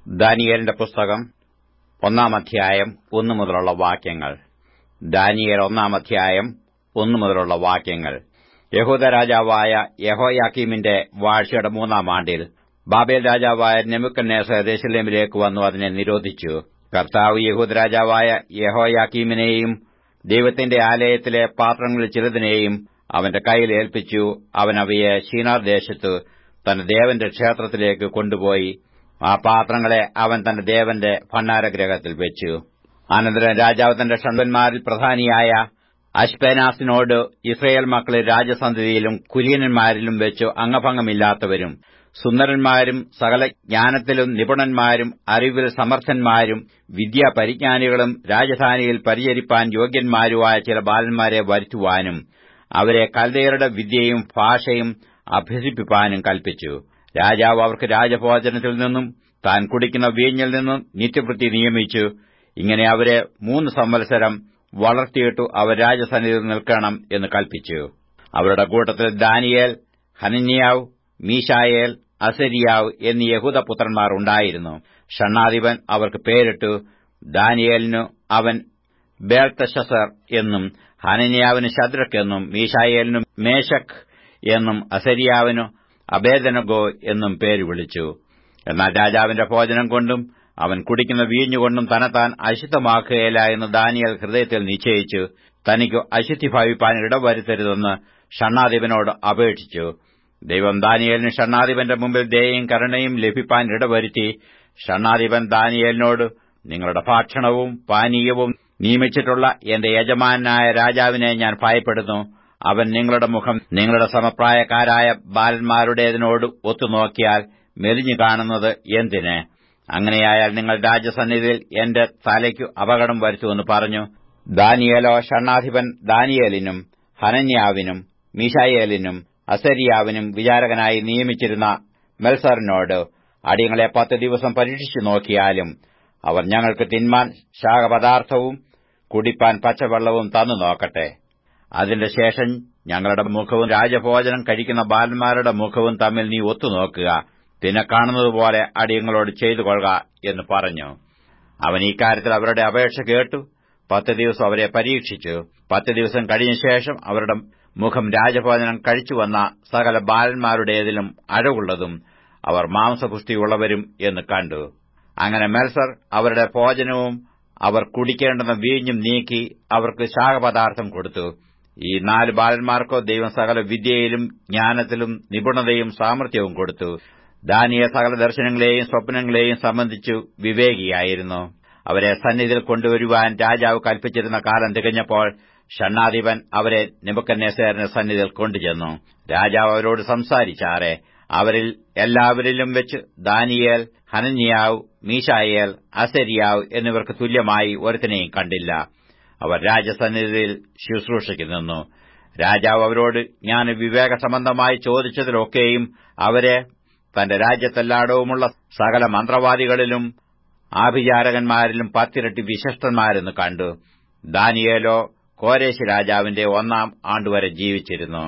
ദാനിയേലിന്റെ പുസ്തകം ഒന്നാം അധ്യായം ഒന്നു മുതലുള്ള വാക്യങ്ങൾ ദാനിയേൽ ഒന്നാം അധ്യായം ഒന്നു മുതലുള്ള വാക്യങ്ങൾ യഹൂദ രാജാവായ യഹോയാക്കീമിന്റെ വാഴ്ചയുടെ മൂന്നാം ആണ്ടിൽ ബാബേൽ രാജാവായ നെമുക്കന്നേസർ യെരൂശലേമിലേക്ക് വന്നു അതിനെ നിരോധിച്ചു കർത്താവ് യഹൂദ രാജാവായ യഹോയാക്കീമിനെയും ദൈവത്തിന്റെ ആലയത്തിലെ പാത്രങ്ങളിൽ ചിലതിനെയും അവന്റെ കയ്യിൽ ഏൽപ്പിച്ചു അവൻ അവയെ ഷീനാർ ദേശത്ത് തന്റെ ദേവന്റെ ക്ഷേത്രത്തിലേക്ക് കൊണ്ടുപോയി ആ പാത്രങ്ങളെ അവൻ തന്റെ ദേവന്റെ ഭണ്ഡാരഗ്രഹത്തിൽ വെച്ചു അനന്തരം രാജാവ് തന്റെ ഷണ്ഡന്മാരിൽ പ്രധാനിയായ അശ്പേനാസിനോട് ഇസ്രയേൽ മക്കളെ രാജസന്ധതിയിലും കുലീനന്മാരിലും വെച്ചു അംഗഭംഗമില്ലാത്തവരും സുന്ദരന്മാരും സകല ജ്ഞാനത്തിലും നിപുണന്മാരും അറിവിൽ സമർത്ഥന്മാരും വിദ്യാപരിജ്ഞാനികളും രാജധാനിയിൽ പരിചരിപ്പാൻ യോഗ്യന്മാരുമായ ചില ബാലന്മാരെ വരുത്തുവാനും അവരെ കൽദയരുടെ വിദ്യയും ഭാഷയും അഭ്യസിപ്പിപ്പാനും കൽപ്പിച്ചു രാജാവ് അവർക്ക് രാജഭോജനത്തിൽ നിന്നും താൻ കുടിക്കുന്ന വീഞ്ഞിൽ നിന്നും നിത്യവൃത്തി നിയമിച്ചു ഇങ്ങനെ അവരെ മൂന്ന് സംവത്സരം വളർത്തിയിട്ടു അവർ രാജസന്നിധിയിൽ നിൽക്കണം എന്ന് കൽപ്പിച്ചു അവരുടെ കൂട്ടത്തിൽ ദാനിയേൽ ഹനന്യാവ് മീശായേൽ അസരിയാവ് എന്നീ യഹൂദപുത്രന്മാർ ഉണ്ടായിരുന്നു ഷണ്ണാധിപൻ അവർക്ക് പേരിട്ടു ദാനിയേലിനു അവൻ ബേൽത്തഷസർ എന്നും ഹനന്യാവിന് ശദ്രക് എന്നും മീശായേലിനു മേശക് എന്നും അസരിയാവിനു അബേദനഗോ എന്നും പേര് വിളിച്ചു എന്നാൽ രാജാവിന്റെ ഭോജനം കൊണ്ടും അവൻ കുടിക്കുന്ന വീഞ്ഞുകൊണ്ടും തന്നെത്താൻ അശുദ്ധമാക്കുകയില്ല എന്ന് ദാനിയൽ ഹൃദയത്തിൽ നിശ്ചയിച്ചു തനിക്ക് അശുദ്ധി ഭാവിപ്പാൻ ഇടവരുത്തരുതെന്ന് ഷണ്ണാധിപനോട് അപേക്ഷിച്ചു ദൈവം ദാനിയേലിന് ഷണ്ണാധിപന്റെ മുമ്പിൽ ദയയും കരുണയും ലഭിപ്പാൻ ഇടവരുത്തി ഷണ്ണാധിപൻ ദാനിയേലിനോട് നിങ്ങളുടെ ഭക്ഷണവും പാനീയവും നിയമിച്ചിട്ടുള്ള എന്റെ യജമാനായ രാജാവിനെ ഞാൻ ഭയപ്പെടുന്നു അവൻ നിങ്ങളുടെ മുഖം നിങ്ങളുടെ സമപ്രായക്കാരായ ബാലന്മാരുടേതിനോട് ഒത്തുനോക്കിയാൽ മെലിഞ്ഞു കാണുന്നത് എന്തിന് അങ്ങനെയായാൽ നിങ്ങൾ രാജസന്നിധിയിൽ എന്റെ തലയ്ക്കു അപകടം വരുത്തുമെന്ന് പറഞ്ഞു ദാനിയേലോ ഷണ്ണാധിപൻ ദാനിയേലിനും ഹനന്യാവിനും മീശായേലിനും അസരിയാവിനും വിചാരകനായി നിയമിച്ചിരുന്ന മെൽസറിനോട് അടിയങ്ങളെ പത്ത് ദിവസം പരീക്ഷിച്ചു നോക്കിയാലും അവർ ഞങ്ങൾക്ക് തിന്മാൻ ശാഖപദാർത്ഥവും കുടിപ്പാൻ പച്ചവെള്ളവും തന്നു നോക്കട്ടെ അതിന്റെ ശേഷം ഞങ്ങളുടെ മുഖവും രാജഭോജനം കഴിക്കുന്ന ബാലന്മാരുടെ മുഖവും തമ്മിൽ നീ ഒത്തുനോക്കുക പിന്നെ കാണുന്നതുപോലെ അടിയങ്ങളോട് ചെയ്തു കൊള്ളുക എന്ന് പറഞ്ഞു അവൻ ഇക്കാര്യത്തിൽ അവരുടെ അപേക്ഷ കേട്ടു പത്ത് ദിവസം അവരെ പരീക്ഷിച്ചു പത്ത് ദിവസം കഴിഞ്ഞ ശേഷം അവരുടെ മുഖം രാജഭോജനം കഴിച്ചുവന്ന സകല ബാലന്മാരുടേതിലും അഴകുള്ളതും അവർ മാംസപുഷ്ടിയുള്ളവരും എന്ന് കണ്ടു അങ്ങനെ മെൽസർ അവരുടെ ഭോജനവും അവർ കുടിക്കേണ്ടുന്ന വീഞ്ഞും നീക്കി അവർക്ക് ശാഖപദാർത്ഥം കൊടുത്തു ഈ നാല് ബാലന്മാർക്കോ ദൈവം സകല വിദ്യയിലും ജ്ഞാനത്തിലും നിപുണതയും സാമർഥ്യവും കൊടുത്തു ദാനിയ സകല ദർശനങ്ങളെയും സ്വപ്നങ്ങളെയും സംബന്ധിച്ചു വിവേകിയായിരുന്നു അവരെ സന്നിധിയിൽ കൊണ്ടുവരുവാൻ രാജാവ് കൽപ്പിച്ചിരുന്ന കാലം തികഞ്ഞപ്പോൾ ഷണ്ണാധിപൻ അവരെ നിബക്കന്നേസേറിന്റെ സന്നിധിയിൽ കൊണ്ടുചെന്നു രാജാവ് അവരോട് സംസാരിച്ചാറെ അവരിൽ എല്ലാവരിലും വെച്ച് ദാനിയേൽ ഹനന്യാവ് മീശായേൽ അസരിയാവ് എന്നിവർക്ക് തുല്യമായി ഒരുത്തനെയും കണ്ടില്ല അവർ രാജസന്നിധിയിൽ ശുശ്രൂഷയ്ക്ക് നിന്നു രാജാവ് അവരോട് ഞാൻ വിവേകസംബന്ധമായി ചോദിച്ചതിലൊക്കെയും അവരെ തന്റെ രാജ്യത്തെല്ലായിടവുമുള്ള സകല മന്ത്രവാദികളിലും ആഭിചാരകന്മാരിലും പത്തിരട്ടി വിശിഷ്ടന്മാരെന്ന് കണ്ടു ദാനിയേലോ കോരേശ് രാജാവിന്റെ ഒന്നാം ആണ്ടുവരെ ജീവിച്ചിരുന്നു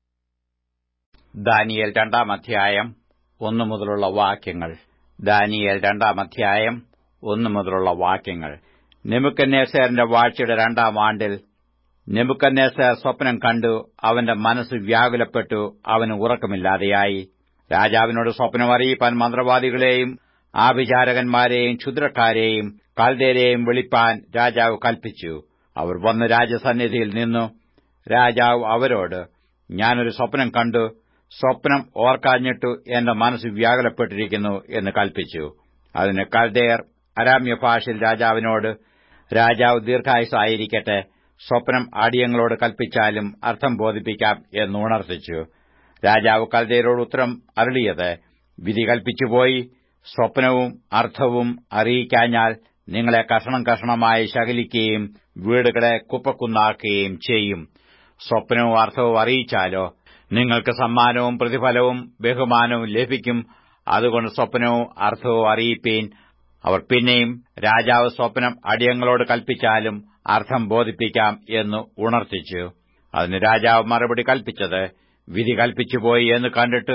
ദാനിയേൽ രണ്ടാം അധ്യായം ഒന്നു മുതലുള്ള വാക്യങ്ങൾ ദാനിയേൽ രണ്ടാം അധ്യായം ഒന്നു മുതലുള്ള വാക്യങ്ങൾ നെമുക്കന്നേസറിന്റെ വാഴ്ചയുടെ രണ്ടാം ആണ്ടിൽ നെമുക്കന്നേസർ സ്വപ്നം കണ്ടു അവന്റെ മനസ്സ് വ്യാകുലപ്പെട്ടു അവന് ഉറക്കമില്ലാതെയായി രാജാവിനോട് സ്വപ്നം അറിയിപ്പാൻ മന്ത്രവാദികളെയും ആഭിചാരകന്മാരെയും ക്ഷുദ്രക്കാരെയും കാൽദേരെയും വിളിപ്പാൻ രാജാവ് കൽപ്പിച്ചു അവർ വന്ന് രാജസന്നിധിയിൽ നിന്നു രാജാവ് അവരോട് ഞാനൊരു സ്വപ്നം കണ്ടു സ്വപ്നം ഓർക്കാഞ്ഞിട്ടു എന്റെ മനസ്സ് വ്യാകുലപ്പെട്ടിരിക്കുന്നു എന്ന് കൽപ്പിച്ചു അതിന് കൽദേയർ അരാമ്യ ഭാഷയിൽ രാജാവിനോട് രാജാവ് ദീർഘായുസായിരിക്കട്ടെ സ്വപ്നം അടിയങ്ങളോട് കൽപ്പിച്ചാലും അർത്ഥം ബോധിപ്പിക്കാം എന്ന് ഉണർത്തിച്ചു രാജാവ് കൽദേയരോട് ഉത്തരം അരുളിയത് വിധി കൽപ്പിച്ചുപോയി സ്വപ്നവും അർത്ഥവും അറിയിക്കാഞ്ഞാൽ നിങ്ങളെ കഷണം കഷണമായി ശകലിക്കുകയും വീടുകളെ കുപ്പക്കുന്നാക്കുകയും ചെയ്യും സ്വപ്നവും അർത്ഥവും അറിയിച്ചാലോ നിങ്ങൾക്ക് സമ്മാനവും പ്രതിഫലവും ബഹുമാനവും ലഭിക്കും അതുകൊണ്ട് സ്വപ്നവും അർത്ഥവും അറിയിപ്പീൻ അവർ പിന്നെയും രാജാവ് സ്വപ്നം അടിയങ്ങളോട് കൽപ്പിച്ചാലും അർത്ഥം ബോധിപ്പിക്കാം എന്ന് ഉണർത്തിച്ചു അതിന് രാജാവ് മറുപടി കൽപ്പിച്ചത് വിധി കൽപ്പിച്ചുപോയി എന്ന് കണ്ടിട്ട്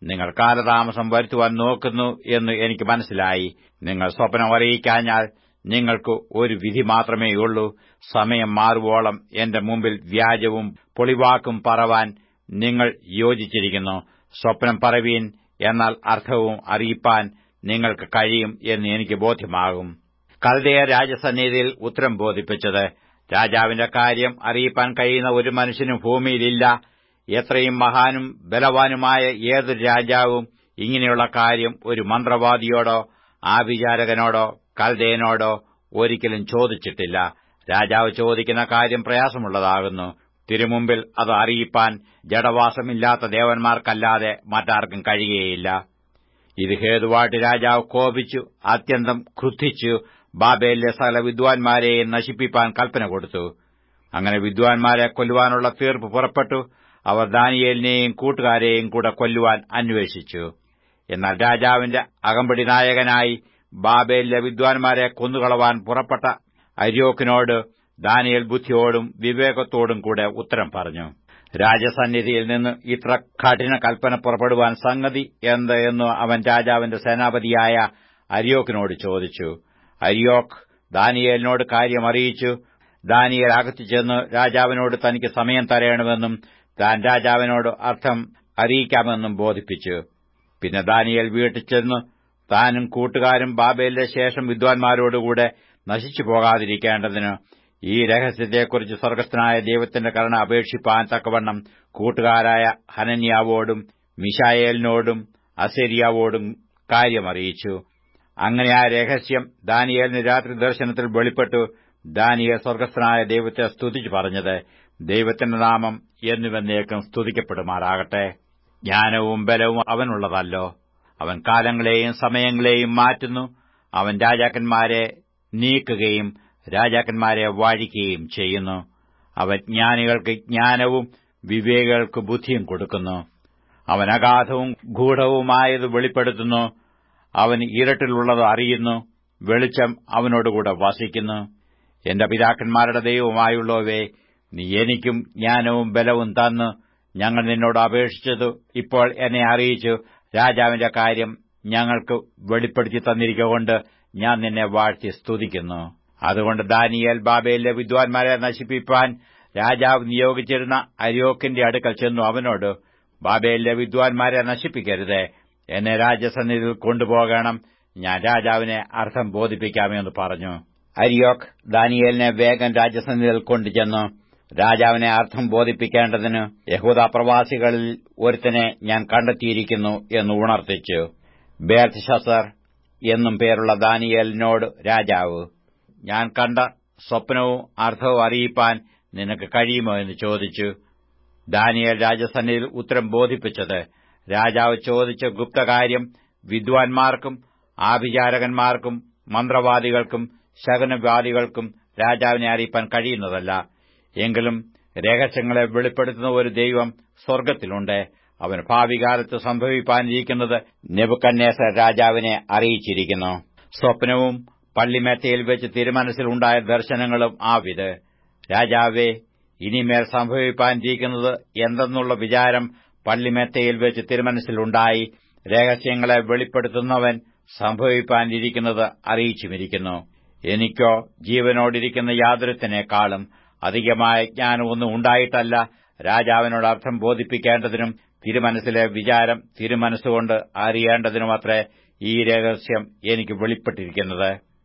നിങ്ങൾ കാലതാമസം വരുത്തുവാൻ നോക്കുന്നു എന്ന് എനിക്ക് മനസ്സിലായി നിങ്ങൾ സ്വപ്നം അറിയിക്കാഞ്ഞാൽ നിങ്ങൾക്ക് ഒരു വിധി മാത്രമേയുള്ളൂ സമയം മാറുവോളം എന്റെ മുമ്പിൽ വ്യാജവും പൊളിവാക്കും പറവാൻ നിങ്ങൾ യോജിച്ചിരിക്കുന്നു സ്വപ്നം പറവീൻ എന്നാൽ അർത്ഥവും അറിയിപ്പാൻ നിങ്ങൾക്ക് കഴിയും എന്ന് എനിക്ക് ബോധ്യമാകും കൽദയ രാജസന്നിധിയിൽ ഉത്തരം ബോധിപ്പിച്ചത് രാജാവിന്റെ കാര്യം അറിയിപ്പാൻ കഴിയുന്ന ഒരു മനുഷ്യനും ഭൂമിയിലില്ല എത്രയും മഹാനും ബലവാനുമായ ഏതൊരു രാജാവും ഇങ്ങനെയുള്ള കാര്യം ഒരു മന്ത്രവാദിയോടോ ആഭിചാരകനോടോ കൽദയനോടോ ഒരിക്കലും ചോദിച്ചിട്ടില്ല രാജാവ് ചോദിക്കുന്ന കാര്യം പ്രയാസമുള്ളതാകുന്നു തിരുമുമ്പിൽ അത് അറിയിപ്പാൻ ജഡവാസമില്ലാത്ത ദേവന്മാർക്കല്ലാതെ മറ്റാർക്കും കഴിയുകയില്ല ഇത് ഹേതുവായിട്ട് രാജാവ് കോപിച്ചു അത്യന്തം ക്രുദ്ധിച്ചു ബാബേലിലെ സകല വിദ്വാൻമാരെയും നശിപ്പിപ്പാൻ കൽപ്പന കൊടുത്തു അങ്ങനെ വിദ്വാൻമാരെ കൊല്ലുവാനുള്ള തീർപ്പ് പുറപ്പെട്ടു അവർ ദാനിയേലിനെയും കൂട്ടുകാരെയും കൂടെ കൊല്ലുവാൻ അന്വേഷിച്ചു എന്നാൽ രാജാവിന്റെ അകമ്പടി നായകനായി ബാബേലിലെ വിദ്വാൻമാരെ കൊന്നുകളവാൻ പുറപ്പെട്ട അര്യോക്കിനോട് ദാനിയേൽ ബുദ്ധിയോടും വിവേകത്തോടും കൂടെ ഉത്തരം പറഞ്ഞു രാജസന്നിധിയിൽ നിന്ന് ഇത്ര കഠിന കൽപ്പന പുറപ്പെടുവാൻ സംഗതി എന്ത് എന്ന് അവൻ രാജാവിന്റെ സേനാപതിയായ അരിയോക്കിനോട് ചോദിച്ചു അരിയോക്ക് ദാനിയേലിനോട് കാര്യം അറിയിച്ചു ദാനിയേൽ അകത്തു ചെന്ന് രാജാവിനോട് തനിക്ക് സമയം തരയണമെന്നും താൻ രാജാവിനോട് അർത്ഥം അറിയിക്കാമെന്നും ബോധിപ്പിച്ചു പിന്നെ ദാനിയേൽ വീട്ടിൽ ചെന്ന് താനും കൂട്ടുകാരും ബാബേലിന്റെ ശേഷം വിദ്വാൻമാരോടുകൂടെ നശിച്ചു പോകാതിരിക്കേണ്ടതിന് ഈ രഹസ്യത്തെക്കുറിച്ച് സ്വർഗസ്ഥനായ ദൈവത്തിന്റെ കരുണ അപേക്ഷിപ്പാൻ തക്കവണ്ണം കൂട്ടുകാരായ ഹനന്യാവോടും മിഷായേലിനോടും അസേരിയാവോടും കാര്യമറിയിച്ചു അങ്ങനെ ആ രഹസ്യം ദാനിയേലിന് രാത്രി ദർശനത്തിൽ വെളിപ്പെട്ടു ദാനിയേൽ സ്വർഗസ്ഥനായ ദൈവത്തെ സ്തുതിച്ചു പറഞ്ഞത് ദൈവത്തിന്റെ നാമം എന്നുവെന്നേക്കും സ്തുതിക്കപ്പെടുമാറാകട്ടെ ജ്ഞാനവും ബലവും അവനുള്ളതല്ലോ അവൻ കാലങ്ങളെയും സമയങ്ങളെയും മാറ്റുന്നു അവൻ രാജാക്കന്മാരെ നീക്കുകയും രാജാക്കന്മാരെ വാഴിക്കുകയും ചെയ്യുന്നു അവൻ ജ്ഞാനികൾക്ക് ജ്ഞാനവും വിവേകൾക്ക് ബുദ്ധിയും കൊടുക്കുന്നു അവൻ അഗാധവും ഗൂഢവുമായത് വെളിപ്പെടുത്തുന്നു അവൻ ഇരുട്ടിലുള്ളത് അറിയുന്നു വെളിച്ചം അവനോടുകൂടെ വസിക്കുന്നു എന്റെ പിതാക്കന്മാരുടെ ദൈവമായുള്ളവേ നീ എനിക്കും ജ്ഞാനവും ബലവും തന്ന് ഞങ്ങൾ നിന്നോട് അപേക്ഷിച്ചതു ഇപ്പോൾ എന്നെ അറിയിച്ചു രാജാവിന്റെ കാര്യം ഞങ്ങൾക്ക് വെളിപ്പെടുത്തി തന്നിരിക്കൊണ്ട് ഞാൻ നിന്നെ വാഴ്ത്തി സ്തുതിക്കുന്നു അതുകൊണ്ട് ദാനിയേൽ ബാബയിലെ വിദ്വാൻമാരെ നശിപ്പിപ്പാൻ രാജാവ് നിയോഗിച്ചിരുന്ന അര്യോക്കിന്റെ അടുക്കൽ ചെന്നു അവനോട് ബാബയിലെ വിദ്വാൻമാരെ നശിപ്പിക്കരുത് എന്നെ രാജസന്നിധിയിൽ കൊണ്ടുപോകണം ഞാൻ രാജാവിനെ അർത്ഥം ബോധിപ്പിക്കാമെന്ന് പറഞ്ഞു അരിയോക്ക് ദാനിയേലിനെ വേഗം രാജസന്നിധിയിൽ കൊണ്ടുചെന്നു രാജാവിനെ അർത്ഥം ബോധിപ്പിക്കേണ്ടതിന് യഹൂദ പ്രവാസികളിൽ ഒരുത്തനെ ഞാൻ കണ്ടെത്തിയിരിക്കുന്നു എന്ന് ഉണർത്തിച്ചു ബേർത്ത് എന്നും പേരുള്ള ദാനിയേലിനോട് രാജാവ് ഞാൻ കണ്ട സ്വപ്നവും അർത്ഥവും അറിയിപ്പാൻ നിനക്ക് കഴിയുമോ എന്ന് ചോദിച്ചു ദാനിയേൽ രാജസന്നിധിയിൽ ഉത്തരം ബോധിപ്പിച്ചത് രാജാവ് ചോദിച്ച ഗുപ്തകാര്യം വിദ്വാൻമാർക്കും ആഭിചാരകന്മാർക്കും മന്ത്രവാദികൾക്കും ശകുനവാദികൾക്കും രാജാവിനെ അറിയിപ്പാൻ കഴിയുന്നതല്ല എങ്കിലും രഹസ്യങ്ങളെ വെളിപ്പെടുത്തുന്ന ഒരു ദൈവം സ്വർഗ്ഗത്തിലുണ്ട് അവൻ ഭാവികാലത്ത് സംഭവിപ്പാനിരിക്കുന്നത് നെബുക്കന്നേസർ രാജാവിനെ അറിയിച്ചിരിക്കുന്നു സ്വപ്നവും പള്ളിമേത്തയിൽ വെച്ച് തിരുമനസ്സിലുണ്ടായ ദർശനങ്ങളും ആവിത് രാജാവേ ഇനിമേൽ സംഭവിപ്പാനിരിക്കുന്നത് എന്തെന്നുള്ള വിചാരം പള്ളിമെത്തയിൽ വെച്ച് തിരുമനസ്സിലുണ്ടായി രഹസ്യങ്ങളെ വെളിപ്പെടുത്തുന്നവൻ സംഭവിപ്പാനിരിക്കുന്നത് അറിയിച്ചുമിരിക്കുന്നു എനിക്കോ ജീവനോടിരിക്കുന്ന യാതൊരുത്തിനേക്കാളും അധികമായ ജ്ഞാനമൊന്നും ഉണ്ടായിട്ടല്ല രാജാവിനോട് അർത്ഥം ബോധിപ്പിക്കേണ്ടതിനും തിരുമനസ്സിലെ വിചാരം തിരുമനസ്സുകൊണ്ട് അറിയേണ്ടതിനുമത്രേ ഈ രഹസ്യം എനിക്ക് വെളിപ്പെട്ടിരിക്കുന്നത്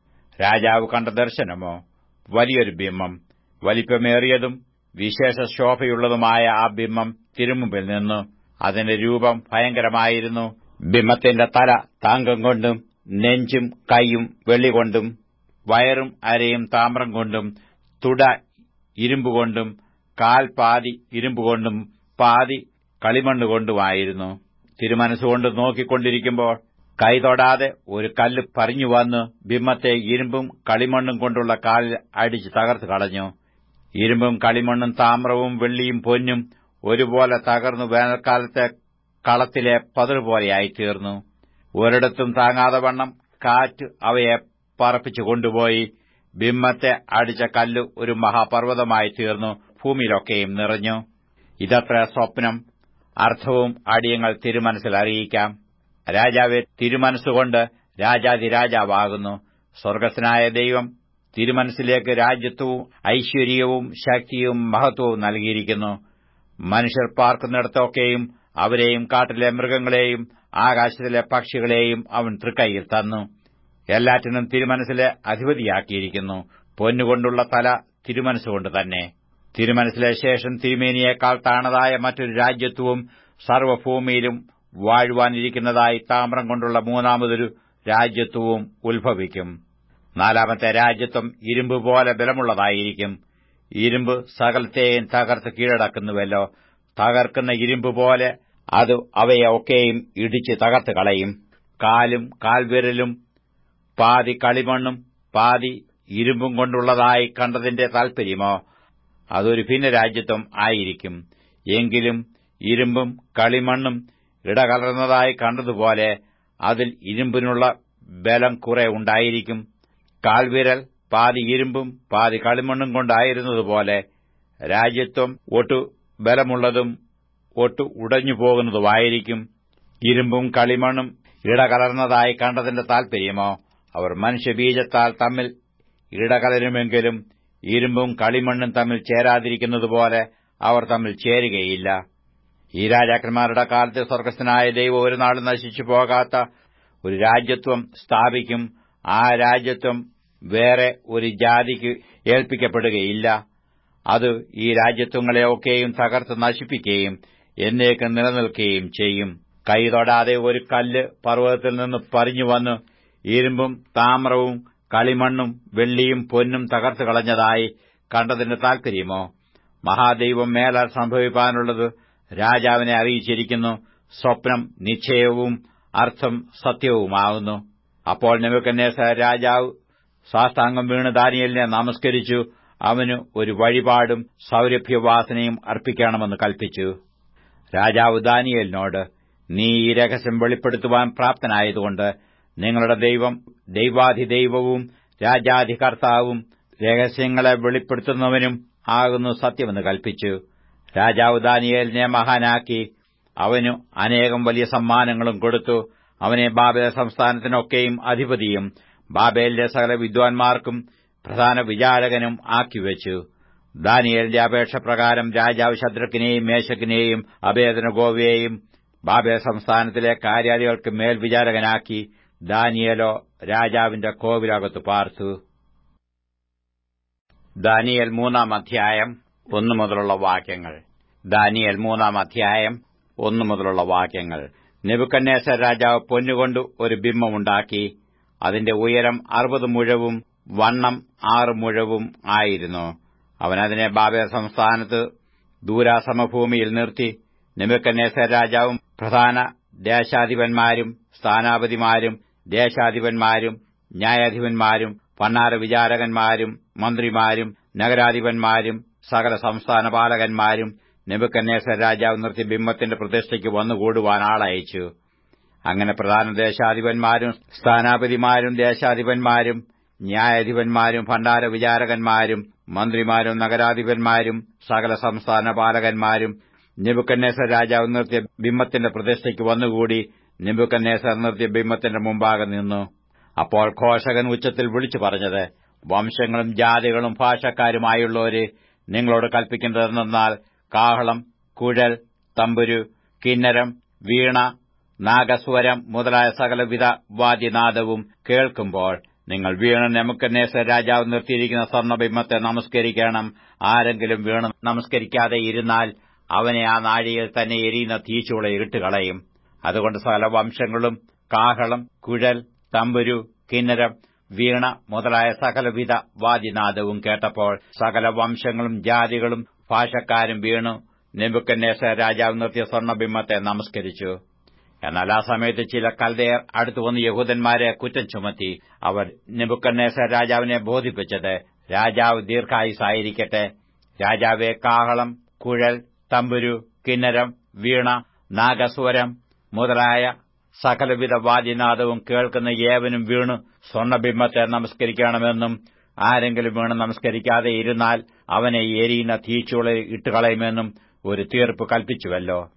രാജാവ് കണ്ട ദർശനമോ വലിയൊരു ബിംബം വലിപ്പമേറിയതും വിശേഷ ശോഭയുള്ളതുമായ ആ ബിംബം തിരുമുമ്പിൽ നിന്നു അതിന്റെ രൂപം ഭയങ്കരമായിരുന്നു ബിംബത്തിന്റെ തല താങ്കം കൊണ്ടും നെഞ്ചും കൈയും വെള്ളികൊണ്ടും വയറും അരയും താമ്രം കൊണ്ടും തുട ഇരുമ്പുകൊണ്ടും കാൽ പാതി ഇരുമ്പുകൊണ്ടും പാതി കളിമണ്ണുകൊണ്ടുമായിരുന്നു തിരുമനസ്സുകൊണ്ട് നോക്കിക്കൊണ്ടിരിക്കുമ്പോൾ കൈ തൊടാതെ ഒരു കല്ല് പറഞ്ഞു വന്ന് ബിംബത്തെ ഇരുമ്പും കളിമണ്ണും കൊണ്ടുള്ള കാലിൽ അടിച്ച് തകർത്ത് കളഞ്ഞു ഇരുമ്പും കളിമണ്ണും താമ്രവും വെള്ളിയും പൊന്നും ഒരുപോലെ തകർന്നു വേനൽക്കാലത്തെ കളത്തിലെ പതിർ പോലെയായി തീർന്നു ഒരിടത്തും താങ്ങാതെ വണ്ണം കാറ്റ് അവയെ പറപ്പിച്ചു കൊണ്ടുപോയി ബിംബത്തെ അടിച്ച കല്ല് ഒരു മഹാപർവ്വതമായി തീർന്നു ഭൂമിയിലൊക്കെയും നിറഞ്ഞു ഇതത്ര സ്വപ്നം അർത്ഥവും അടിയങ്ങൾ തിരുമനസ്സിൽ അറിയിക്കാം രാജാവെ തിരുമനസ്സുകൊണ്ട് രാജാതിരാജാവാകുന്നു സ്വർഗസ്നായ ദൈവം തിരുമനസ്സിലേക്ക് രാജ്യത്വവും ഐശ്വര്യവും ശക്തിയും മഹത്വവും നൽകിയിരിക്കുന്നു മനുഷ്യർ പാർക്കുന്നിടത്തൊക്കെയും അവരെയും കാട്ടിലെ മൃഗങ്ങളെയും ആകാശത്തിലെ പക്ഷികളെയും അവൻ തൃക്കൈയിൽ തന്നു എല്ലാറ്റിനും തിരുമനസ്സിലെ അധിപതിയാക്കിയിരിക്കുന്നു പൊന്നുകൊണ്ടുള്ള തല തിരുമനസ്സുകൊണ്ട് തന്നെ തിരുമനസ്സിലെ ശേഷം തിരുമേനിയേക്കാൾ താണതായ മറ്റൊരു രാജ്യത്വവും സർവ്വഭൂമിയിലും വാഴുവാനിരിക്കുന്നതായി താമ്രം കൊണ്ടുള്ള മൂന്നാമതൊരു രാജ്യത്വവും ഉത്ഭവിക്കും നാലാമത്തെ രാജ്യത്വം ഇരുമ്പ് പോലെ ബലമുള്ളതായിരിക്കും ഇരുമ്പ് സകലത്തെയും തകർത്ത് കീഴടക്കുന്നുവല്ലോ തകർക്കുന്ന ഇരുമ്പ് പോലെ അത് അവയെ ഒക്കെയും ഇടിച്ച് തകർത്ത് കളയും കാലും കാൽവിരലും പാതി കളിമണ്ണും പാതി ഇരുമ്പും കൊണ്ടുള്ളതായി കണ്ടതിന്റെ താൽപര്യമോ അതൊരു ഭിന്നരാജ്യത്വം ആയിരിക്കും എങ്കിലും ഇരുമ്പും കളിമണ്ണും ഇടകലർന്നതായി കണ്ടതുപോലെ അതിൽ ഇരുമ്പിനുള്ള ബലം കുറെ ഉണ്ടായിരിക്കും കാൽവിരൽ പാതി ഇരുമ്പും പാതി കളിമണ്ണും കൊണ്ടായിരുന്നതുപോലെ രാജ്യത്വം ഒട്ടു ബലമുള്ളതും ഒട്ടു ഉടഞ്ഞു പോകുന്നതുമായിരിക്കും ഇരുമ്പും കളിമണ്ണും ഇടകലർന്നതായി കണ്ടതിന്റെ താൽപര്യമോ അവർ മനുഷ്യബീജത്താൽ തമ്മിൽ ഇടകലരുമെങ്കിലും ഇരുമ്പും കളിമണ്ണും തമ്മിൽ ചേരാതിരിക്കുന്നതുപോലെ അവർ തമ്മിൽ ചേരുകയില്ല ഈ രാജാക്കന്മാരുടെ കാലത്ത് സ്വർഗസ്ഥനായ ദൈവം ഒരു നാൾ നശിച്ചു പോകാത്ത ഒരു രാജ്യത്വം സ്ഥാപിക്കും ആ രാജ്യത്വം വേറെ ഒരു ജാതിക്ക് ഏൽപ്പിക്കപ്പെടുകയില്ല അത് ഈ രാജ്യത്വങ്ങളെയൊക്കെയും തകർത്ത് നശിപ്പിക്കുകയും എന്നേക്കും നിലനിൽക്കുകയും ചെയ്യും കൈ തൊടാതെ ഒരു കല്ല് പർവ്വതത്തിൽ നിന്ന് പറിഞ്ഞു വന്ന് ഇരുമ്പും താമ്രവും കളിമണ്ണും വെള്ളിയും പൊന്നും തകർത്ത് കളഞ്ഞതായി കണ്ടതിന്റെ താൽപര്യമോ മഹാദൈവം മേലാൽ സംഭവിപ്പാനുള്ളത് രാജാവിനെ അറിയിച്ചിരിക്കുന്നു സ്വപ്നം നിശ്ചയവും അർത്ഥം സത്യവുമാകുന്നു അപ്പോൾ നെബുക്കന്നേസർ രാജാവ് സാഷ്ടാംഗം വീണ് ദാനിയലിനെ നമസ്കരിച്ചു അവന് ഒരു വഴിപാടും സൗരഭ്യവാസനയും അർപ്പിക്കണമെന്ന് കൽപ്പിച്ചു രാജാവ് ദാനിയലിനോട് നീ ഈ രഹസ്യം വെളിപ്പെടുത്തുവാൻ പ്രാപ്തനായതുകൊണ്ട് നിങ്ങളുടെ ദൈവം ദൈവാധിദൈവവും രാജാധികർത്താവും രഹസ്യങ്ങളെ വെളിപ്പെടുത്തുന്നവനും ആകുന്നു സത്യമെന്ന് കൽപ്പിച്ചു രാജാവ് ദാനിയേലിനെ മഹാനാക്കി അവനു അനേകം വലിയ സമ്മാനങ്ങളും കൊടുത്തു അവനെ ബാബേൽ സംസ്ഥാനത്തിനൊക്കെയും അധിപതിയും ബാബേലിലെ സകല വിദ്വാൻമാർക്കും പ്രധാന വിചാരകനും ആക്കിവെച്ചു ദാനിയേലിന്റെ അപേക്ഷ പ്രകാരം രാജാവ് ശത്രുക്കിനെയും മേശക്കിനെയും അഭേദനഗോവയെയും ബാബേൽ സംസ്ഥാനത്തിലെ കാര്യാദികൾക്ക് മേൽവിചാരകനാക്കി ദാനിയേലോ രാജാവിന്റെ കോവിലകത്ത് പാർത്തു ദാനിയൽ മൂന്നാം അധ്യായം ഒന്നു മുതലുള്ള വാക്യങ്ങൾ ദാനിയൽ മൂന്നാം അധ്യായം ഒന്നു മുതലുള്ള വാക്യങ്ങൾ നെബുക്കന്നേസർ രാജാവ് പൊന്നുകൊണ്ട് ഒരു ബിംബമുണ്ടാക്കി അതിന്റെ ഉയരം അറുപത് മുഴവും വണ്ണം ആറ് മുഴവും ആയിരുന്നു അവൻ അതിനെ ബാബേൽ സംസ്ഥാനത്ത് ദൂരാസമഭൂമിയിൽ നിർത്തി നെബുക്കന്നേസർ രാജാവും പ്രധാന ദേശാധിപന്മാരും സ്ഥാനാപതിമാരും ദേശാധിപന്മാരും ന്യായാധിപന്മാരും പണ്ണാര വിചാരകന്മാരും മന്ത്രിമാരും നഗരാധിപന്മാരും സകല സംസ്ഥാന പാലകന്മാരും നെബുക്കന്നേസർ രാജാവ് നിർത്തി ബിംബത്തിന്റെ പ്രതിഷ്ഠയ്ക്ക് വന്നുകൂടുവാൻ ആളയച്ചു അങ്ങനെ പ്രധാന ദേശാധിപന്മാരും സ്ഥാനാപതിമാരും ദേശാധിപന്മാരും ന്യായാധിപന്മാരും ഭണ്ഡാര വിചാരകന്മാരും മന്ത്രിമാരും നഗരാധിപന്മാരും സകല സംസ്ഥാന പാലകന്മാരും നെബുക്കന്നേസർ രാജാവ് നിർത്തിയ ബിംബത്തിന്റെ പ്രതിഷ്ഠയ്ക്ക് വന്നുകൂടി നെബുക്കന്നേസർ നിർത്തിയ ബിംബത്തിന്റെ മുമ്പാകെ നിന്നു അപ്പോൾ ഘോഷകൻ ഉച്ചത്തിൽ വിളിച്ചു പറഞ്ഞത് വംശങ്ങളും ജാതികളും ഭാഷക്കാരുമായുള്ളവര് നിങ്ങളോട് കൽപ്പിക്കുന്നതെന്നാൽ കാഹളം കുഴൽ തമ്പുരു കിന്നരം വീണ നാഗസ്വരം മുതലായ സകലവിധ വാദ്യനാദവും കേൾക്കുമ്പോൾ നിങ്ങൾ വീണ നെമുക്കന്നേസർ രാജാവ് നിർത്തിയിരിക്കുന്ന സ്വർണ്ണബിംബത്തെ നമസ്കരിക്കണം ആരെങ്കിലും വീണ് നമസ്കരിക്കാതെ ഇരുന്നാൽ അവനെ ആ നാഴികയിൽ തന്നെ എരിയുന്ന തീച്ചൂള ഇട്ടുകളയും അതുകൊണ്ട് സകല വംശങ്ങളും കാഹളം കുഴൽ തമ്പുരു കിന്നരം വീണ മുതലായ സകലവിധ വാദ്യനാദവും കേട്ടപ്പോൾ സകല വംശങ്ങളും ജാതികളും ഭാഷക്കാരും വീണു നെബുക്കന്നേസർ രാജാവ് നിർത്തിയ സ്വർണ്ണബിംബത്തെ നമസ്കരിച്ചു എന്നാൽ ആ സമയത്ത് ചില കൽദയർ അടുത്തു വന്ന് യഹൂദന്മാരെ കുറ്റം ചുമത്തി അവർ നെബുക്കന്നേസർ രാജാവിനെ ബോധിപ്പിച്ചത് രാജാവ് ദീർഘായുസായിരിക്കട്ടെ രാജാവെ കാഹളം കുഴൽ തമ്പുരു കിന്നരം വീണ നാഗസ്വരം മുതലായ സകലവിധ വാദ്യനാദവും കേൾക്കുന്ന ഏവനും വീണു സ്വർണ്ണബിംബത്തെ നമസ്കരിക്കണമെന്നും ആരെങ്കിലും വീണ് നമസ്കരിക്കാതെ ഇരുന്നാൽ അവനെ എരിയുന്ന തീച്ചുള ഇട്ടുകളയുമെന്നും ഒരു തീർപ്പ് കൽപ്പിച്ചുവല്ലോ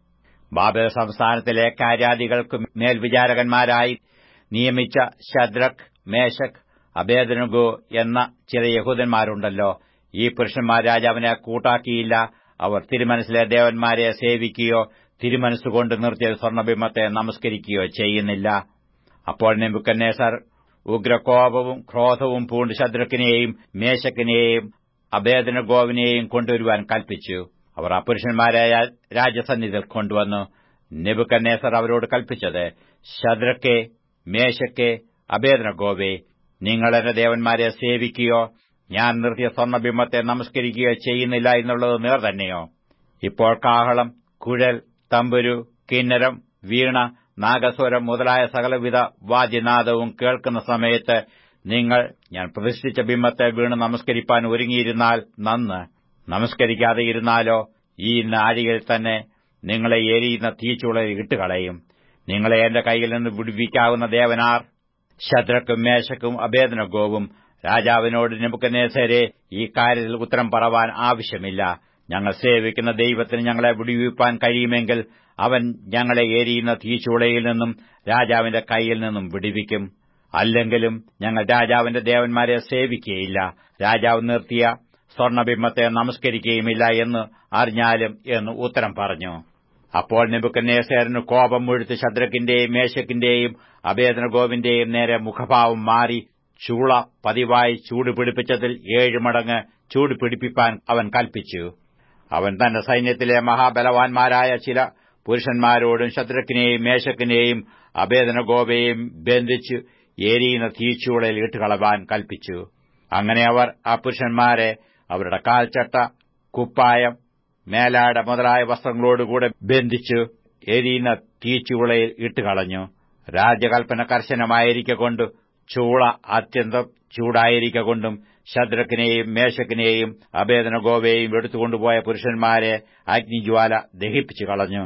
ബാബേൽ സംസ്ഥാനത്തിലെ കാര്യാദികൾക്ക് മേൽവിചാരകന്മാരായി നിയമിച്ച ഷദ്രക് മേശക് അബേദനുഗോ എന്ന ചില യഹൂദന്മാരുണ്ടല്ലോ ഈ പുരുഷന്മാർ രാജാവിനെ കൂട്ടാക്കിയില്ല അവർ തിരുമനസിലെ ദേവന്മാരെ സേവിക്കുകയോ തിരുമനസ്സുകൊണ്ട് നിർത്തിയ സ്വർണ്ണബിംബത്തെ നമസ്കരിക്കുകയോ ചെയ്യുന്നില്ല അപ്പോൾ നെബുക്കന്നേസർ ഉഗ്രകോപവും ക്രോധവും പൂണ്ട് ശദ്രക്കിനെയും മേശക്കിനെയും അഭേദനഗോവിനെയും കൊണ്ടുവരുവാൻ കൽപ്പിച്ചു അവർ ആ പുരുഷന്മാരെ രാജസന്നിധിയിൽ കൊണ്ടുവന്നു നെബുക്കന്നേസർ അവരോട് കൽപ്പിച്ചത് ശദ്രക്കെ മേശക്കെ അഭേദനഗോവെ നിങ്ങൾ എന്റെ ദേവന്മാരെ സേവിക്കുകയോ ഞാൻ നിർത്തിയ സ്വർണ്ണബിംബത്തെ നമസ്കരിക്കുകയോ ചെയ്യുന്നില്ല എന്നുള്ളത് നേർ തന്നെയോ ഇപ്പോൾ കാഹളം കുഴൽ തമ്പുരു കിന്നരം വീണ നാഗസ്വരം മുതലായ സകലവിധ വാദ്യനാദവും കേൾക്കുന്ന സമയത്ത് നിങ്ങൾ ഞാൻ പ്രതിഷ്ഠിച്ച ബിംബത്തെ വീണ് നമസ്കരിപ്പാൻ ഒരുങ്ങിയിരുന്നാൽ നന്ന് നമസ്കരിക്കാതെ ഇരുന്നാലോ ഈ നാഴികയിൽ തന്നെ നിങ്ങളെ എരിയുന്ന തീച്ചുളയിൽ ഇട്ടുകളയും നിങ്ങളെ എന്റെ കയ്യിൽ നിന്ന് വിടുവിക്കാവുന്ന ദേവനാർ ശദ്രക്കും മേശക്കും അഭേദനഗോവും രാജാവിനോട് നെബുക്കനേസരെ ഈ കാര്യത്തിൽ ഉത്തരം പറവാൻ ആവശ്യമില്ല ഞങ്ങൾ സേവിക്കുന്ന ദൈവത്തിന് ഞങ്ങളെ വിടുവിപ്പാൻ കഴിയുമെങ്കിൽ അവൻ ഞങ്ങളെ എരിയുന്ന തീച്ചൂളയിൽ നിന്നും രാജാവിന്റെ കൈയിൽ നിന്നും വിടുവിക്കും അല്ലെങ്കിലും ഞങ്ങൾ രാജാവിന്റെ ദേവന്മാരെ സേവിക്കുകയില്ല രാജാവ് നിർത്തിയ സ്വർണ്ണബിംബത്തെ നമസ്കരിക്കുകയുമില്ല എന്ന് അറിഞ്ഞാലും എന്ന് ഉത്തരം പറഞ്ഞു അപ്പോൾ നെബുക്കന്നേസേറിന് കോപം മുഴുത്ത് ശദ്രക്കിന്റെയും മേശക്കിന്റെയും അഭേദനഗോവിന്റെയും നേരെ മുഖഭാവം മാറി ചൂള പതിവായി ചൂട് പിടിപ്പിച്ചതിൽ ഏഴ് മടങ്ങ് ചൂട് പിടിപ്പിപ്പാൻ അവൻ കൽപ്പിച്ചു അവൻ തന്റെ സൈന്യത്തിലെ മഹാബലവാന്മാരായ ചില പുരുഷന്മാരോടും ശത്രുക്കിനെയും മേശക്കിനെയും അഭേദനഗോപയെയും ബന്ധിച്ച് എരിയുന്ന തീച്ചൂളയിൽ ഇട്ടുകളവാൻ കൽപ്പിച്ചു അങ്ങനെ അവർ ആ പുരുഷന്മാരെ അവരുടെ കാൽച്ചട്ട കുപ്പായം മേലാട മുതലായ വസ്ത്രങ്ങളോടുകൂടെ ബന്ധിച്ചു എരിയുന്ന തീച്ചൂളയിൽ ഇട്ടുകളഞ്ഞു രാജകൽപ്പന കർശനമായിരിക്കൊണ്ട് ചൂള അത്യന്തം ചൂടായിരിക്കൊണ്ടും ശദ്രക്കിനെയും മേശക്കിനെയും അഭേദനഗോവയെയും എടുത്തുകൊണ്ടുപോയ പുരുഷന്മാരെ അഗ്നിജ്വാല ദഹിപ്പിച്ചു കളഞ്ഞു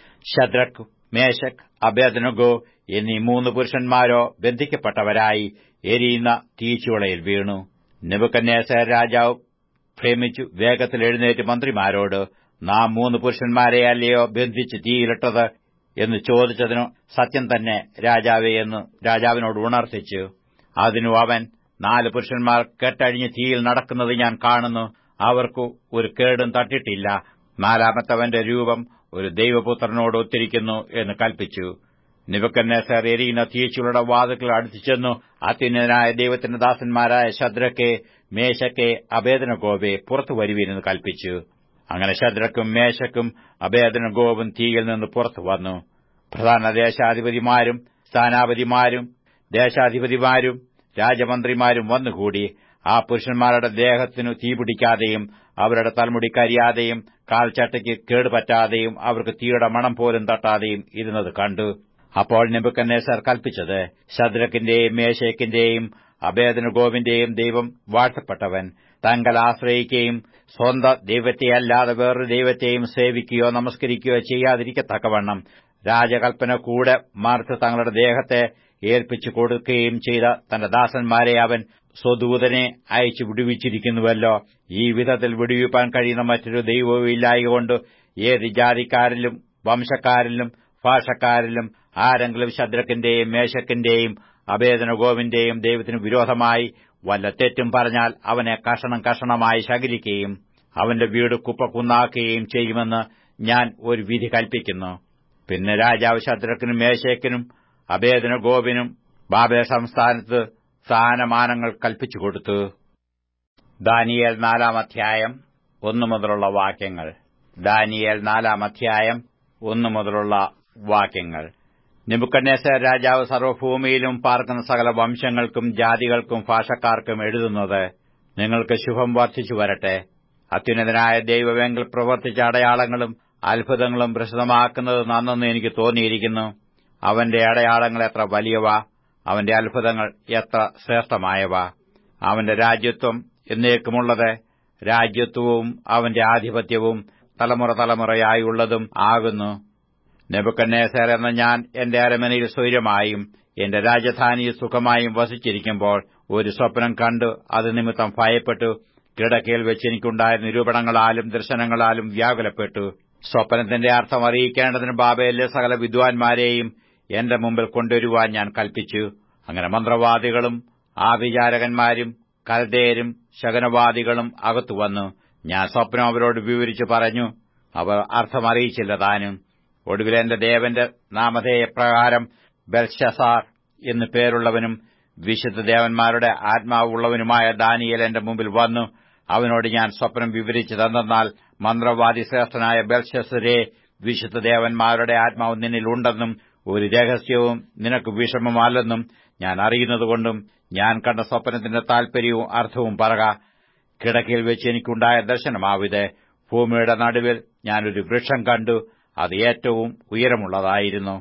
ശദ്രക് മേശക് അഭേദനഗോ എന്നീ മൂന്ന് പുരുഷന്മാരോ ബന്ധിക്കപ്പെട്ടവരായി എരിയുന്ന തീച്ചുളയിൽ വീണു നെബുക്കന്നേസർ രാജാവ് ഭ്രമിച്ചു വേഗത്തിൽ എഴുന്നേറ്റ് മന്ത്രിമാരോട് നാം മൂന്ന് പുരുഷന്മാരെ അല്ലയോ ബന്ധിച്ച് തീയിലിട്ടത് എന്ന് ചോദിച്ചതിനു സത്യം തന്നെ രാജാവേ എന്ന് രാജാവിനോട് ഉണർത്തിച്ചു അതിനു അവൻ നാല് പുരുഷന്മാർ കെട്ടഴിഞ്ഞ് തീയിൽ നടക്കുന്നത് ഞാൻ കാണുന്നു അവർക്കു ഒരു കേടും തട്ടിട്ടില്ല നാലാമത്തവന്റെ രൂപം ഒരു ദൈവപുത്രനോട് ഒത്തിരിക്കുന്നു എന്ന് കൽപ്പിച്ചു നിവക്കന്നേസർ എരിയുന്ന തീച്ചുളുടെ വാതുക്കൾ അടുത്തു ചെന്നു അത്യുന്നതനായ ദൈവത്തിന്റെ ദാസന്മാരായ ശദ്രക്കെ മേശക്കെ അഭേദനഗോപെ പുറത്തു വരുവീനെന്ന് കൽപ്പിച്ചു അങ്ങനെ ശദ്രക്കും മേശക്കും അഭേദനഗോപും തീയിൽ നിന്ന് പുറത്തു വന്നു പ്രധാന ദേശാധിപതിമാരും സ്ഥാനാപതിമാരും ദേശാധിപതിമാരും രാജമന്ത്രിമാരും വന്നുകൂടി ആ പുരുഷന്മാരുടെ ദേഹത്തിനു തീപിടിക്കാതെയും അവരുടെ തലമുടി കരിയാതെയും കാൽച്ചട്ടയ്ക്ക് കേടുപറ്റാതെയും അവർക്ക് തീയുടെ മണം പോലും തട്ടാതെയും ഇരുന്നത് കണ്ടു അപ്പോൾ നെബുക്കന്നേസർ കൽപ്പിച്ചത് ശദ്രക്കിന്റെയും മേശേക്കിന്റെയും അഭേദനഗോവിന്റെയും ദൈവം വാഴ്ത്തപ്പെട്ടവൻ തങ്ങൾ ആശ്രയിക്കുകയും സ്വന്തം ദൈവത്തെയല്ലാതെ വേറൊരു ദൈവത്തെയും സേവിക്കുകയോ നമസ്കരിക്കുകയോ ചെയ്യാതിരിക്കത്തക്കവണ്ണം രാജകൽപ്പന കൂടെ മറുത്ത് തങ്ങളുടെ ദേഹത്തെ ഏൽപ്പിച്ചു കൊടുക്കുകയും ചെയ്ത തന്റെ ദാസന്മാരെ അവൻ സ്വദൂതനെ അയച്ചു വിടുവിച്ചിരിക്കുന്നുവല്ലോ ഈ വിധത്തിൽ വിടുവിപ്പാൻ കഴിയുന്ന മറ്റൊരു ദൈവവും ഇല്ലായകൊണ്ട് ഏത് ജാതിക്കാരിലും വംശക്കാരിലും ഭാഷക്കാരിലും ആരെങ്കിലും ശദ്രക്കിന്റെയും മേശക്കിന്റെയും അഭേദനഗോവിന്റെയും ദൈവത്തിന് വിരോധമായി വല്ല തെറ്റും പറഞ്ഞാൽ അവനെ കഷണം കഷണമായി ശകലിക്കുകയും അവന്റെ വീട് കുപ്പക്കുന്നാക്കുകയും ചെയ്യുമെന്ന് ഞാൻ ഒരു വിധി കൽപ്പിക്കുന്നു പിന്നെ രാജാവ് ശദ്രക്കിനും മേശേക്കിനും അഭേദനഗോപിനും ബാബേ സംസ്ഥാനത്ത് സ്ഥാനമാനങ്ങൾ കൽപ്പിച്ചു കൊടുത്തു ദാനിയേൽ നാലാം അധ്യായം ഒന്നു മുതലുള്ള വാക്യങ്ങൾ ദാനിയേൽ നാലാം അധ്യായം ഒന്നു മുതലുള്ള വാക്യങ്ങൾ നിബുക്കന്നേസർ രാജാവ് സർവ്വഭൂമിയിലും പാർക്കുന്ന സകല വംശങ്ങൾക്കും ജാതികൾക്കും ഭാഷക്കാർക്കും എഴുതുന്നത് നിങ്ങൾക്ക് ശുഭം വർദ്ധിച്ചു വരട്ടെ അത്യുന്നതനായ ദൈവമെങ്കിൽ പ്രവർത്തിച്ച അടയാളങ്ങളും അത്ഭുതങ്ങളും പ്രസിദ്ധമാക്കുന്നത് നന്നെന്ന് എനിക്ക് തോന്നിയിരിക്കുന്നു അവന്റെ അടയാളങ്ങൾ എത്ര വലിയവ അവന്റെ അത്ഭുതങ്ങൾ എത്ര ശ്രേഷ്ഠമായവ അവന്റെ രാജ്യത്വം എന്നേക്കുമുള്ളത് രാജ്യത്വവും അവന്റെ ആധിപത്യവും തലമുറ തലമുറയായുള്ളതും ആകുന്നു നെബുക്കന്നേസർ എന്ന ഞാൻ എന്റെ അരമനയിൽ സ്വൈരമായും എന്റെ രാജധാനിയിൽ സുഖമായും വസിച്ചിരിക്കുമ്പോൾ ഒരു സ്വപ്നം കണ്ടു അത് നിമിത്തം ഭയപ്പെട്ടു കിടക്കയിൽ വെച്ച് എനിക്കുണ്ടായ നിരൂപണങ്ങളാലും ദർശനങ്ങളാലും വ്യാകുലപ്പെട്ടു സ്വപ്നത്തിന്റെ അർത്ഥം അറിയിക്കേണ്ടതിന് ബാബയിലെ സകല വിദ്വാൻമാരെയും എന്റെ മുമ്പിൽ കൊണ്ടുവരുവാൻ ഞാൻ കൽപ്പിച്ചു അങ്ങനെ മന്ത്രവാദികളും ആഭിചാരകന്മാരും കൽദേരും ശകനവാദികളും അകത്തു വന്നു ഞാൻ സ്വപ്നം അവരോട് വിവരിച്ചു പറഞ്ഞു അവർ അർത്ഥം അറിയിച്ചില്ല താനും ഒടുവിൽ എന്റെ ദേവന്റെ നാമധേയപ്രകാരം ബൽഷസാർ എന്നു പേരുള്ളവനും വിശുദ്ധ ദേവന്മാരുടെ ആത്മാവുള്ളവനുമായ ദാനിയൽ എന്റെ മുമ്പിൽ വന്നു അവനോട് ഞാൻ സ്വപ്നം വിവരിച്ചു തന്നാൽ മന്ത്രവാദി ശ്രേഷ്ഠനായ ബൽഷസരെ വിശുദ്ധ ദേവന്മാരുടെ ആത്മാവ് നിന്നിലുണ്ടെന്നും ഒരു രഹസ്യവും നിനക്ക് വിഷമമല്ലെന്നും ഞാൻ അറിയുന്നതുകൊണ്ടും ഞാൻ കണ്ട സ്വപ്നത്തിന്റെ താൽപര്യവും അർത്ഥവും പറക കിടക്കയിൽ വെച്ച് എനിക്കുണ്ടായ ദർശനമാവിത് ഭൂമിയുടെ നടുവിൽ ഞാനൊരു വൃക്ഷം കണ്ടു അത് ഏറ്റവും ഉയരമുള്ളതായിരുന്നു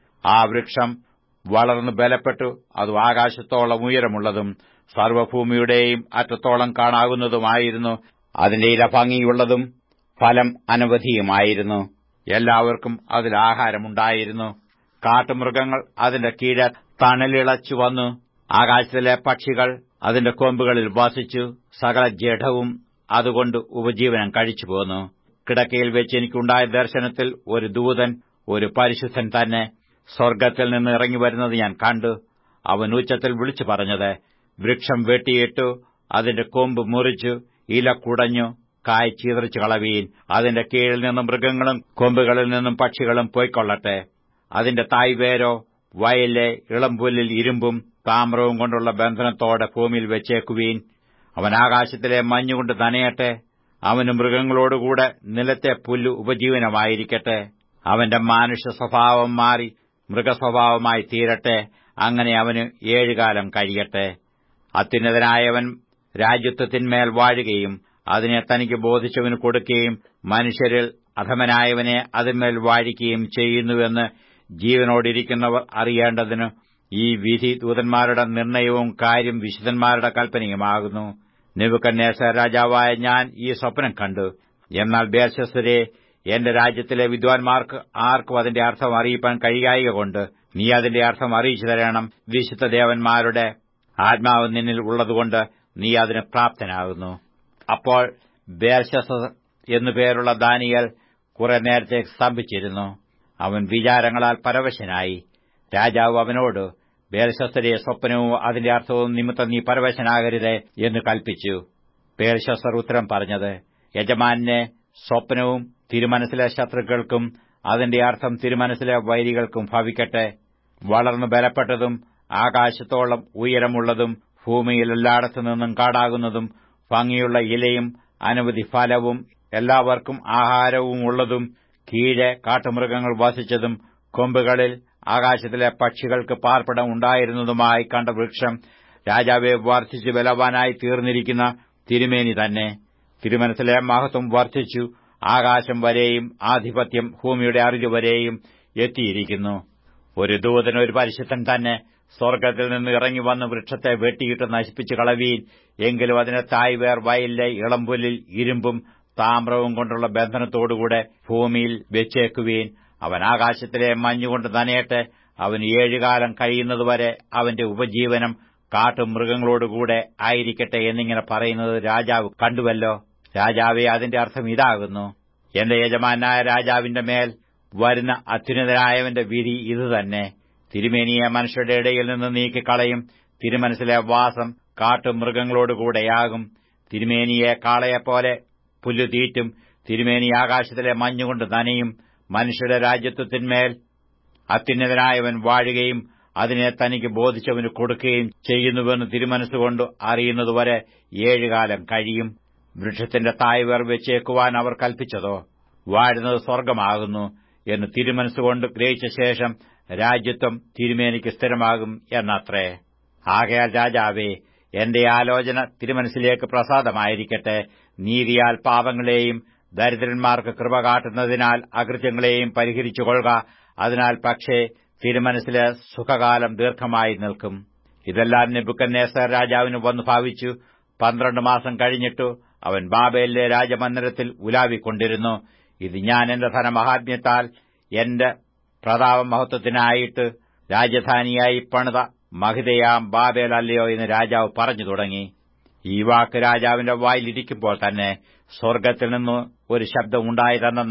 ആ വൃക്ഷം വളർന്നു ബലപ്പെട്ടു അത് ആകാശത്തോളം ഉയരമുള്ളതും സർവ്വഭൂമിയുടെയും അറ്റത്തോളം കാണാകുന്നതുമായിരുന്നു അതിന്റെ ഇല ഭംഗിയുള്ളതും ഫലം അനവധിയുമായിരുന്നു എല്ലാവർക്കും അതിൽ ആഹാരമുണ്ടായിരുന്നു കാട്ടുമൃഗങ്ങൾ അതിന്റെ കീഴെ തണലിളച്ചു വന്നു ആകാശത്തിലെ പക്ഷികൾ അതിന്റെ കൊമ്പുകളിൽ വസിച്ചു സകല ജഡവും അതുകൊണ്ട് ഉപജീവനം കഴിച്ചു പോന്നു കിടക്കയിൽ വെച്ച് എനിക്കുണ്ടായ ദർശനത്തിൽ ഒരു ദൂതൻ ഒരു പരിശുദ്ധൻ തന്നെ സ്വർഗ്ഗത്തിൽ നിന്ന് ഇറങ്ങി വരുന്നത് ഞാൻ കണ്ടു അവൻ ഉച്ചത്തിൽ വിളിച്ചു പറഞ്ഞത് വൃക്ഷം വെട്ടിയിട്ടു അതിന്റെ കൊമ്പ് മുറിച്ചു ഇല കുടഞ്ഞു കായ് ചീതറിച്ചു കളവീൻ അതിന്റെ കീഴിൽ നിന്നും മൃഗങ്ങളും കൊമ്പുകളിൽ നിന്നും പക്ഷികളും പോയിക്കൊള്ളട്ടെ അതിന്റെ തായ്വേരോ വയലിലെ ഇളംപുല്ലിൽ ഇരുമ്പും താമ്രവും കൊണ്ടുള്ള ബന്ധനത്തോടെ ഭൂമിയിൽ വെച്ചേക്കുവീൻ അവൻ ആകാശത്തിലെ മഞ്ഞുകൊണ്ട് നനയട്ടെ അവന് മൃഗങ്ങളോടുകൂടെ നിലത്തെ പുല്ല് ഉപജീവനമായിരിക്കട്ടെ അവന്റെ മാനുഷ്യ സ്വഭാവം മാറി മൃഗസ്വഭാവമായി തീരട്ടെ അങ്ങനെ അവന് ഏഴുകാലം കഴിയട്ടെ അത്യുന്നതനായവൻ രാജ്യത്വത്തിന്മേൽ വാഴുകയും അതിനെ തനിക്ക് ബോധിച്ചവന് കൊടുക്കുകയും മനുഷ്യരിൽ അധമനായവനെ അതിന്മേൽ വാഴിക്കുകയും ചെയ്യുന്നുവെന്ന് ജീവനോടിരിക്കുന്നവർ അറിയേണ്ടതിന് ഈ വിധി ദൂതന്മാരുടെ നിർണയവും കാര്യം വിശുദ്ധന്മാരുടെ കൽപ്പനയുമാകുന്നു നെബുക്കന്നേസ രാജാവായ ഞാൻ ഈ സ്വപ്നം കണ്ടു എന്നാൽ ബേർശസ്വരെ എന്റെ രാജ്യത്തിലെ വിദ്വാൻമാർക്ക് ആർക്കും അതിന്റെ അർത്ഥം അറിയിപ്പാൻ കഴിയായിക കൊണ്ട് നീ അതിന്റെ അർത്ഥം അറിയിച്ചു തരണം വിശുദ്ധ ദേവന്മാരുടെ ആത്മാവ് നിന്നിൽ ഉള്ളതുകൊണ്ട് നീ അതിന് പ്രാപ്തനാകുന്നു അപ്പോൾ ബേർശസർ എന്നു പേരുള്ള ദാനിയൽ കുറെ നേരത്തെ സ്തംഭിച്ചിരുന്നു അവൻ വിചാരങ്ങളാൽ പരവശനായി രാജാവ് അവനോട് ബേൽശസ്തരെ സ്വപ്നവും അതിന്റെ അർത്ഥവും നിമിത്തം നീ പരവശനാകരുത് എന്ന് കൽപ്പിച്ചു ബേൽശസ്തർ ഉത്തരം പറഞ്ഞത് യജമാനെ സ്വപ്നവും തിരുമനസ്സിലെ ശത്രുക്കൾക്കും അതിന്റെ അർത്ഥം തിരുമനസ്സിലെ വൈരികൾക്കും ഭവിക്കട്ടെ വളർന്നു ബലപ്പെട്ടതും ആകാശത്തോളം ഉയരമുള്ളതും ഭൂമിയിൽ എല്ലായിടത്തു നിന്നും കാടാകുന്നതും ഭംഗിയുള്ള ഇലയും അനവധി ഫലവും എല്ലാവർക്കും ആഹാരവും ഉള്ളതും കീഴെ കാട്ടുമൃഗങ്ങൾ വസിച്ചതും കൊമ്പുകളിൽ ആകാശത്തിലെ പക്ഷികൾക്ക് പാർപ്പിടം ഉണ്ടായിരുന്നതുമായി കണ്ട വൃക്ഷം രാജാവെ വർദ്ധിച്ചു ബലവാനായി തീർന്നിരിക്കുന്ന തിരുമേനി തന്നെ തിരുമനസിലെ മഹത്വം വർദ്ധിച്ചു ആകാശം വരെയും ആധിപത്യം ഭൂമിയുടെ അറിവ് വരെയും എത്തിയിരിക്കുന്നു ഒരു ദൂതൻ ഒരു പരിശുദ്ധൻ തന്നെ സ്വർഗ്ഗത്തിൽ നിന്ന് ഇറങ്ങി വന്ന് വൃക്ഷത്തെ വെട്ടിയിട്ട് നശിപ്പിച്ചു കളവീൻ എങ്കിലും അതിനെ തായ്വേർ വയലിലെ ഇളംപുല്ലിൽ ഇരുമ്പും താമ്രവും കൊണ്ടുള്ള ബന്ധനത്തോടുകൂടെ ഭൂമിയിൽ വെച്ചേക്കുവീൻ അവൻ ആകാശത്തിലെ മഞ്ഞുകൊണ്ട് നനയട്ടെ അവന് ഏഴുകാലം കഴിയുന്നതുവരെ അവന്റെ ഉപജീവനം കാട്ടുമൃഗങ്ങളോടുകൂടെ ആയിരിക്കട്ടെ എന്നിങ്ങനെ പറയുന്നത് രാജാവ് കണ്ടുവല്ലോ രാജാവെ അതിന്റെ അർത്ഥം ഇതാകുന്നു എന്റെ യജമാനായ രാജാവിന്റെ മേൽ വരുന്ന അത്യുന്നതനായവന്റെ വിധി ഇതുതന്നെ തിരുമേനിയെ മനുഷ്യരുടെ ഇടയിൽ നിന്ന് നീക്കിക്കളയും തിരുമനസിലെ വാസം കാട്ടുമൃഗങ്ങളോടുകൂടെയാകും തിരുമേനിയെ കാളയെപ്പോലെ പുല്ലു തീറ്റും തിരുമേനി ആകാശത്തിലെ മഞ്ഞുകൊണ്ട് നനയും മനുഷ്യരുടെ രാജ്യത്വത്തിന്മേൽ അത്യുന്നതനായവൻ വാഴുകയും അതിനെ തനിക്ക് ബോധിച്ചവന് കൊടുക്കുകയും ചെയ്യുന്നുവെന്ന് തിരുമനസ്സുകൊണ്ട് അറിയുന്നതുവരെ ഏഴുകാലം കഴിയും വൃക്ഷത്തിന്റെ തായ്വേർ വെച്ചേക്കുവാൻ അവർ കൽപ്പിച്ചതോ വാഴുന്നത് സ്വർഗമാകുന്നു എന്ന് തിരുമനസ്സുകൊണ്ട് ഗ്രഹിച്ച ശേഷം രാജ്യത്വം തിരുമേനിക്ക് സ്ഥിരമാകും എന്നത്രേ ആകയാൽ രാജാവേ എന്റെ ആലോചന തിരുമനസ്സിലേക്ക് പ്രസാദമായിരിക്കട്ടെ നീതിയാൽ പാപങ്ങളെയും ദരിദ്രന്മാർക്ക് കൃപ കാട്ടുന്നതിനാൽ അകൃത്യങ്ങളെയും പരിഹരിച്ചുകൊള്ളുക അതിനാൽ പക്ഷേ തിരുമനസ്സിലെ സുഖകാലം ദീർഘമായി നിൽക്കും ഇതെല്ലാം നെബുക്കന്നേസർ രാജാവിന് വന്നു ഭാവിച്ചു പന്ത്രണ്ട് മാസം കഴിഞ്ഞിട്ടു അവൻ ബാബേലിലെ രാജമന്ദിരത്തിൽ ഉലാവിക്കൊണ്ടിരുന്നു ഇത് ഞാൻ എന്റെ ധനമഹാത്മ്യത്താൽ എന്റെ പ്രതാപ മഹത്വത്തിനായിട്ട് രാജധാനിയായി പണിത മഹിതയാം ബാബേൽ അല്ലയോ എന്ന് രാജാവ് പറഞ്ഞു തുടങ്ങി ഈ വാക്ക് രാജാവിന്റെ വായിലിരിക്കുമ്പോൾ തന്നെ സ്വർഗ്ഗത്തിൽ നിന്ന് ഒരു ശബ്ദം ഉണ്ടായതെന്നാൽ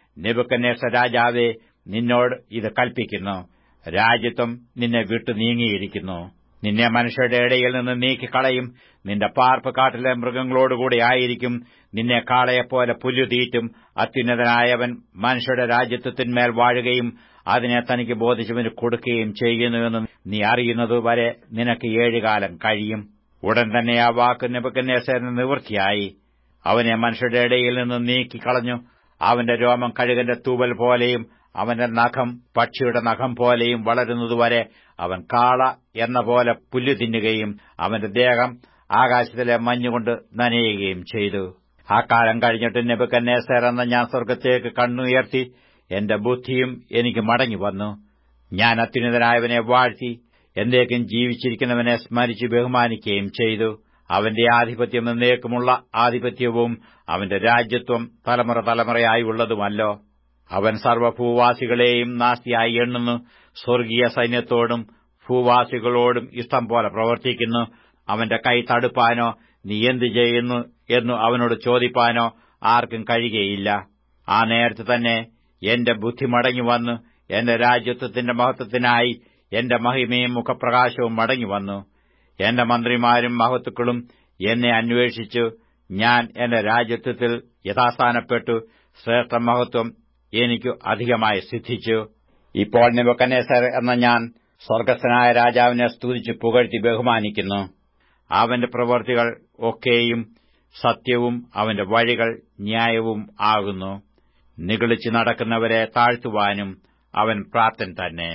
നെബുക്കന്നേസ രാജാവേ നിന്നോട് ഇത് കൽപ്പിക്കുന്നു രാജ്യത്വം നിന്നെ വിട്ടു നീങ്ങിയിരിക്കുന്നു നിന്നെ മനുഷ്യരുടെ ഇടയിൽ നിന്ന് നീക്കിക്കളയും നിന്റെ പാർപ്പ് കാട്ടിലെ മൃഗങ്ങളോടുകൂടി ആയിരിക്കും നിന്നെ കാളയെപ്പോലെ പുല്ലു തീറ്റും അത്യുന്നതനായവൻ മനുഷ്യരുടെ രാജ്യത്വത്തിന്മേൽ വാഴുകയും അതിനെ തനിക്ക് ബോധിച്ചവന് കൊടുക്കുകയും ചെയ്യുന്നുവെന്ന് നീ അറിയുന്നതുവരെ നിനക്ക് ഏഴുകാലം കഴിയും ഉടൻ തന്നെ ആ വാക്ക് നെബുക്കന്നേസറിന് നിവൃത്തിയായി അവനെ മനുഷ്യരുടെ ഇടയിൽ നിന്ന് നീക്കിക്കളഞ്ഞു അവന്റെ രോമം കഴുകന്റെ തൂവൽ പോലെയും അവന്റെ നഖം പക്ഷിയുടെ നഖം പോലെയും വളരുന്നതുവരെ അവൻ കാള എന്ന പോലെ പുല്ലു തിന്നുകയും അവന്റെ ദേഹം ആകാശത്തിലെ മഞ്ഞുകൊണ്ട് നനയുകയും ചെയ്തു ആ കാലം കഴിഞ്ഞിട്ട് നെബുക്കന്നേസർ എന്ന ഞാൻ സ്വർഗത്തേക്ക് കണ്ണുയർത്തി എന്റെ ബുദ്ധിയും എനിക്ക് മടങ്ങി വന്നു ഞാൻ അത്യുന്നതനായവനെ വാഴ്ത്തി എന്തേക്കും ജീവിച്ചിരിക്കുന്നവനെ സ്മരിച്ച് ബഹുമാനിക്കുകയും ചെയ്തു അവന്റെ ആധിപത്യം എന്നേക്കുമുള്ള ആധിപത്യവും അവന്റെ രാജ്യത്വം തലമുറ തലമുറയായി ഉള്ളതുമല്ലോ അവൻ സർവ്വഭൂവാസികളെയും നാസ്തിയായി എണ്ണുന്നു സ്വർഗീയ സൈന്യത്തോടും ഭൂവാസികളോടും ഇഷ്ടം പോലെ പ്രവർത്തിക്കുന്നു അവന്റെ കൈ തടുപ്പാനോ നീ എന്തു ചെയ്യുന്നു എന്നു അവനോട് ചോദിപ്പാനോ ആർക്കും കഴിയുകയില്ല ആ നേരത്ത് തന്നെ എന്റെ ബുദ്ധി മടങ്ങി വന്നു എന്റെ രാജ്യത്വത്തിന്റെ മഹത്വത്തിനായി എന്റെ മഹിമയും മുഖപ്രകാശവും മടങ്ങി വന്നു എന്റെ മന്ത്രിമാരും മഹത്തുക്കളും എന്നെ അന്വേഷിച്ചു ഞാൻ എന്റെ രാജ്യത്വത്തിൽ യഥാസ്ഥാനപ്പെട്ടു ശ്രേഷ്ഠ മഹത്വം എനിക്കു അധികമായി സിദ്ധിച്ചു ഇപ്പോൾ നിബക്കനേസർ എന്ന ഞാൻ സ്വർഗസ്ഥനായ രാജാവിനെ സ്തുതിച്ച് പുകഴ്ത്തി ബഹുമാനിക്കുന്നു അവന്റെ പ്രവൃത്തികൾ ഒക്കെയും സത്യവും അവന്റെ വഴികൾ ന്യായവും ആകുന്നു നിഗളിച്ച് നടക്കുന്നവരെ താഴ്ത്തുവാനും അവൻ പ്രാപ്തൻ തന്നെ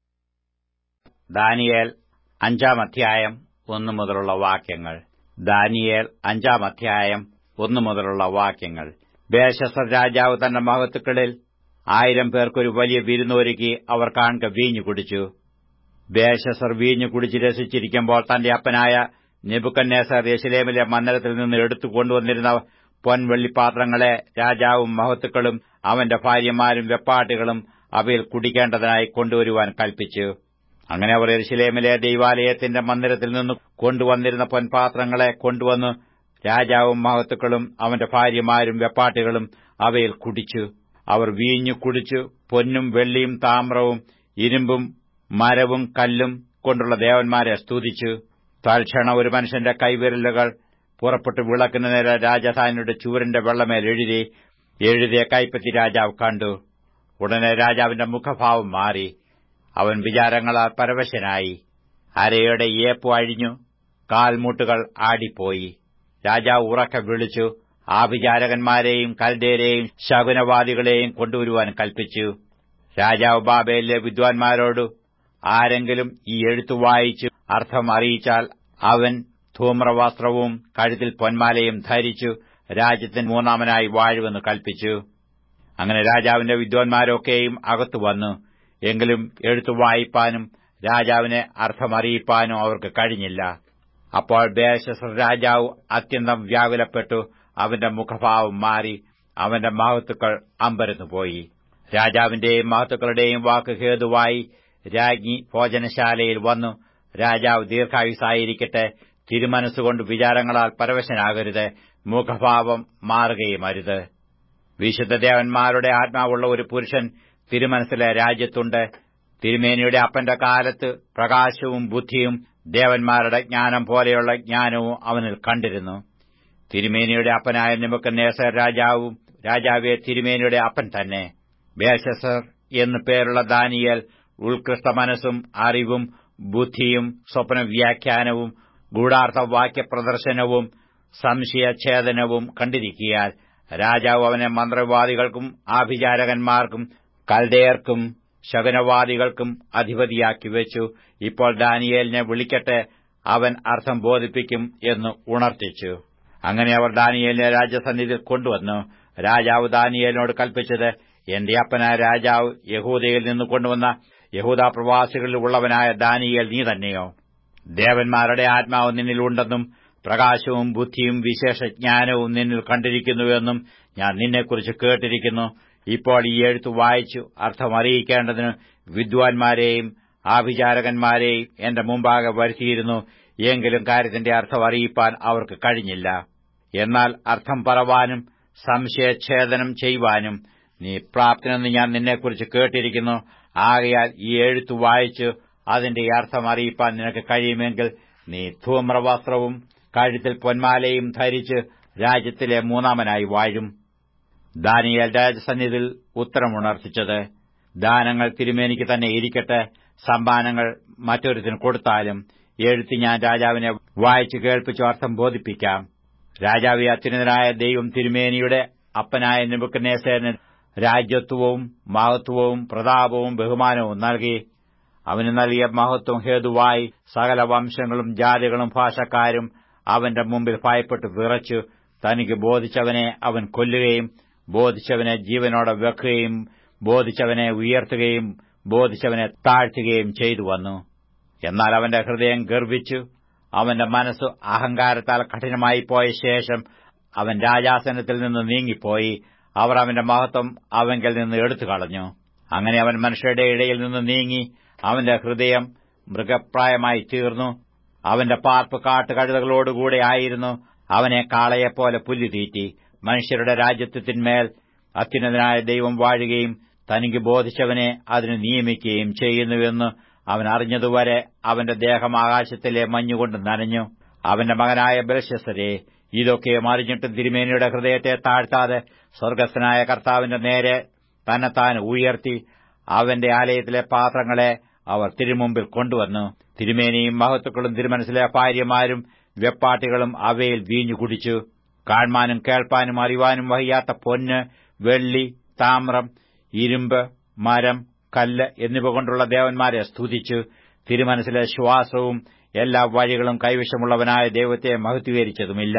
ദാനിയേൽ അഞ്ചാം അധ്യായം ഒന്നു മുതലുള്ള വാക്യങ്ങൾ ദാനിയേൽ അഞ്ചാം അധ്യായം ഒന്നു മുതലുള്ള വാക്യങ്ങൾ ബേശസർ രാജാവ് തന്റെ മഹത്തുക്കളിൽ ആയിരം പേർക്കൊരു വലിയ വിരുന്നൊരുക്കി അവർ കാണുക വീഞ്ഞു കുടിച്ചു ബേശസർ വീഞ്ഞു കുടിച്ച് രസിച്ചിരിക്കുമ്പോൾ തന്റെ അപ്പനായ നെബുക്കന്നേസർ യശിലേമിലെ മന്ദിരത്തിൽ നിന്ന് എടുത്തു കൊണ്ടുവന്നിരുന്ന പൊൻവെള്ളിപ്പാത്രങ്ങളെ രാജാവും മഹത്തുക്കളും അവന്റെ ഭാര്യമാരും വെപ്പാട്ടുകളും അവയിൽ കുടിക്കേണ്ടതിനായി കൊണ്ടുവരുവാൻ കൽപ്പിച്ചു അങ്ങനെ അവർ എരുശിലേമിലെ ദൈവാലയത്തിന്റെ മന്ദിരത്തിൽ നിന്ന് കൊണ്ടുവന്നിരുന്ന പൊൻപാത്രങ്ങളെ കൊണ്ടുവന്ന് രാജാവും മഹത്തുക്കളും അവന്റെ ഭാര്യമാരും വെപ്പാട്ടുകളും അവയിൽ കുടിച്ചു അവർ വീഞ്ഞു കുടിച്ചു പൊന്നും വെള്ളിയും താമ്രവും ഇരുമ്പും മരവും കല്ലും കൊണ്ടുള്ള ദേവന്മാരെ സ്തുതിച്ചു തൽക്ഷണ ഒരു മനുഷ്യന്റെ കൈവിരലുകൾ പുറപ്പെട്ട് വിളക്കുന്ന നേരെ രാജധാനിയുടെ ചൂരന്റെ വെള്ളമേൽ എഴുതി എഴുതിയ കൈപ്പത്തി രാജാവ് കണ്ടു ഉടനെ രാജാവിന്റെ മുഖഭാവം മാറി അവൻ വിചാരങ്ങളാൽ പരവശനായി അരയുടെ ഏപ്പ് അഴിഞ്ഞു കാൽമുട്ടുകൾ ആടിപ്പോയി രാജാവ് ഉറക്കെ വിളിച്ചു ആ വിചാരകന്മാരെയും കൽദേരെയും ശകുനവാദികളെയും കൊണ്ടുവരുവാൻ കൽപ്പിച്ചു രാജാവ് ബാബയിലെ വിദ്വാൻമാരോട് ആരെങ്കിലും ഈ എഴുത്തു വായിച്ച് അർത്ഥം അറിയിച്ചാൽ അവൻ ധൂമ്രവസ്ത്രവും കഴുത്തിൽ പൊന്മാലയും ധരിച്ചു രാജ്യത്തിന് മൂന്നാമനായി വാഴുവെന്ന് കൽപ്പിച്ചു അങ്ങനെ രാജാവിന്റെ വിദ്വാൻമാരൊക്കെയും അകത്തു വന്നു എങ്കിലും എഴുത്തു വായിപ്പാനും രാജാവിനെ അർത്ഥമറിയിപ്പാനും അവർക്ക് കഴിഞ്ഞില്ല അപ്പോൾ ബേശസർ രാജാവ് അത്യന്തം വ്യാകുലപ്പെട്ടു അവന്റെ മുഖഭാവം മാറി അവന്റെ മഹത്തുക്കൾ അമ്പരന്നുപോയി രാജാവിന്റെയും മഹത്തുക്കളുടെയും വാക്ക് ഹേതുവായി രാജ്ഞി ഭോജനശാലയിൽ വന്നു രാജാവ് ദീർഘായുസായിരിക്കട്ടെ തിരുമനസ്സുകൊണ്ട് വിചാരങ്ങളാൽ പരവശനാകരുത് മുഖഭാവം മാറുകയുമരുത് വിശുദ്ധദേവന്മാരുടെ ആത്മാവുള്ള ഒരു പുരുഷൻ തിരുമനസ്സിലെ രാജ്യത്തുണ്ട് തിരുമേനിയുടെ അപ്പന്റെ കാലത്ത് പ്രകാശവും ബുദ്ധിയും ദേവന്മാരുടെ ജ്ഞാനം പോലെയുള്ള ജ്ഞാനവും അവനിൽ കണ്ടിരുന്നു തിരുമേനിയുടെ അപ്പനായ നിമക്കന്നേസർ രാജാവും രാജാവെ തിരുമേനിയുടെ അപ്പൻ തന്നെ ബേശസർ എന്നു പേരുള്ള ദാനിയൽ ഉത്കൃഷ്ട മനസ്സും അറിവും ബുദ്ധിയും സ്വപ്നവ്യാഖ്യാനവും ഗൂഢാർത്ഥ വാക്യപ്രദർശനവും സംശയഛേദനവും കണ്ടിരിക്കിയാൽ രാജാവ് അവനെ മന്ത്രവാദികൾക്കും ആഭിചാരകന്മാർക്കും കൽദേയർക്കും ശകനവാദികൾക്കും അധിപതിയാക്കി വെച്ചു ഇപ്പോൾ ദാനിയേലിനെ വിളിക്കട്ടെ അവൻ അർത്ഥം ബോധിപ്പിക്കും എന്ന് ഉണർത്തിച്ചു അങ്ങനെ അവർ ദാനിയേലിനെ രാജസന്നിധിയിൽ കൊണ്ടുവന്നു രാജാവ് ദാനിയേലിനോട് കൽപ്പിച്ചത് എന്റെ അപ്പനായ രാജാവ് യഹൂദയിൽ നിന്ന് കൊണ്ടുവന്ന യഹൂദ പ്രവാസികളിൽ ഉള്ളവനായ ദാനിയേൽ നീ തന്നെയോ ദേവന്മാരുടെ ആത്മാവ് നിന്നിലുണ്ടെന്നും പ്രകാശവും ബുദ്ധിയും വിശേഷജ്ഞാനവും നിന്നിൽ കണ്ടിരിക്കുന്നുവെന്നും ഞാൻ നിന്നെക്കുറിച്ച് കേട്ടിരിക്കുന്നു ഇപ്പോൾ ഈ എഴുത്ത് വായിച്ചു അർത്ഥമറിയിക്കേണ്ടതിന് വിദ്വാൻമാരെയും ആഭിചാരകന്മാരെയും എന്റെ മുമ്പാകെ വരുത്തിയിരുന്നു എങ്കിലും കാര്യത്തിന്റെ അർത്ഥം അറിയിപ്പാൻ അവർക്ക് കഴിഞ്ഞില്ല എന്നാൽ അർത്ഥം പറവാനും സംശയച്ഛേദനം ചെയ്യുവാനും നീ പ്രാപ്തനെന്ന് ഞാൻ നിന്നെക്കുറിച്ച് കേട്ടിരിക്കുന്നു ആകയാൽ ഈ എഴുത്തു വായിച്ചു അതിന്റെ അർത്ഥം അറിയിപ്പാൻ നിനക്ക് കഴിയുമെങ്കിൽ നീ ധൂമ്രവസ്ത്രവും കഴുത്തിൽ പൊന്മാലയും ധരിച്ച് രാജ്യത്തിലെ മൂന്നാമനായി വാഴും ദാനിയേൽ രാജസന്നിധിയിൽ ഉത്തരമുണർത്തിച്ചത് ദാനങ്ങൾ തിരുമേനിക്ക് തന്നെ ഇരിക്കട്ടെ സമ്മാനങ്ങൾ മറ്റൊരുത്തിന് കൊടുത്താലും എഴുത്തി ഞാൻ രാജാവിനെ വായിച്ചു കേൾപ്പിച്ചു അർത്ഥം ബോധിപ്പിക്കാം രാജാവി അത്യുന്നതനായ ദൈവം തിരുമേനിയുടെ അപ്പനായ നിബുക്കനേസേന് രാജ്യത്വവും മഹത്വവും പ്രതാപവും ബഹുമാനവും നൽകി അവന് നൽകിയ മഹത്വം ഹേതുവായി സകല വംശങ്ങളും ജാതികളും ഭാഷക്കാരും അവന്റെ മുമ്പിൽ ഭയപ്പെട്ട് വിറച്ചു തനിക്ക് ബോധിച്ചവനെ അവൻ കൊല്ലുകയും ബോധിച്ചവനെ ജീവനോടെ വെക്കുകയും ബോധിച്ചവനെ ഉയർത്തുകയും ബോധിച്ചവനെ താഴ്ത്തുകയും ചെയ്തു വന്നു എന്നാൽ അവന്റെ ഹൃദയം ഗർവിച്ചു അവന്റെ മനസ്സ് അഹങ്കാരത്താൽ കഠിനമായി പോയ ശേഷം അവൻ രാജാസനത്തിൽ നിന്ന് നീങ്ങിപ്പോയി അവർ അവന്റെ മഹത്വം അവങ്കിൽ നിന്ന് എടുത്തു കളഞ്ഞു അങ്ങനെ അവൻ മനുഷ്യരുടെ ഇടയിൽ നിന്ന് നീങ്ങി അവന്റെ ഹൃദയം മൃഗപ്രായമായി തീർന്നു അവന്റെ പാർപ്പ് കാട്ടുകഴുതകളോടുകൂടെ ആയിരുന്നു അവനെ കാളയെപ്പോലെ പുല്ല് തീറ്റി മനുഷ്യരുടെ രാജ്യത്വത്തിന്മേൽ അത്യുന്നതനായ ദൈവം വാഴുകയും തനിക്ക് ബോധിച്ചവനെ അതിന് നിയമിക്കുകയും ചെയ്യുന്നുവെന്ന് അവൻ അറിഞ്ഞതുവരെ അവന്റെ ദേഹം ആകാശത്തിലെ മഞ്ഞുകൊണ്ട് നനഞ്ഞു അവന്റെ മകനായ ബലശസ്സരെ ഇതൊക്കെ അറിഞ്ഞിട്ടും തിരുമേനിയുടെ ഹൃദയത്തെ താഴ്ത്താതെ സ്വർഗസ്ഥനായ കർത്താവിന്റെ നേരെ തന്നെത്താൻ ഉയർത്തി അവന്റെ ആലയത്തിലെ പാത്രങ്ങളെ അവർ തിരുമുമ്പിൽ കൊണ്ടുവന്നു തിരുമേനിയും മഹത്തുക്കളും തിരുമനസിലെ ഭാര്യമാരും വെപ്പാട്ടികളും അവയിൽ വീഞ്ഞു കുടിച്ചു കാൺമാനും കേൾപ്പാനും അറിവാനും വഹിയാത്ത പൊന്ന് വെള്ളി താമ്രം ഇരുമ്പ് മരം കല്ല് എന്നിവ കൊണ്ടുള്ള ദേവന്മാരെ സ്തുതിച്ചു തിരുമനസിലെ ശ്വാസവും എല്ലാ വഴികളും കൈവശമുള്ളവനായ ദൈവത്തെ മഹത്വീകരിച്ചതുമില്ല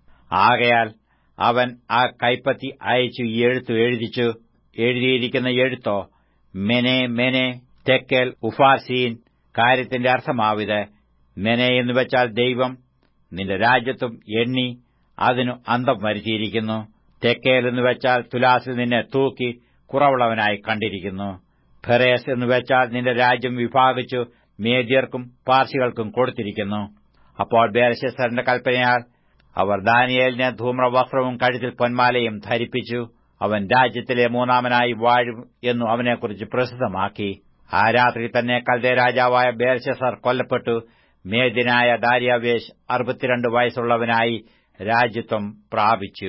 ആകയാൽ അവൻ ആ കൈപ്പത്തി അയച്ചു ഈ എഴുത്തു എഴുതിച്ചു എഴുതിയിരിക്കുന്ന എഴുത്തോ മെനെ മെനെ തെക്കേൽ ഉഫാസീൻ കാര്യത്തിന്റെ അർത്ഥമാവിത് മെനെ എന്ന് വെച്ചാൽ ദൈവം നിന്റെ രാജ്യത്വം എണ്ണി അതിനു അന്തം വരുത്തിയിരിക്കുന്നു തെക്കേൽ എന്ന് വെച്ചാൽ തുലാസിൽ നിന്നെ തൂക്കി കുറവുള്ളവനായി കണ്ടിരിക്കുന്നു ഫെറേസ് എന്ന് വെച്ചാൽ നിന്റെ രാജ്യം വിഭാഗിച്ചു മേദ്യർക്കും പാർസികൾക്കും കൊടുത്തിരിക്കുന്നു അപ്പോൾ ബേരശേസറിന്റെ കൽപ്പനയാൽ അവർ ദാനിയേലിനെ ധൂമ്രവസ്ത്രവും കഴുത്തിൽ പൊന്മാലയും ധരിപ്പിച്ചു അവൻ രാജ്യത്തിലെ മൂന്നാമനായി വാഴും എന്നു അവനെക്കുറിച്ച് പ്രസിദ്ധമാക്കി ആ രാത്രി തന്നെ കൽദേ രാജാവായ ബേർശസർ കൊല്ലപ്പെട്ടു മേദ്യനായ ദാര്യാവേശ് അറുപത്തിരണ്ട് വയസ്സുള്ളവനായി രാജ്യത്വം പ്രാപിച്ചു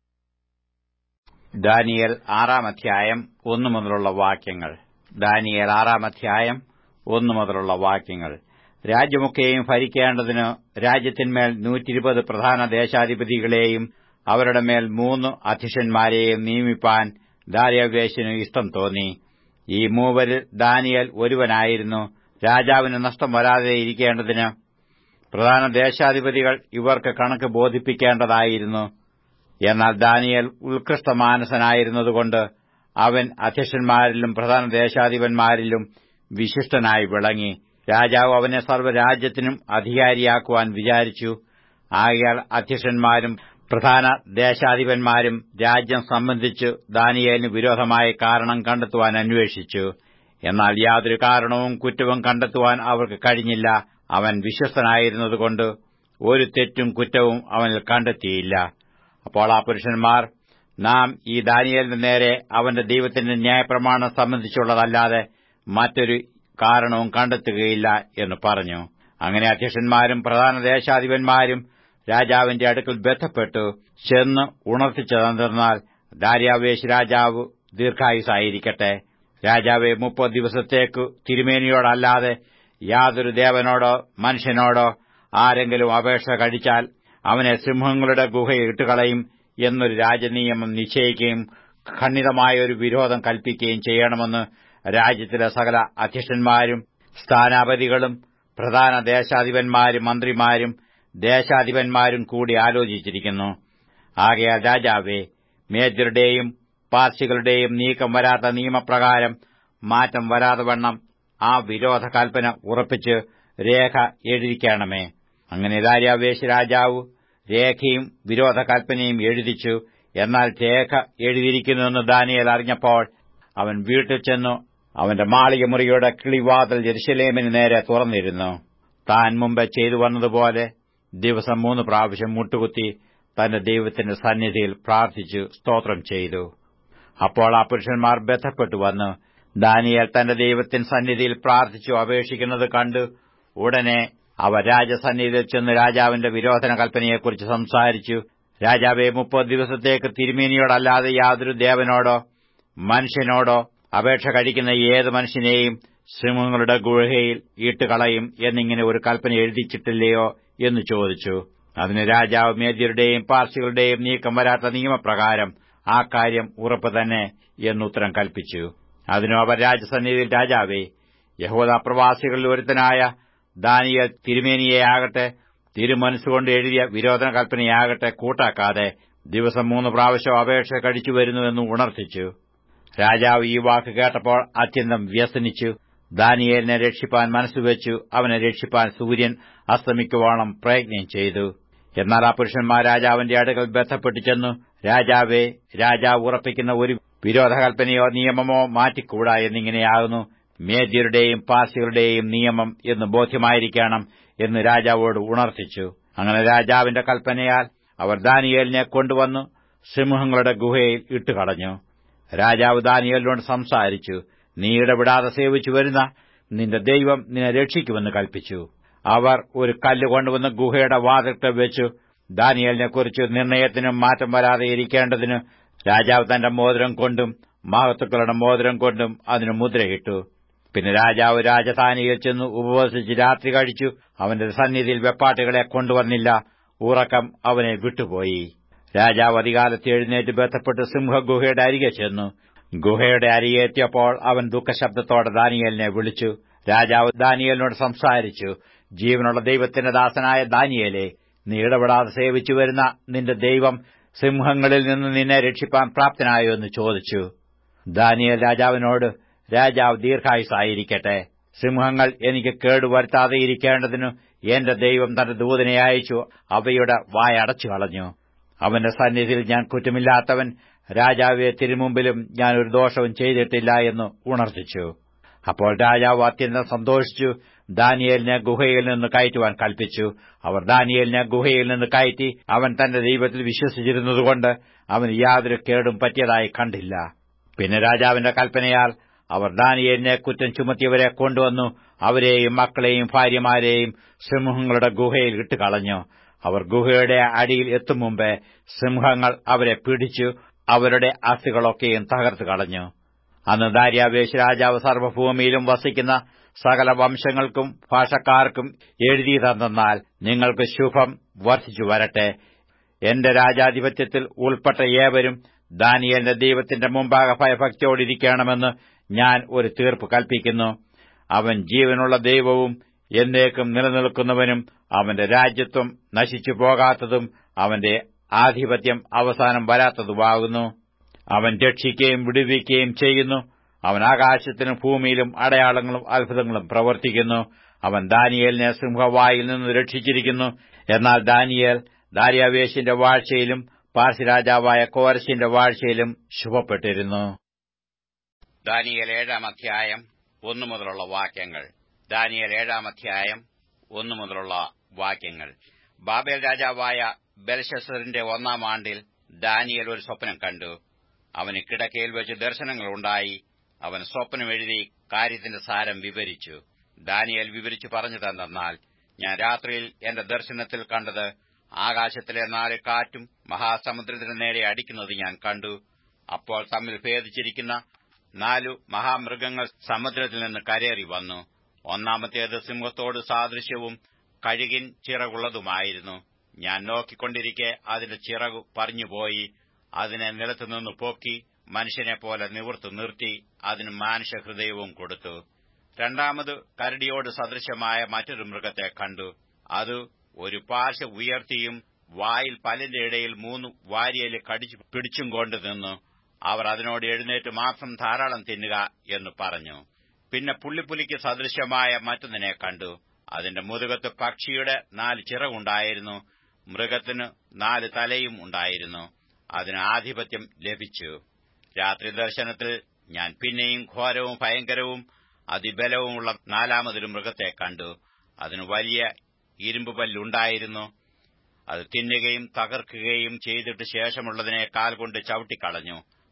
ദാനിയൽ ആറാം അധ്യായം ഒന്നു മുതലുള്ള വാക്യങ്ങൾ ദാനിയൽ ആറാം അധ്യായം ഒന്നു മുതലുള്ള വാക്യങ്ങൾ രാജ്യമൊക്കെയും ഭരിക്കേണ്ടതിന് രാജ്യത്തിന്മേൽ നൂറ്റിരുപത് പ്രധാന ദേശാധിപതികളെയും അവരുടെ മേൽ മൂന്ന് അധ്യക്ഷന്മാരെയും നിയമിപ്പാൻ ദാര്യാവേശിനു ഇഷ്ടം തോന്നി ഈ മൂവരിൽ ദാനിയൽ ഒരുവനായിരുന്നു രാജാവിന് നഷ്ടം വരാതെ ഇരിക്കേണ്ടതിന് പ്രധാന ദേശാധിപതികൾ ഇവർക്ക് കണക്ക് ബോധിപ്പിക്കേണ്ടതായിരുന്നു എന്നാൽ ദാനിയൽ ഉത്കൃഷ്ട മാനസനായിരുന്നതുകൊണ്ട് അവൻ അധ്യക്ഷന്മാരിലും പ്രധാന ദേശാധിപന്മാരിലും വിശിഷ്ടനായി വിളങ്ങി രാജാവ് അവനെ സർവ്വരാജ്യത്തിനും അധികാരിയാക്കുവാൻ വിചാരിച്ചു ആകയാൽ അധ്യക്ഷന്മാരും പ്രധാന ദേശാധിപന്മാരും രാജ്യം സംബന്ധിച്ച് ദാനിയേലിന് വിരോധമായ കാരണം കണ്ടെത്തുവാൻ അന്വേഷിച്ചു എന്നാൽ യാതൊരു കാരണവും കുറ്റവും കണ്ടെത്തുവാൻ അവർക്ക് കഴിഞ്ഞില്ല അവൻ വിശ്വസ്തനായിരുന്നതുകൊണ്ട് ഒരു തെറ്റും കുറ്റവും അവനിൽ കണ്ടെത്തിയില്ല അപ്പോൾ ആ പുരുഷന്മാർ നാം ഈ ദാനിയേലിന് നേരെ അവന്റെ ദൈവത്തിന്റെ ന്യായപ്രമാണം സംബന്ധിച്ചുള്ളതല്ലാതെ മറ്റൊരു കാരണവും കണ്ടെത്തുകയില്ല എന്ന് പറഞ്ഞു അങ്ങനെ അധ്യക്ഷന്മാരും പ്രധാന ദേശാധിപന്മാരും രാജാവിന്റെ അടുക്കൽ ബന്ധപ്പെട്ടു ചെന്ന് ഉണർത്തിച്ചതെന്നാൽ ദാര്യാവേശ് രാജാവ് ദീർഘായുസായിരിക്കട്ടെ രാജാവെ മുപ്പത് ദിവസത്തേക്കു തിരുമേനിയോടല്ലാതെ യാതൊരു ദേവനോടോ മനുഷ്യനോടോ ആരെങ്കിലും അപേക്ഷ കഴിച്ചാൽ അവനെ സിംഹങ്ങളുടെ ഗുഹയിൽ ഇട്ടുകളയും എന്നൊരു രാജനിയമം നിശ്ചയിക്കുകയും ഖണ്ഡിതമായ ഒരു വിരോധം കൽപ്പിക്കുകയും ചെയ്യണമെന്ന് രാജ്യത്തിലെ സകല അധ്യക്ഷന്മാരും സ്ഥാനാപതികളും പ്രധാന ദേശാധിപന്മാരും മന്ത്രിമാരും ദേശാധിപന്മാരും കൂടി ആലോചിച്ചിരിക്കുന്നു ആകയാൽ രാജാവേ മേജറുടെയും പാർസികളുടെയും നീക്കം വരാത്ത നിയമപ്രകാരം മാറ്റം വരാതെ വണ്ണം ആ വിരോധ കൽപ്പന ഉറപ്പിച്ച് രേഖ എഴുതിക്കണമേ അങ്ങനെ ദാര്യാവേശ് രാജാവ് രേഖയും വിരോധ കൽപ്പനയും എഴുതിച്ചു എന്നാൽ രേഖ എഴുതിയിരിക്കുന്നുവെന്ന് ദാനിയൽ അറിഞ്ഞപ്പോൾ അവൻ വീട്ടിൽ ചെന്നു അവന്റെ മാളിക മുറിയുടെ കിളിവാതിൽ ജെറുസലേമിന് നേരെ തുറന്നിരുന്നു താൻ മുമ്പ് ചെയ്തു വന്നതുപോലെ ദിവസം മൂന്ന് പ്രാവശ്യം മുട്ടുകുത്തി തന്റെ ദൈവത്തിന്റെ സന്നിധിയിൽ പ്രാർത്ഥിച്ചു സ്തോത്രം ചെയ്തു അപ്പോൾ ആ പുരുഷന്മാർ ബന്ധപ്പെട്ടു വന്നു ദാനിയേൽ തന്റെ ദൈവത്തിൻ സന്നിധിയിൽ പ്രാർത്ഥിച്ചു അപേക്ഷിക്കുന്നത് കണ്ടു ഉടനെ അവർ രാജസന്നിധിയിൽ ചെന്ന് രാജാവിന്റെ വിരോധന കൽപ്പനയെക്കുറിച്ച് സംസാരിച്ചു രാജാവെ മുപ്പത് ദിവസത്തേക്ക് തിരുമേനിയോടല്ലാതെ യാതൊരു ദേവനോടോ മനുഷ്യനോടോ അപേക്ഷ കഴിക്കുന്ന ഏത് മനുഷ്യനെയും സിംഹങ്ങളുടെ ഗുഹയിൽ ഇട്ടുകളയും എന്നിങ്ങനെ ഒരു കൽപ്പന എഴുതിച്ചിട്ടില്ലയോ എന്ന് ചോദിച്ചു അതിന് രാജാവ് മേദ്യരുടെയും പാർസികളുടെയും നീക്കം വരാത്ത നിയമപ്രകാരം ആ കാര്യം ഉറപ്പ് തന്നെ എന്നുത്തരം കൽപ്പിച്ചു അതിനു അവർ രാജസന്നിധിയിൽ രാജാവേ യഹോദ പ്രവാസികളിൽ ഒരുത്തനായ ദാനിയ തിരുമേനിയെയാകട്ടെ തിരുമനസ്സുകൊണ്ട് എഴുതിയ വിരോധന കൽപ്പനയാകട്ടെ കൂട്ടാക്കാതെ ദിവസം മൂന്ന് പ്രാവശ്യം അപേക്ഷ കഴിച്ചു വരുന്നുവെന്ന് ഉണർത്തിച്ചു രാജാവ് ഈ വാക്ക് കേട്ടപ്പോൾ അത്യന്തം വ്യസനിച്ചു ദാനിയേലിനെ രക്ഷിപ്പാൻ മനസ്സുവെച്ചു അവനെ രക്ഷിപ്പാൻ സൂര്യൻ അസ്തമിക്കുവോളം പ്രയത്നം ചെയ്തു എന്നാൽ ആ പുരുഷന്മാർ രാജാവിന്റെ അടുക്കൽ ബന്ധപ്പെട്ടു ചെന്നു രാജാവേ രാജാവ് ഉറപ്പിക്കുന്ന ഒരു വിരോധകൽപ്പനയോ നിയമമോ മാറ്റിക്കൂടാ എന്നിങ്ങനെയാകുന്നു മേദ്യരുടെയും പാർസികളുടെയും നിയമം എന്ന് ബോധ്യമായിരിക്കണം എന്ന് രാജാവോട് ഉണർത്തിച്ചു അങ്ങനെ രാജാവിന്റെ കൽപ്പനയാൽ അവർ ദാനിയേലിനെ കൊണ്ടുവന്നു സിംഹങ്ങളുടെ ഗുഹയിൽ ഇട്ടുകളഞ്ഞു രാജാവ് ദാനിയേലിനോട് സംസാരിച്ചു നീ ഇടപെടാതെ സേവിച്ചു വരുന്ന നിന്റെ ദൈവം നിന്നെ രക്ഷിക്കുമെന്ന് കൽപ്പിച്ചു അവർ ഒരു കല്ല് കൊണ്ടുവന്ന് ഗുഹയുടെ വാതിൽക്കൽ വെച്ചു ദാനിയലിനെക്കുറിച്ച് നിർണയത്തിനും മാറ്റം വരാതെ ഇരിക്കേണ്ടതിന് രാജാവ് തന്റെ മോതിരം കൊണ്ടും മഹത്തുക്കളുടെ മോതിരം കൊണ്ടും അതിന് മുദ്രയിട്ടു പിന്നെ രാജാവ് രാജധാനിയിൽ ചെന്ന് ഉപവസിച്ച് രാത്രി കഴിച്ചു അവന്റെ സന്നിധിയിൽ വെപ്പാട്ടുകളെ കൊണ്ടുവന്നില്ല ഉറക്കം അവനെ വിട്ടുപോയി രാജാവ് അധികാലത്ത് എഴുന്നേറ്റ് ബന്ധപ്പെട്ട് സിംഹഗുഹയുടെ അരികെ ചെന്നു ഗുഹയുടെ അരികെ എത്തിയപ്പോൾ അവൻ ദുഃഖശബ്ദത്തോടെ ദാനിയലിനെ വിളിച്ചു രാജാവ് ദാനിയലിനോട് സംസാരിച്ചു ജീവനുള്ള ദൈവത്തിന്റെ ദാസനായ ദാനിയേലെ നീ ഇടപെടാതെ സേവിച്ചു വരുന്ന നിന്റെ ദൈവം സിംഹങ്ങളിൽ നിന്ന് നിന്നെ രക്ഷിപ്പാൻ പ്രാപ്തനായോ എന്ന് ചോദിച്ചു ദാനിയേൽ രാജാവിനോട് രാജാവ് ദീർഘായുസായിരിക്കട്ടെ സിംഹങ്ങൾ എനിക്ക് കേടുവരുത്താതെ ഇരിക്കേണ്ടതിനു എന്റെ ദൈവം തന്റെ ദൂതനെ അയച്ചു അവയുടെ വായടച്ചു കളഞ്ഞു അവന്റെ സന്നിധിയിൽ ഞാൻ കുറ്റമില്ലാത്തവൻ രാജാവെ തിരുമുമ്പിലും ഞാൻ ഒരു ദോഷവും ചെയ്തിട്ടില്ല എന്ന് ഉണർത്തിച്ചു അപ്പോൾ രാജാവ് അത്യന്തം സന്തോഷിച്ചു ദാനിയേലിനെ ഗുഹയിൽ നിന്ന് കയറ്റുവാൻ കൽപ്പിച്ചു അവർ ദാനിയേലിനെ ഗുഹയിൽ നിന്ന് കയറ്റി അവൻ തന്റെ ദൈവത്തിൽ വിശ്വസിച്ചിരുന്നതുകൊണ്ട് അവന് യാതൊരു കേടും പറ്റിയതായി കണ്ടില്ല പിന്നെ രാജാവിന്റെ കൽപ്പനയാൽ അവർ ദാനിയേലിനെ കുറ്റം ചുമത്തിയവരെ കൊണ്ടുവന്നു അവരെയും മക്കളെയും ഭാര്യമാരെയും സിംഹങ്ങളുടെ ഗുഹയിൽ ഇട്ടുകളഞ്ഞു അവർ ഗുഹയുടെ അടിയിൽ എത്തും മുമ്പേ സിംഹങ്ങൾ അവരെ പിടിച്ചു അവരുടെ അസ്ഥികളൊക്കെയും തകർത്തു കളഞ്ഞു അന്ന് ദാര്യാവേശ് രാജാവ് സർവ്വഭൂമിയിലും വസിക്കുന്ന സകല വംശങ്ങൾക്കും ഭാഷക്കാർക്കും എഴുതി തന്നാൽ നിങ്ങൾക്ക് ശുഭം വർദ്ധിച്ചു വരട്ടെ എന്റെ രാജാധിപത്യത്തിൽ ഉൾപ്പെട്ട ഏവരും ദാനിയലിന്റെ ദൈവത്തിന്റെ മുമ്പാകെ ഭയഭക്തിയോടിരിക്കണമെന്ന് ഞാൻ ഒരു തീർപ്പ് കൽപ്പിക്കുന്നു അവൻ ജീവനുള്ള ദൈവവും എന്നേക്കും നിലനിൽക്കുന്നവനും അവന്റെ രാജ്യത്വം നശിച്ചു പോകാത്തതും അവന്റെ ആധിപത്യം അവസാനം വരാത്തതുമാകുന്നു അവൻ രക്ഷിക്കുകയും വിടുവിക്കുകയും ചെയ്യുന്നു അവൻ ആകാശത്തിനും ഭൂമിയിലും അടയാളങ്ങളും അത്ഭുതങ്ങളും പ്രവർത്തിക്കുന്നു അവൻ ദാനിയേലിനെ സിംഹവായിൽ നിന്ന് രക്ഷിച്ചിരിക്കുന്നു എന്നാൽ ദാനിയേൽ ദാര്യാവേശിന്റെ വാഴ്ചയിലും പാർസി രാജാവായ കോരശിന്റെ വാഴ്ചയിലും ശുഭപ്പെട്ടിരുന്നു ദാനിയേൽ ഏഴാം അധ്യായം ഒന്നു മുതലുള്ള വാക്യങ്ങൾ ദാനിയേൽ ഏഴാം അധ്യായം ഒന്നു മുതലുള്ള വാക്യങ്ങൾ ബാബേൽ രാജാവായ ബെൽഷസറിന്റെ ഒന്നാം ആണ്ടിൽ ദാനിയേൽ ഒരു സ്വപ്നം കണ്ടു അവന് കിടക്കയിൽ വെച്ച് ദർശനങ്ങളുണ്ടായി അവൻ സ്വപ്നം എഴുതി കാര്യത്തിന്റെ സാരം വിവരിച്ചു ദാനിയേൽ വിവരിച്ചു പറഞ്ഞു തന്നാൽ ഞാൻ രാത്രിയിൽ എന്റെ ദർശനത്തിൽ കണ്ടത് ആകാശത്തിലെ നാല് കാറ്റും മഹാസമുദ്രത്തിന് നേരെ അടിക്കുന്നത് ഞാൻ കണ്ടു അപ്പോൾ തമ്മിൽ ഭേദിച്ചിരിക്കുന്ന നാലു മഹാമൃഗങ്ങൾ സമുദ്രത്തിൽ നിന്ന് കരേറി വന്നു ഒന്നാമത്തേത് സിംഹത്തോട് സാദൃശ്യവും കഴുകിൻ ചിറകുള്ളതുമായിരുന്നു ഞാൻ നോക്കിക്കൊണ്ടിരിക്കെ അതിന്റെ ചിറകു പറഞ്ഞുപോയി അതിനെ നിലത്തുനിന്ന് പൊക്കി മനുഷ്യനെപ്പോലെ നിവർത്തു നിർത്തി അതിന് മാനുഷഹൃദയവും കൊടുത്തു രണ്ടാമത് കരടിയോട് സദൃശമായ മറ്റൊരു മൃഗത്തെ കണ്ടു അത് ഒരു പാശ ഉയർത്തിയും വായിൽ പല്ലിന്റെ ഇടയിൽ മൂന്ന് വാരിയല് കടിച്ചു പിടിച്ചും കൊണ്ട് നിന്നു അവർ അതിനോട് എഴുന്നേറ്റ് മാംസം ധാരാളം തിന്നുക എന്ന് പറഞ്ഞു പിന്നെ പുള്ളിപ്പുലിക്ക് സദൃശമായ മറ്റൊന്നിനെ കണ്ടു അതിന്റെ മുതുകത്ത് പക്ഷിയുടെ നാല് ചിറകുണ്ടായിരുന്നു മൃഗത്തിന് നാല് തലയും ഉണ്ടായിരുന്നു അതിന് ആധിപത്യം ലഭിച്ചു രാത്രി ദർശനത്തിൽ ഞാൻ പിന്നെയും ഘോരവും ഭയങ്കരവും അതിബലവുമുള്ള നാലാമതൊരു മൃഗത്തെ കണ്ടു അതിന് വലിയ ഇരുമ്പ് പല്ലുണ്ടായിരുന്നു അത് തിന്നുകയും തകർക്കുകയും ചെയ്തിട്ട് ശേഷമുള്ളതിനെ കാൽ കൊണ്ട് ചവിട്ടിക്കളഞ്ഞു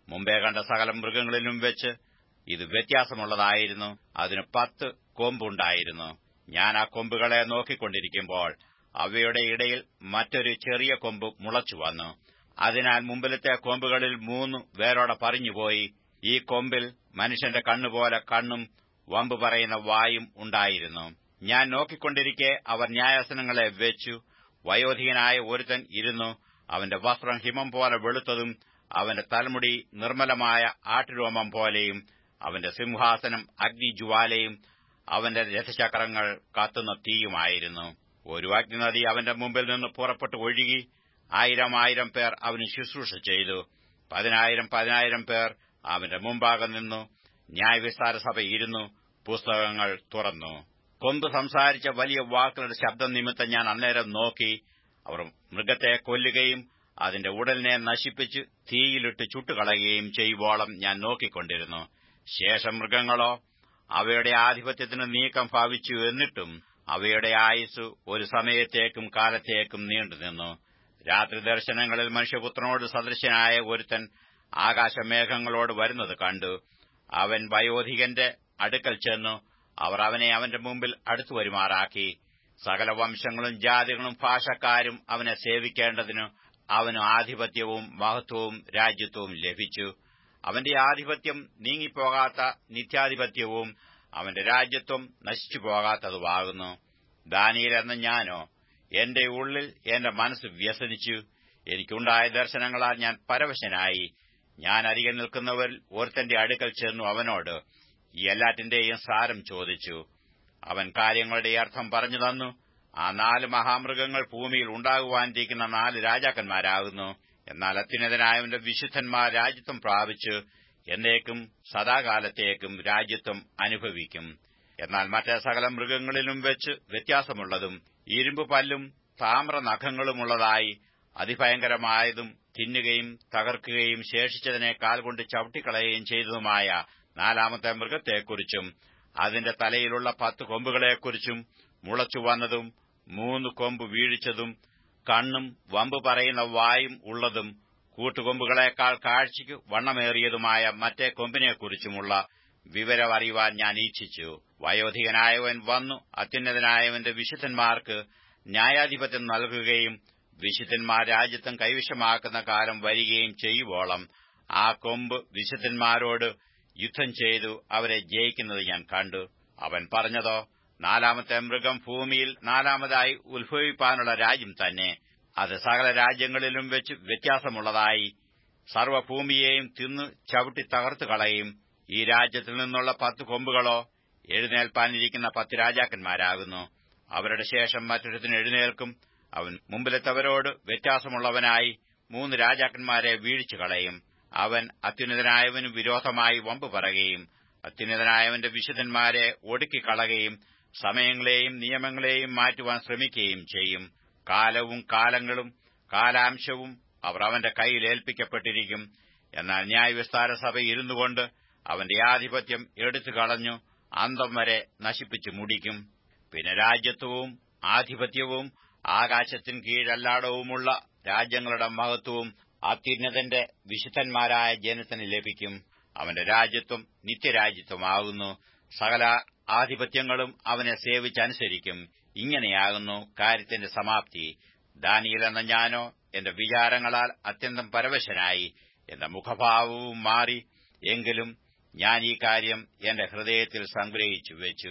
മുമ്പേ കണ്ട സകല മൃഗങ്ങളിലും വെച്ച് ഇത് വ്യത്യാസമുള്ളതായിരുന്നു അതിന് പത്ത് കൊമ്പുണ്ടായിരുന്നു ഞാൻ ആ കൊമ്പുകളെ നോക്കിക്കൊണ്ടിരിക്കുമ്പോൾ അവയുടെ ഇടയിൽ മറ്റൊരു ചെറിയ കൊമ്പ് മുളച്ചു വന്നു അതിനാൽ മുമ്പിലത്തെ കൊമ്പുകളിൽ മൂന്ന് വേരോടെ പറിഞ്ഞുപോയി ഈ കൊമ്പിൽ മനുഷ്യന്റെ കണ്ണുപോലെ കണ്ണും വമ്പ് പറയുന്ന വായും ഉണ്ടായിരുന്നു ഞാൻ നോക്കിക്കൊണ്ടിരിക്കെ അവർ ന്യായാസനങ്ങളെ വെച്ചു വയോധികനായ ഒരുത്തൻ ഇരുന്നു അവന്റെ വസ്ത്രം ഹിമം പോലെ വെളുത്തതും അവന്റെ തലമുടി നിർമ്മലമായ ആട്ടുരോമം പോലെയും അവന്റെ സിംഹാസനം അഗ്നിജ്വാലയും അവന്റെ രഥചക്രങ്ങൾ കത്തുന്ന തീയുമായിരുന്നു ഒരു അഗ്നിനദി അവന്റെ മുമ്പിൽ നിന്ന് പുറപ്പെട്ടു ഒഴുകി ആയിരം ആയിരം പേർ അവന് ശുശ്രൂഷ ചെയ്തു പതിനായിരം പതിനായിരം പേർ അവന്റെ മുമ്പാകെ നിന്നു ന്യായവിസ്താര സഭ ഇരുന്നു പുസ്തകങ്ങൾ തുറന്നു കൊമ്പ് സംസാരിച്ച വലിയ വാക്കുകളുടെ ശബ്ദം നിമിത്തം ഞാൻ അന്നേരം നോക്കി അവർ മൃഗത്തെ കൊല്ലുകയും അതിന്റെ ഉടലിനെ നശിപ്പിച്ച് തീയിലിട്ട് ചുട്ടുകളയുകയും ചെയ്യുവോളം ഞാൻ നോക്കിക്കൊണ്ടിരുന്നു ശേഷം മൃഗങ്ങളോ അവയുടെ ആധിപത്യത്തിന് നീക്കം ഭാവിച്ചു എന്നിട്ടും അവയുടെ ആയുസ് ഒരു സമയത്തേക്കും കാലത്തേക്കും നീണ്ടുനിന്നു രാത്രി ദർശനങ്ങളിൽ മനുഷ്യപുത്രനോട് സദൃശനായ ഒരുത്തൻ ആകാശമേഘങ്ങളോട് വരുന്നത് കണ്ടു അവൻ വയോധികന്റെ അടുക്കൽ ചെന്നു അവർ അവനെ അവന്റെ മുമ്പിൽ അടുത്തു വരുമാറാക്കി സകല വംശങ്ങളും ജാതികളും ഭാഷക്കാരും അവനെ സേവിക്കേണ്ടതിന് അവന് ആധിപത്യവും മഹത്വവും രാജ്യത്വവും ലഭിച്ചു അവന്റെ ആധിപത്യം നീങ്ങിപ്പോകാത്ത നിത്യാധിപത്യവും അവന്റെ രാജ്യത്വം നശിച്ചു പോകാത്തതുമാകുന്നു ദാനിയിൽ എന്ന ഞാനോ എന്റെ ഉള്ളിൽ എന്റെ മനസ്സ് വ്യസനിച്ചു എനിക്കുണ്ടായ ദർശനങ്ങളാൽ ഞാൻ പരവശനായി ഞാൻ അരികെ നിൽക്കുന്നവരിൽ ഒരുത്തന്റെ അടുക്കൽ ചെന്നു അവനോട് ഈ എല്ലാറ്റിന്റെയും സാരം ചോദിച്ചു അവൻ കാര്യങ്ങളുടെ അർത്ഥം പറഞ്ഞു തന്നു ആ നാല് മഹാമൃഗങ്ങൾ ഭൂമിയിൽ ഉണ്ടാകുവാനിരിക്കുന്ന നാല് രാജാക്കന്മാരാകുന്നു എന്നാൽ അത്യുന്നതനായവന്റെ വിശുദ്ധന്മാർ രാജ്യത്വം പ്രാപിച്ച് എന്നേക്കും സദാകാലത്തേക്കും രാജ്യത്വം അനുഭവിക്കും എന്നാൽ മറ്റേ സകല മൃഗങ്ങളിലും വെച്ച് വ്യത്യാസമുള്ളതും ഇരുമ്പ് പല്ലും താമ്ര നഖങ്ങളുമുള്ളതായി അതിഭയങ്കരമായതും തിന്നുകയും തകർക്കുകയും ശേഷിച്ചതിനെ കാൽകൊണ്ട് ചവിട്ടിക്കളയുകയും ചെയ്തതുമായ നാലാമത്തെ മൃഗത്തെക്കുറിച്ചും അതിന്റെ തലയിലുള്ള പത്ത് കൊമ്പുകളെക്കുറിച്ചും മുളച്ചു വന്നതും മൂന്ന് കൊമ്പ് വീഴിച്ചതും കണ്ണും വമ്പ് പറയുന്ന വായും ഉള്ളതും കൂട്ടുകൊമ്പുകളെക്കാൾ കാഴ്ചയ്ക്ക് വണ്ണമേറിയതുമായ മറ്റേ കൊമ്പിനെക്കുറിച്ചുമുള്ള വിവരം അറിയുവാൻ ഞാൻ ഈച്ഛിച്ചു വയോധികനായവൻ വന്നു അത്യുന്നതനായവന്റെ വിശുദ്ധന്മാർക്ക് ന്യായാധിപത്യം നൽകുകയും വിശുദ്ധന്മാർ രാജ്യത്വം കൈവശമാക്കുന്ന കാലം വരികയും ചെയ്യുവോളം ആ കൊമ്പ് വിശുദ്ധന്മാരോട് യുദ്ധം ചെയ്തു അവരെ ജയിക്കുന്നത് ഞാൻ കണ്ടു അവൻ പറഞ്ഞതോ നാലാമത്തെ മൃഗം ഭൂമിയിൽ നാലാമതായി ഉത്ഭവിപ്പാനുള്ള രാജ്യം തന്നെ അത് സകല രാജ്യങ്ങളിലും വെച്ച് വ്യത്യാസമുള്ളതായി സർവ്വഭൂമിയെയും തിന്നു ചവിട്ടി തകർത്തു കളയും ഈ രാജ്യത്തിൽ നിന്നുള്ള പത്ത് കൊമ്പുകളോ എഴുന്നേൽപ്പാനിരിക്കുന്ന പത്ത് രാജാക്കന്മാരാകുന്നു അവരുടെ ശേഷം മറ്റൊരുത്തിന് എഴുന്നേൽക്കും അവൻ മുമ്പിലെത്തവരോട് വ്യത്യാസമുള്ളവനായി മൂന്ന് രാജാക്കന്മാരെ വീഴിച്ചു കളയും അവൻ അത്യുന്നതനായവനു വിരോധമായി വമ്പ് പറയുകയും അത്യുന്നതനായവന്റെ വിശുദ്ധന്മാരെ ഒടുക്കിക്കളയുകയും സമയങ്ങളെയും നിയമങ്ങളെയും മാറ്റുവാൻ ശ്രമിക്കുകയും ചെയ്യും കാലവും കാലങ്ങളും കാലാംശവും അവർ അവന്റെ കയ്യിൽ ഏൽപ്പിക്കപ്പെട്ടിരിക്കും എന്നാൽ ന്യായവിസ്താര സഭ ഇരുന്നുകൊണ്ട് അവന്റെ ആധിപത്യം എടുത്തു കളഞ്ഞു അന്തം വരെ നശിപ്പിച്ചു മുടിക്കും പിന്നെ രാജ്യത്വവും ആധിപത്യവും ആകാശത്തിന് കീഴല്ലാടവുമുള്ള രാജ്യങ്ങളുടെ മഹത്വവും അത്യുന്നതന്റെ വിശുദ്ധന്മാരായ ജനത്തിന് ലഭിക്കും അവന്റെ രാജ്യത്വം നിത്യരാജ്യത്വമാകുന്നു സകല ആധിപത്യങ്ങളും അവനെ സേവിച്ചനുസരിക്കും ഇങ്ങനെയാകുന്നു കാര്യത്തിന്റെ സമാപ്തി ദാനിയിൽ എന്ന ഞാനോ എന്റെ വിചാരങ്ങളാൽ അത്യന്തം പരവശനായി എന്റെ മുഖഭാവവും മാറി എങ്കിലും ഞാൻ ഈ കാര്യം എന്റെ ഹൃദയത്തിൽ സംഗ്രഹിച്ചു വെച്ചു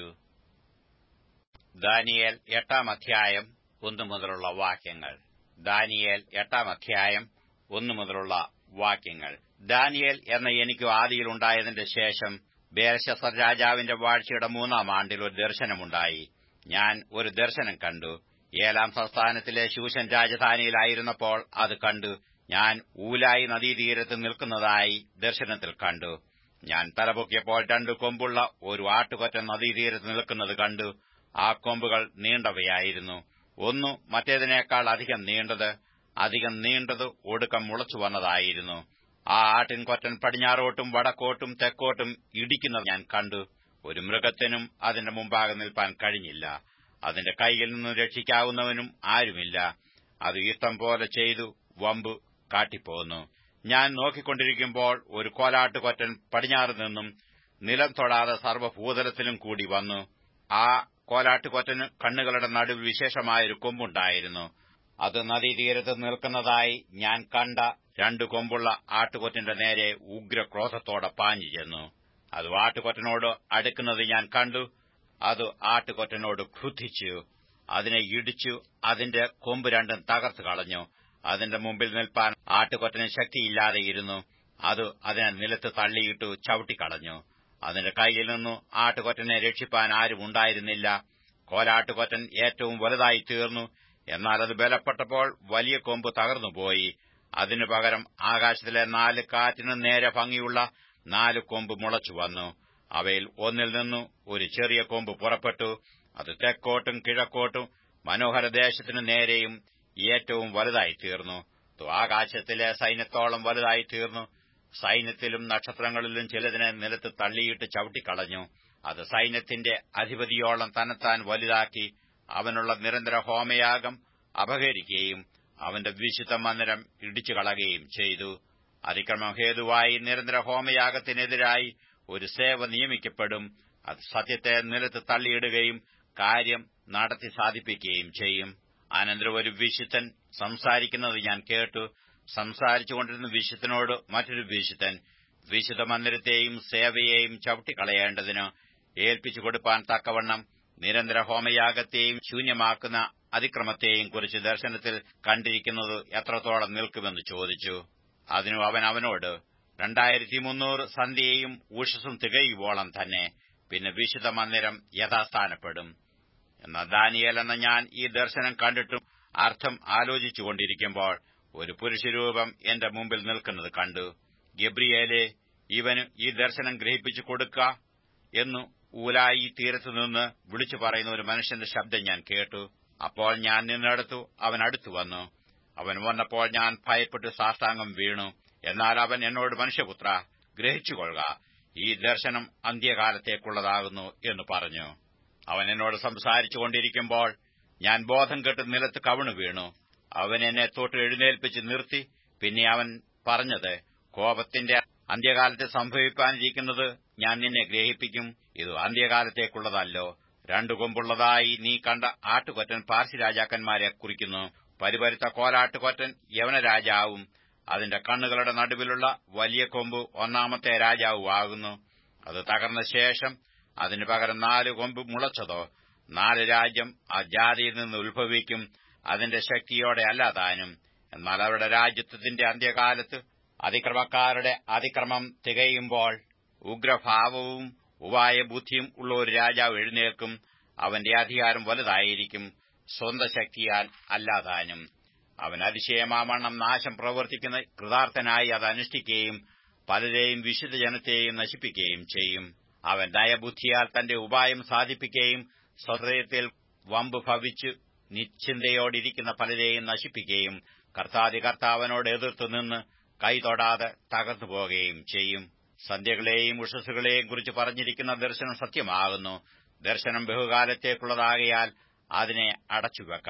ദാനിയേൽ എട്ടാം അധ്യായം ഒന്നു മുതലുള്ള വാക്യങ്ങൾ ദാനിയേൽ എട്ടാം അധ്യായം ഒന്നു മുതലുള്ള വാക്യങ്ങൾ ദാനിയേൽ എന്ന എനിക്ക് ആദിയിലുണ്ടായതിന്റെ ശേഷം ബേർശസർ രാജാവിന്റെ വാഴ്ചയുടെ മൂന്നാം ആണ്ടിൽ ഒരു ദർശനമുണ്ടായി ഞാൻ ഒരു ദർശനം കണ്ടു ഏലാം സംസ്ഥാനത്തിലെ ശൂശൻ രാജധാനിയിലായിരുന്നപ്പോൾ അത് കണ്ടു ഞാൻ ഊലായി നദീതീരത്ത് നിൽക്കുന്നതായി ദർശനത്തിൽ കണ്ടു ഞാൻ തലപൊക്കിയപ്പോൾ രണ്ടു കൊമ്പുള്ള ഒരു ആട്ടുകൊറ്റ നദീതീരത്ത് നിൽക്കുന്നത് കണ്ടു ആ കൊമ്പുകൾ നീണ്ടവയായിരുന്നു ഒന്നു മറ്റേതിനേക്കാൾ അധികം നീണ്ടത് അധികം നീണ്ടത് ഒടുക്കം മുളച്ചു വന്നതായിരുന്നു ആ ആട്ടിൻകൊറ്റൻ പടിഞ്ഞാറോട്ടും വടക്കോട്ടും തെക്കോട്ടും ഇടിക്കുന്നത് ഞാൻ കണ്ടു ഒരു മൃഗത്തിനും അതിന്റെ മുമ്പാകെ നിൽപ്പാൻ കഴിഞ്ഞില്ല അതിന്റെ കൈയിൽ നിന്ന് രക്ഷിക്കാവുന്നവനും ആരുമില്ല അത് ഇഷ്ടം പോലെ ചെയ്തു വമ്പ് കാട്ടിപ്പോന്നു ഞാൻ നോക്കിക്കൊണ്ടിരിക്കുമ്പോൾ ഒരു കോലാട്ടുകൊറ്റൻ പടിഞ്ഞാറ് നിന്നും നിലം തൊടാതെ സർവ്വഭൂതലത്തിലും കൂടി വന്നു ആ കോലാട്ടുകൊറ്റന് കണ്ണുകളുടെ നടുവിൽ വിശേഷമായൊരു കൊമ്പുണ്ടായിരുന്നു അത് നദീതീരത്ത് നിൽക്കുന്നതായി ഞാൻ കണ്ട രണ്ടു കൊമ്പുള്ള ആട്ടുകൊറ്റന്റെ നേരെ ഉഗ്രക്രോധത്തോടെ പാഞ്ഞു ചെന്നു അത് ആട്ടുകൊറ്റനോട് അടുക്കുന്നത് ഞാൻ കണ്ടു അത് ആട്ടുകൊറ്റനോട് ക്രുദ്ധിച്ചു അതിനെ ഇടിച്ചു അതിന്റെ കൊമ്പ് രണ്ടും തകർത്തു കളഞ്ഞു അതിന്റെ മുമ്പിൽ നിൽപ്പാൻ ആട്ടുകൊറ്റന് ശക്തിയില്ലാതെയിരുന്നു അത് അതിനെ നിലത്ത് തള്ളിയിട്ടു ചവിട്ടിക്കളഞ്ഞു അതിന്റെ കൈയിൽ നിന്നു ആട്ടുകൊറ്റനെ രക്ഷിപ്പാൻ ആരും ഉണ്ടായിരുന്നില്ല കോലാട്ടുകൊറ്റൻ ഏറ്റവും വലുതായി തീർന്നു എന്നാൽ അത് ബലപ്പെട്ടപ്പോൾ വലിയ കൊമ്പ് തകർന്നുപോയി അതിനു പകരം ആകാശത്തിലെ നാല് കാറ്റിന് നേരെ ഭംഗിയുള്ള നാല് കൊമ്പ് മുളച്ചു വന്നു അവയിൽ ഒന്നിൽ നിന്നു ഒരു ചെറിയ കൊമ്പ് പുറപ്പെട്ടു അത് തെക്കോട്ടും കിഴക്കോട്ടും മനോഹരദേശത്തിനു നേരെയും ഏറ്റവും വലുതായി തീർന്നു ആകാശത്തിലെ സൈന്യത്തോളം വലുതായി തീർന്നു സൈന്യത്തിലും നക്ഷത്രങ്ങളിലും ചിലതിനെ നിലത്ത് തള്ളിയിട്ട് ചവിട്ടിക്കളഞ്ഞു അത് സൈന്യത്തിന്റെ അധിപതിയോളം തന്നെത്താൻ വലുതാക്കി അവനുള്ള നിരന്തര ഹോമയാഗം അപഹരിക്കുകയും അവന്റെ വിശുദ്ധ മന്ദിരം ഇടിച്ചു കളയുകയും ചെയ്തു അതിക്രമം ഹേതുവായി നിരന്തര ഹോമയാഗത്തിനെതിരായി ഒരു സേവ നിയമിക്കപ്പെടും അത് സത്യത്തെ നിലത്ത് തള്ളിയിടുകയും കാര്യം നടത്തി സാധിപ്പിക്കുകയും ചെയ്യും അനന്തരം ഒരു വിശുദ്ധൻ സംസാരിക്കുന്നത് ഞാൻ കേട്ടു സംസാരിച്ചുകൊണ്ടിരുന്ന വിശുദ്ധനോട് മറ്റൊരു വിശുദ്ധൻ വിശുദ്ധ മന്ദിരത്തെയും സേവയെയും ചവിട്ടിക്കളയേണ്ടതിന് ഏൽപ്പിച്ചു കൊടുപ്പാൻ തക്കവണ്ണം നിരന്തര ഹോമയാഗത്തെയും ശൂന്യമാക്കുന്ന അതിക്രമത്തെയും കുറിച്ച് ദർശനത്തിൽ കണ്ടിരിക്കുന്നത് എത്രത്തോളം നിൽക്കുമെന്ന് ചോദിച്ചു അതിനു അവൻ അവനോട് രണ്ടായിരത്തി മുന്നൂറ് സന്ധ്യയും ഊഷസും തികയുവോളം തന്നെ പിന്നെ വിശുദ്ധ മന്ദിരം യഥാസ്ഥാനപ്പെടും എന്നാൽ ദാനിയേൽ എന്ന ഞാൻ ഈ ദർശനം കണ്ടിട്ടും അർത്ഥം ആലോചിച്ചുകൊണ്ടിരിക്കുമ്പോൾ ഒരു പുരുഷരൂപം എന്റെ മുമ്പിൽ നിൽക്കുന്നത് കണ്ടു ഗബ്രിയേലെ ഇവന് ഈ ദർശനം ഗ്രഹിപ്പിച്ചു കൊടുക്ക എന്നു ഊലായി തീരത്തുനിന്ന് വിളിച്ചു പറയുന്ന ഒരു മനുഷ്യന്റെ ശബ്ദം ഞാൻ കേട്ടു അപ്പോൾ ഞാൻ നിന്നെടുത്തു അവൻ അടുത്തു വന്നു അവൻ വന്നപ്പോൾ ഞാൻ ഭയപ്പെട്ട് സാഷ്ടാംഗം വീണു എന്നാൽ അവൻ എന്നോട് മനുഷ്യപുത്ര ഗ്രഹിച്ചുകൊള്ളുക ഈ ദർശനം അന്ത്യകാലത്തേക്കുള്ളതാകുന്നു എന്ന് പറഞ്ഞു അവൻ എന്നോട് സംസാരിച്ചുകൊണ്ടിരിക്കുമ്പോൾ ഞാൻ ബോധം കെട്ട് നിലത്ത് കവിണു വീണു അവൻ എന്നെ തൊട്ട് എഴുന്നേൽപ്പിച്ച് നിർത്തി പിന്നെ അവൻ പറഞ്ഞത് കോപത്തിന്റെ അന്ത്യകാലത്ത് സംഭവിക്കാനിരിക്കുന്നത് ഞാൻ നിന്നെ ഗ്രഹിപ്പിക്കും ഇത് അന്ത്യകാലത്തേക്കുള്ളതല്ലോ രണ്ടു കൊമ്പുള്ളതായി നീ കണ്ട ആട്ടുകൊറ്റൻ പാർസി രാജാക്കന്മാരെ കുറിക്കുന്നു പരിപരുത്ത കോലാട്ടുകൊറ്റൻ യവന രാജാവും അതിന്റെ കണ്ണുകളുടെ നടുവിലുള്ള വലിയ കൊമ്പ് ഒന്നാമത്തെ രാജാവുമാകുന്നു അത് തകർന്ന ശേഷം അതിനു പകരം നാല് കൊമ്പ് മുളച്ചതോ നാല് രാജ്യം ആ ജാതിയിൽ നിന്ന് ഉത്ഭവിക്കും അതിന്റെ ശക്തിയോടെ അല്ലാതാനും എന്നാൽ അവരുടെ രാജ്യത്വത്തിന്റെ അന്ത്യകാലത്ത് അതിക്രമക്കാരുടെ അതിക്രമം തികയുമ്പോൾ ഉഗ്രഭാവവും ഉപായ ബുദ്ധിയും ഉള്ള ഒരു രാജാവ് എഴുന്നേൽക്കും അവന്റെ അധികാരം വലുതായിരിക്കും സ്വന്ത ശക്തിയാൽ അല്ലാതാനും അവൻ അതിശയമാവണ്ണം നാശം പ്രവർത്തിക്കുന്ന കൃതാർത്ഥനായി അത് അനുഷ്ഠിക്കുകയും പലരെയും വിശുദ്ധ ജനത്തെയും നശിപ്പിക്കുകയും ചെയ്യും അവൻ നയബുദ്ധിയാൽ തന്റെ ഉപായം സാധിപ്പിക്കുകയും ഹൃദയത്തിൽ വമ്പ് ഭവിച്ചു നിശ്ചിന്തയോടിരിക്കുന്ന പലരെയും നശിപ്പിക്കുകയും കർത്താതി കർത്താവിനോട് എതിർത്തു നിന്ന് കൈ തൊടാതെ തകർന്നു പോകുകയും ചെയ്യും സന്ധ്യകളെയും ഉഷസ്സുകളെയും കുറിച്ച് പറഞ്ഞിരിക്കുന്ന ദർശനം സത്യമാകുന്നു ദർശനം ബഹുകാലത്തേക്കുള്ളതാകയാൽ അതിനെ അടച്ചുവെക്ക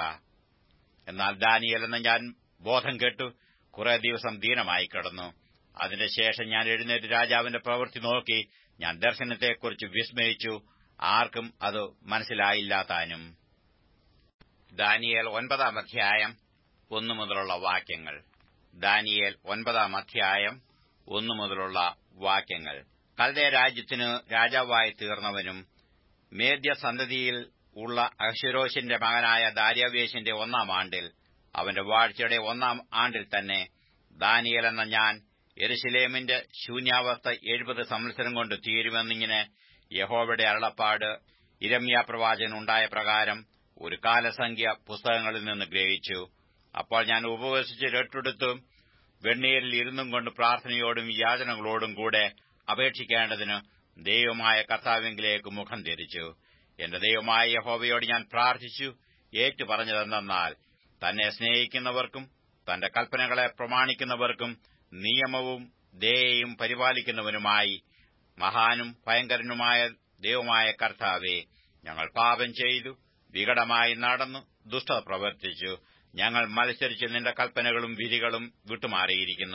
എന്നാൽ ദാനിയൽ എന്ന ഞാൻ ബോധം കെട്ടു കുറെ ദിവസം ദീനമായി കിടന്നു അതിന്റെ ശേഷം ഞാൻ എഴുന്നേറ്റ് രാജാവിന്റെ പ്രവൃത്തി നോക്കി ഞാൻ ദർശനത്തെക്കുറിച്ച് വിസ്മയിച്ചു ആർക്കും അത് മനസ്സിലായില്ലാതാനും ദാനിയേൽ ഒൻപതാം അധ്യായം ഒന്നു മുതലുള്ള വാക്യങ്ങൾ ദാനിയേൽ ഒൻപതാം അധ്യായം ഒന്നു മുതലുള്ള വാക്യങ്ങൾ കൽദയ രാജ്യത്തിന് രാജാവായി തീർന്നവനും മേദ്യ സന്തതിയിൽ ഉള്ള അഹ്ശുരോശിന്റെ മകനായ ദാര്യാവേശിന്റെ ഒന്നാം ആണ്ടിൽ അവന്റെ വാഴ്ചയുടെ ഒന്നാം ആണ്ടിൽ തന്നെ ദാനിയൽ എന്ന ഞാൻ എരുശിലേമിന്റെ ശൂന്യാവസ്ഥ എഴുപത് സംവത്സരം കൊണ്ട് തീരുമെന്നിങ്ങനെ യഹോവയുടെ അരുളപ്പാട് ഇരമ്യ പ്രവാചകനുണ്ടായ പ്രകാരം ഒരു കാലസംഖ്യ പുസ്തകങ്ങളിൽ നിന്ന് ഗ്രഹിച്ചു അപ്പോൾ ഞാൻ ഉപവസിച്ച് രട്ടെടുത്തും വെണ്ണീരിൽ ഇരുന്നും കൊണ്ട് പ്രാർത്ഥനയോടും യാചനകളോടും കൂടെ അപേക്ഷിക്കേണ്ടതിന് ദൈവമായ കർത്താവിംഗിലേക്ക് മുഖം ധരിച്ചു എന്റെ ദൈവമായ യഹോവയോട് ഞാൻ പ്രാർത്ഥിച്ചു ഏറ്റു പറഞ്ഞതെന്നാൽ തന്നെ സ്നേഹിക്കുന്നവർക്കും തന്റെ കൽപ്പനകളെ പ്രമാണിക്കുന്നവർക്കും നിയമവും ദയയും പരിപാലിക്കുന്നവനുമായി മഹാനും ഭയങ്കരനുമായ ദൈവമായ കർത്താവെ ഞങ്ങൾ പാപം ചെയ്തു വികടമായി നടന്നു ദുഷ്ടത പ്രവർത്തിച്ചു ഞങ്ങൾ മത്സരിച്ച് നിന്റെ കൽപ്പനകളും വിധികളും വിട്ടുമാറിയിരിക്കുന്നു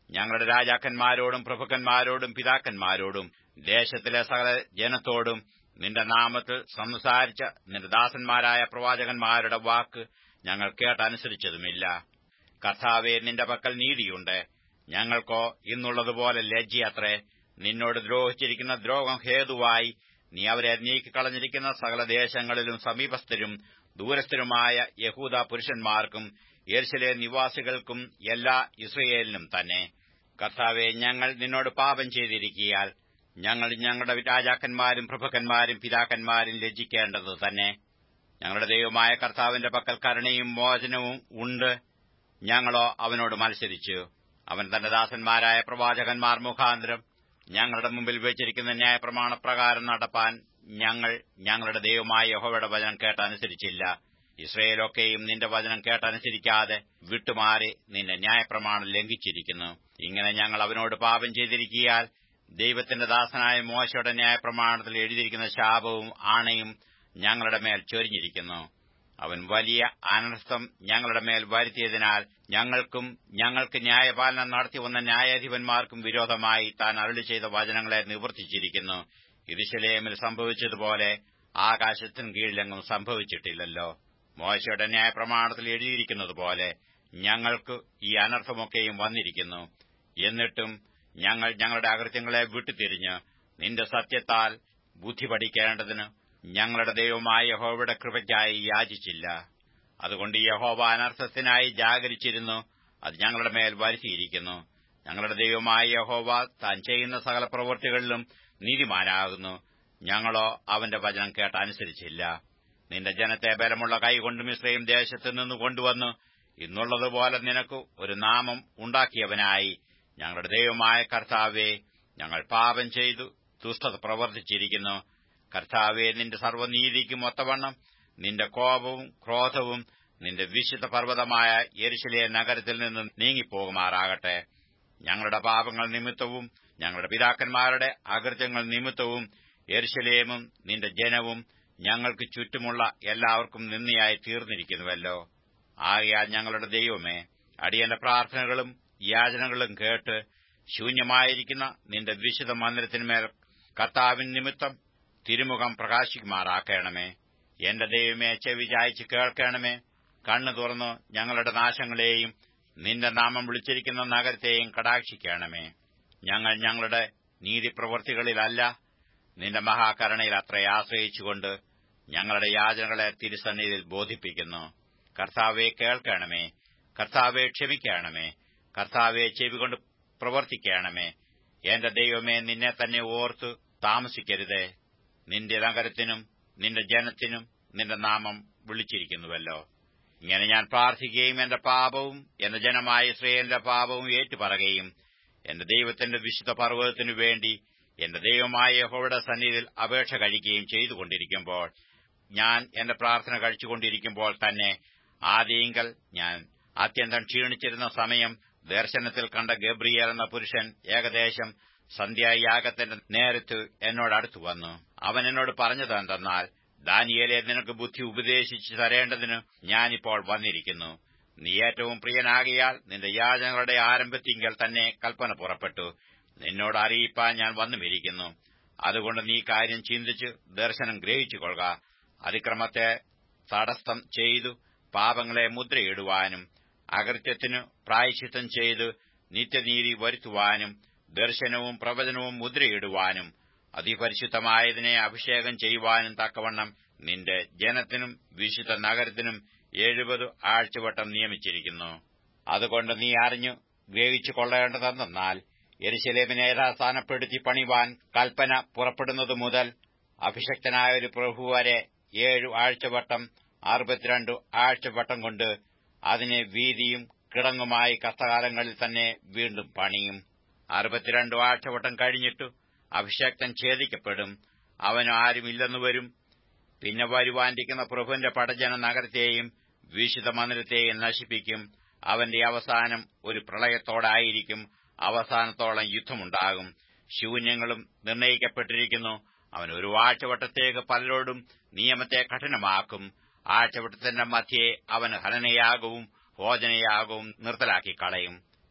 ഞങ്ങളുടെ രാജാക്കന്മാരോടും പ്രഭുക്കന്മാരോടും പിതാക്കന്മാരോടും ദേശത്തിലെ സകല ജനത്തോടും നിന്റെ നാമത്തിൽ സംസാരിച്ച നിന്റെ ദാസന്മാരായ പ്രവാചകന്മാരുടെ വാക്ക് ഞങ്ങൾ കേട്ടനുസരിച്ചതുമില്ല കർത്താവെ നിന്റെ പക്കൽ നീതിയുണ്ട് ഞങ്ങൾക്കോ ഇന്നുള്ളതുപോലെ ലജ്ജയത്രേ നിന്നോട് ദ്രോഹിച്ചിരിക്കുന്ന ദ്രോഹം ഹേതുവായി നീ അവരെ നീക്കിക്കളഞ്ഞിരിക്കുന്ന സകല ദേശങ്ങളിലും സമീപസ്ഥരും ദൂരസ്ഥരുമായ യഹൂദ പുരുഷന്മാർക്കും യെർശലെ നിവാസികൾക്കും എല്ലാ ഇസ്രയേലിനും തന്നെ കർത്താവെ ഞങ്ങൾ നിന്നോട് പാപം ചെയ്തിരിക്കിയാൽ ഞങ്ങൾ ഞങ്ങളുടെ രാജാക്കന്മാരും പ്രഭുക്കന്മാരും പിതാക്കന്മാരും ലജ്ജിക്കേണ്ടത് തന്നെ ഞങ്ങളുടെ ദൈവമായ കർത്താവിന്റെ പക്കൽ കരുണയും മോചനവും ഉണ്ട് ഞങ്ങളോ അവനോട് മത്സരിച്ചു അവൻ തന്റെ ദാസന്മാരായ പ്രവാചകന്മാർ മുഖാന്തരം ഞങ്ങളുടെ മുമ്പിൽ വെച്ചിരിക്കുന്ന ന്യായപ്രമാണപ്രകാരം നടപ്പാൻ ഞങ്ങൾ ഞങ്ങളുടെ ദൈവമായ യഹോവയുടെ വചനം കേട്ടനുസരിച്ചില്ല ഇസ്രയേലൊക്കെയും നിന്റെ വചനം കേട്ടനുസരിക്കാതെ വിട്ടുമാറി നിന്റെ ന്യായപ്രമാണം ലംഘിച്ചിരിക്കുന്നു ഇങ്ങനെ ഞങ്ങൾ അവനോട് പാപം ചെയ്തിരിക്കിയാൽ ദൈവത്തിന്റെ ദാസനായ മോശയുടെ ന്യായപ്രമാണത്തിൽ എഴുതിയിരിക്കുന്ന ശാപവും ആണയും ഞങ്ങളുടെ മേൽ ചൊരിഞ്ഞിരിക്കുന്നു അവൻ വലിയ അനർത്ഥം ഞങ്ങളുടെ മേൽ വരുത്തിയതിനാൽ ഞങ്ങൾക്കും ഞങ്ങൾക്ക് ന്യായപാലനം നടത്തി വന്ന ന്യായാധിപന്മാർക്കും വിരോധമായി താൻ അരുളി ചെയ്ത വചനങ്ങളെ നിവർത്തിച്ചിരിക്കുന്നു ഇരുശലേമിൽ സംഭവിച്ചതുപോലെ ആകാശത്തിനും കീഴിലെങ്ങും സംഭവിച്ചിട്ടില്ലല്ലോ മോശയുടെ ന്യായപ്രമാണത്തിൽ എഴുതിയിരിക്കുന്നതുപോലെ ഞങ്ങൾക്ക് ഈ അനർത്ഥമൊക്കെയും വന്നിരിക്കുന്നു എന്നിട്ടും ഞങ്ങൾ ഞങ്ങളുടെ അകൃത്യങ്ങളെ വിട്ടുതിരിഞ്ഞ് നിന്റെ സത്യത്താൽ ബുദ്ധി പഠിക്കേണ്ടതിന് ഞങ്ങളുടെ ദൈവമായ യഹോവയുടെ കൃപയ്ക്കായി യാചിച്ചില്ല അതുകൊണ്ട് യഹോവ അനർത്ഥത്തിനായി ജാഗരിച്ചിരുന്നു അത് ഞങ്ങളുടെ മേൽ വരുത്തിയിരിക്കുന്നു ഞങ്ങളുടെ ദൈവമായ യഹോവ താൻ ചെയ്യുന്ന സകല പ്രവൃത്തികളിലും നീതിമാനാകുന്നു ഞങ്ങളോ അവന്റെ വചനം കേട്ടനുസരിച്ചില്ല നിന്റെ ജനത്തെ ബലമുള്ള കൈകൊണ്ടും ഇസ്രയേം ദേശത്തു നിന്ന് കൊണ്ടുവന്നു ഇന്നുള്ളതുപോലെ നിനക്ക് ഒരു നാമം ഉണ്ടാക്കിയവനായി ഞങ്ങളുടെ ദൈവമായ കർത്താവെ ഞങ്ങൾ പാപം ചെയ്തു ദുഷ്ടത പ്രവർത്തിച്ചിരിക്കുന്നു കർത്താവെ നിന്റെ സർവ്വനീതിക്കും ഒത്തവണ്ണം നിന്റെ കോപവും ക്രോധവും നിന്റെ വിശുദ്ധ പർവ്വതമായ യെരുശലേ നഗരത്തിൽ നിന്ന് നീങ്ങിപ്പോകുമാറാകട്ടെ ഞങ്ങളുടെ പാപങ്ങൾ നിമിത്തവും ഞങ്ങളുടെ പിതാക്കന്മാരുടെ അകൃത്യങ്ങൾ നിമിത്തവും യെരുശലേമും നിന്റെ ജനവും ഞങ്ങൾക്ക് ചുറ്റുമുള്ള എല്ലാവർക്കും നിന്നയായി തീർന്നിരിക്കുന്നുവല്ലോ ആകയാൽ ഞങ്ങളുടെ ദൈവമേ അടിയന്റെ പ്രാർത്ഥനകളും യാചനകളും കേട്ട് ശൂന്യമായിരിക്കുന്ന നിന്റെ വിശുദ്ധ മന്ദിരത്തിന്മേൽ കർത്താവിൻ നിമിത്തം തിരുമുഖം പ്രകാശിക്കുമാറാക്കണമേ എന്റെ ദൈവമേ ചെവി ചായച്ച് കേൾക്കണമേ കണ്ണു തുറന്നു ഞങ്ങളുടെ നാശങ്ങളെയും നിന്റെ നാമം വിളിച്ചിരിക്കുന്ന നഗരത്തെയും കടാക്ഷിക്കണമേ ഞങ്ങൾ ഞങ്ങളുടെ നീതിപ്രവൃത്തികളിലല്ല നിന്റെ മഹാകരുണയിൽ അത്ര ആശ്രയിച്ചുകൊണ്ട് ഞങ്ങളുടെ യാചനകളെ തിരുസന്നിധിയിൽ ബോധിപ്പിക്കുന്നു കർത്താവെ കേൾക്കണമേ കർത്താവെ ക്ഷമിക്കണമേ കർത്താവെ ചെവികൊണ്ട് പ്രവർത്തിക്കണമേ എന്റെ ദൈവമേ നിന്നെ തന്നെ ഓർത്തു താമസിക്കരുതേ നിന്റെ നഗരത്തിനും നിന്റെ ജനത്തിനും നിന്റെ നാമം വിളിച്ചിരിക്കുന്നുവല്ലോ ഇങ്ങനെ ഞാൻ പ്രാർത്ഥിക്കുകയും എന്റെ പാപവും എന്റെ ജനമായ ഇസ്രയേലിന്റെ പാപവും ഏറ്റുപറയുകയും എന്റെ ദൈവത്തിന്റെ വിശുദ്ധ പർവ്വതത്തിനു വേണ്ടി എന്റെ ദൈവമായ യഹോവയുടെ സന്നിധിയിൽ അപേക്ഷ കഴിക്കുകയും ചെയ്തുകൊണ്ടിരിക്കുമ്പോൾ ഞാൻ എന്റെ പ്രാർത്ഥന കഴിച്ചുകൊണ്ടിരിക്കുമ്പോൾ തന്നെ ആദ്യങ്കൽ ഞാൻ അത്യന്തം ക്ഷീണിച്ചിരുന്ന സമയം ദർശനത്തിൽ കണ്ട ഗബ്രിയേൽ എന്ന പുരുഷൻ ഏകദേശം സന്ധ്യായാഗത്തിന്റെ നേരത്ത് എന്നോടടുത്തു വന്നു അവൻ എന്നോട് പറഞ്ഞതെന്തെന്നാൽ ദാനിയേലെ നിനക്ക് ബുദ്ധി ഉപദേശിച്ചു തരേണ്ടതിന് ഞാനിപ്പോൾ വന്നിരിക്കുന്നു നീ ഏറ്റവും പ്രിയനാകിയാൽ നിന്റെ യാചനകളുടെ ആരംഭത്തിങ്കൽ തന്നെ കൽപ്പന പുറപ്പെട്ടു നിന്നോട് അറിയിപ്പാൻ ഞാൻ വന്നുമിരിക്കുന്നു അതുകൊണ്ട് നീ കാര്യം ചിന്തിച്ച് ദർശനം ഗ്രഹിച്ചുകൊള്ളുക അതിക്രമത്തെ തടസ്സം ചെയ്തു പാപങ്ങളെ മുദ്രയിടുവാനും അകൃത്യത്തിനു പ്രായശ്ചിത്തം ചെയ്ത് നിത്യനീതി വരുത്തുവാനും ദർശനവും പ്രവചനവും മുദ്രയിടുവാനും അതിപരിശുദ്ധമായതിനെ അഭിഷേകം ചെയ്യുവാനും തക്കവണ്ണം നിന്റെ ജനത്തിനും വിശുദ്ധ നഗരത്തിനും എഴുപത് ആഴ്ചവട്ടം നിയമിച്ചിരിക്കുന്നു അതുകൊണ്ട് നീ അറിഞ്ഞു ഗ്രഹിച്ചു കൊള്ളേണ്ടതെന്നാൽ എരിശലേമിനെ യഥാസ്ഥാനപ്പെടുത്തി പണിവാൻ കൽപ്പന പുറപ്പെടുന്നതു മുതൽ അഭിഷക്തനായ ഒരു പ്രഭു വരെ ഏഴു ആഴ്ചവട്ടം അറുപത്തിരണ്ട് ആഴ്ചവട്ടം കൊണ്ട് അതിനെ വീതിയും കിടങ്ങുമായി കഷ്ടകാലങ്ങളിൽ തന്നെ വീണ്ടും പണിയും അറുപത്തിരണ്ട് ആഴ്ചവട്ടം കഴിഞ്ഞിട്ടു അഭിഷക്തൻ ഛേദിക്കപ്പെടും അവന് ആരുമില്ലെന്നു വരും പിന്നെ വരുവാനിരിക്കുന്ന പ്രഭുവിന്റെ പടജന നഗരത്തെയും വിശുദ്ധ മന്ദിരത്തെയും നശിപ്പിക്കും അവന്റെ അവസാനം ഒരു പ്രളയത്തോടായിരിക്കും അവസാനത്തോളം യുദ്ധമുണ്ടാകും ശൂന്യങ്ങളും നിർണയിക്കപ്പെട്ടിരിക്കുന്നു അവൻ ഒരു ആഴ്ചവട്ടത്തേക്ക് പലരോടും നിയമത്തെ കഠിനമാക്കും ആഴ്ചവട്ടത്തിന്റെ മധ്യേ അവൻ ഹനനയാകവും ഭോജനയാകവും നിർത്തലാക്കി കളയും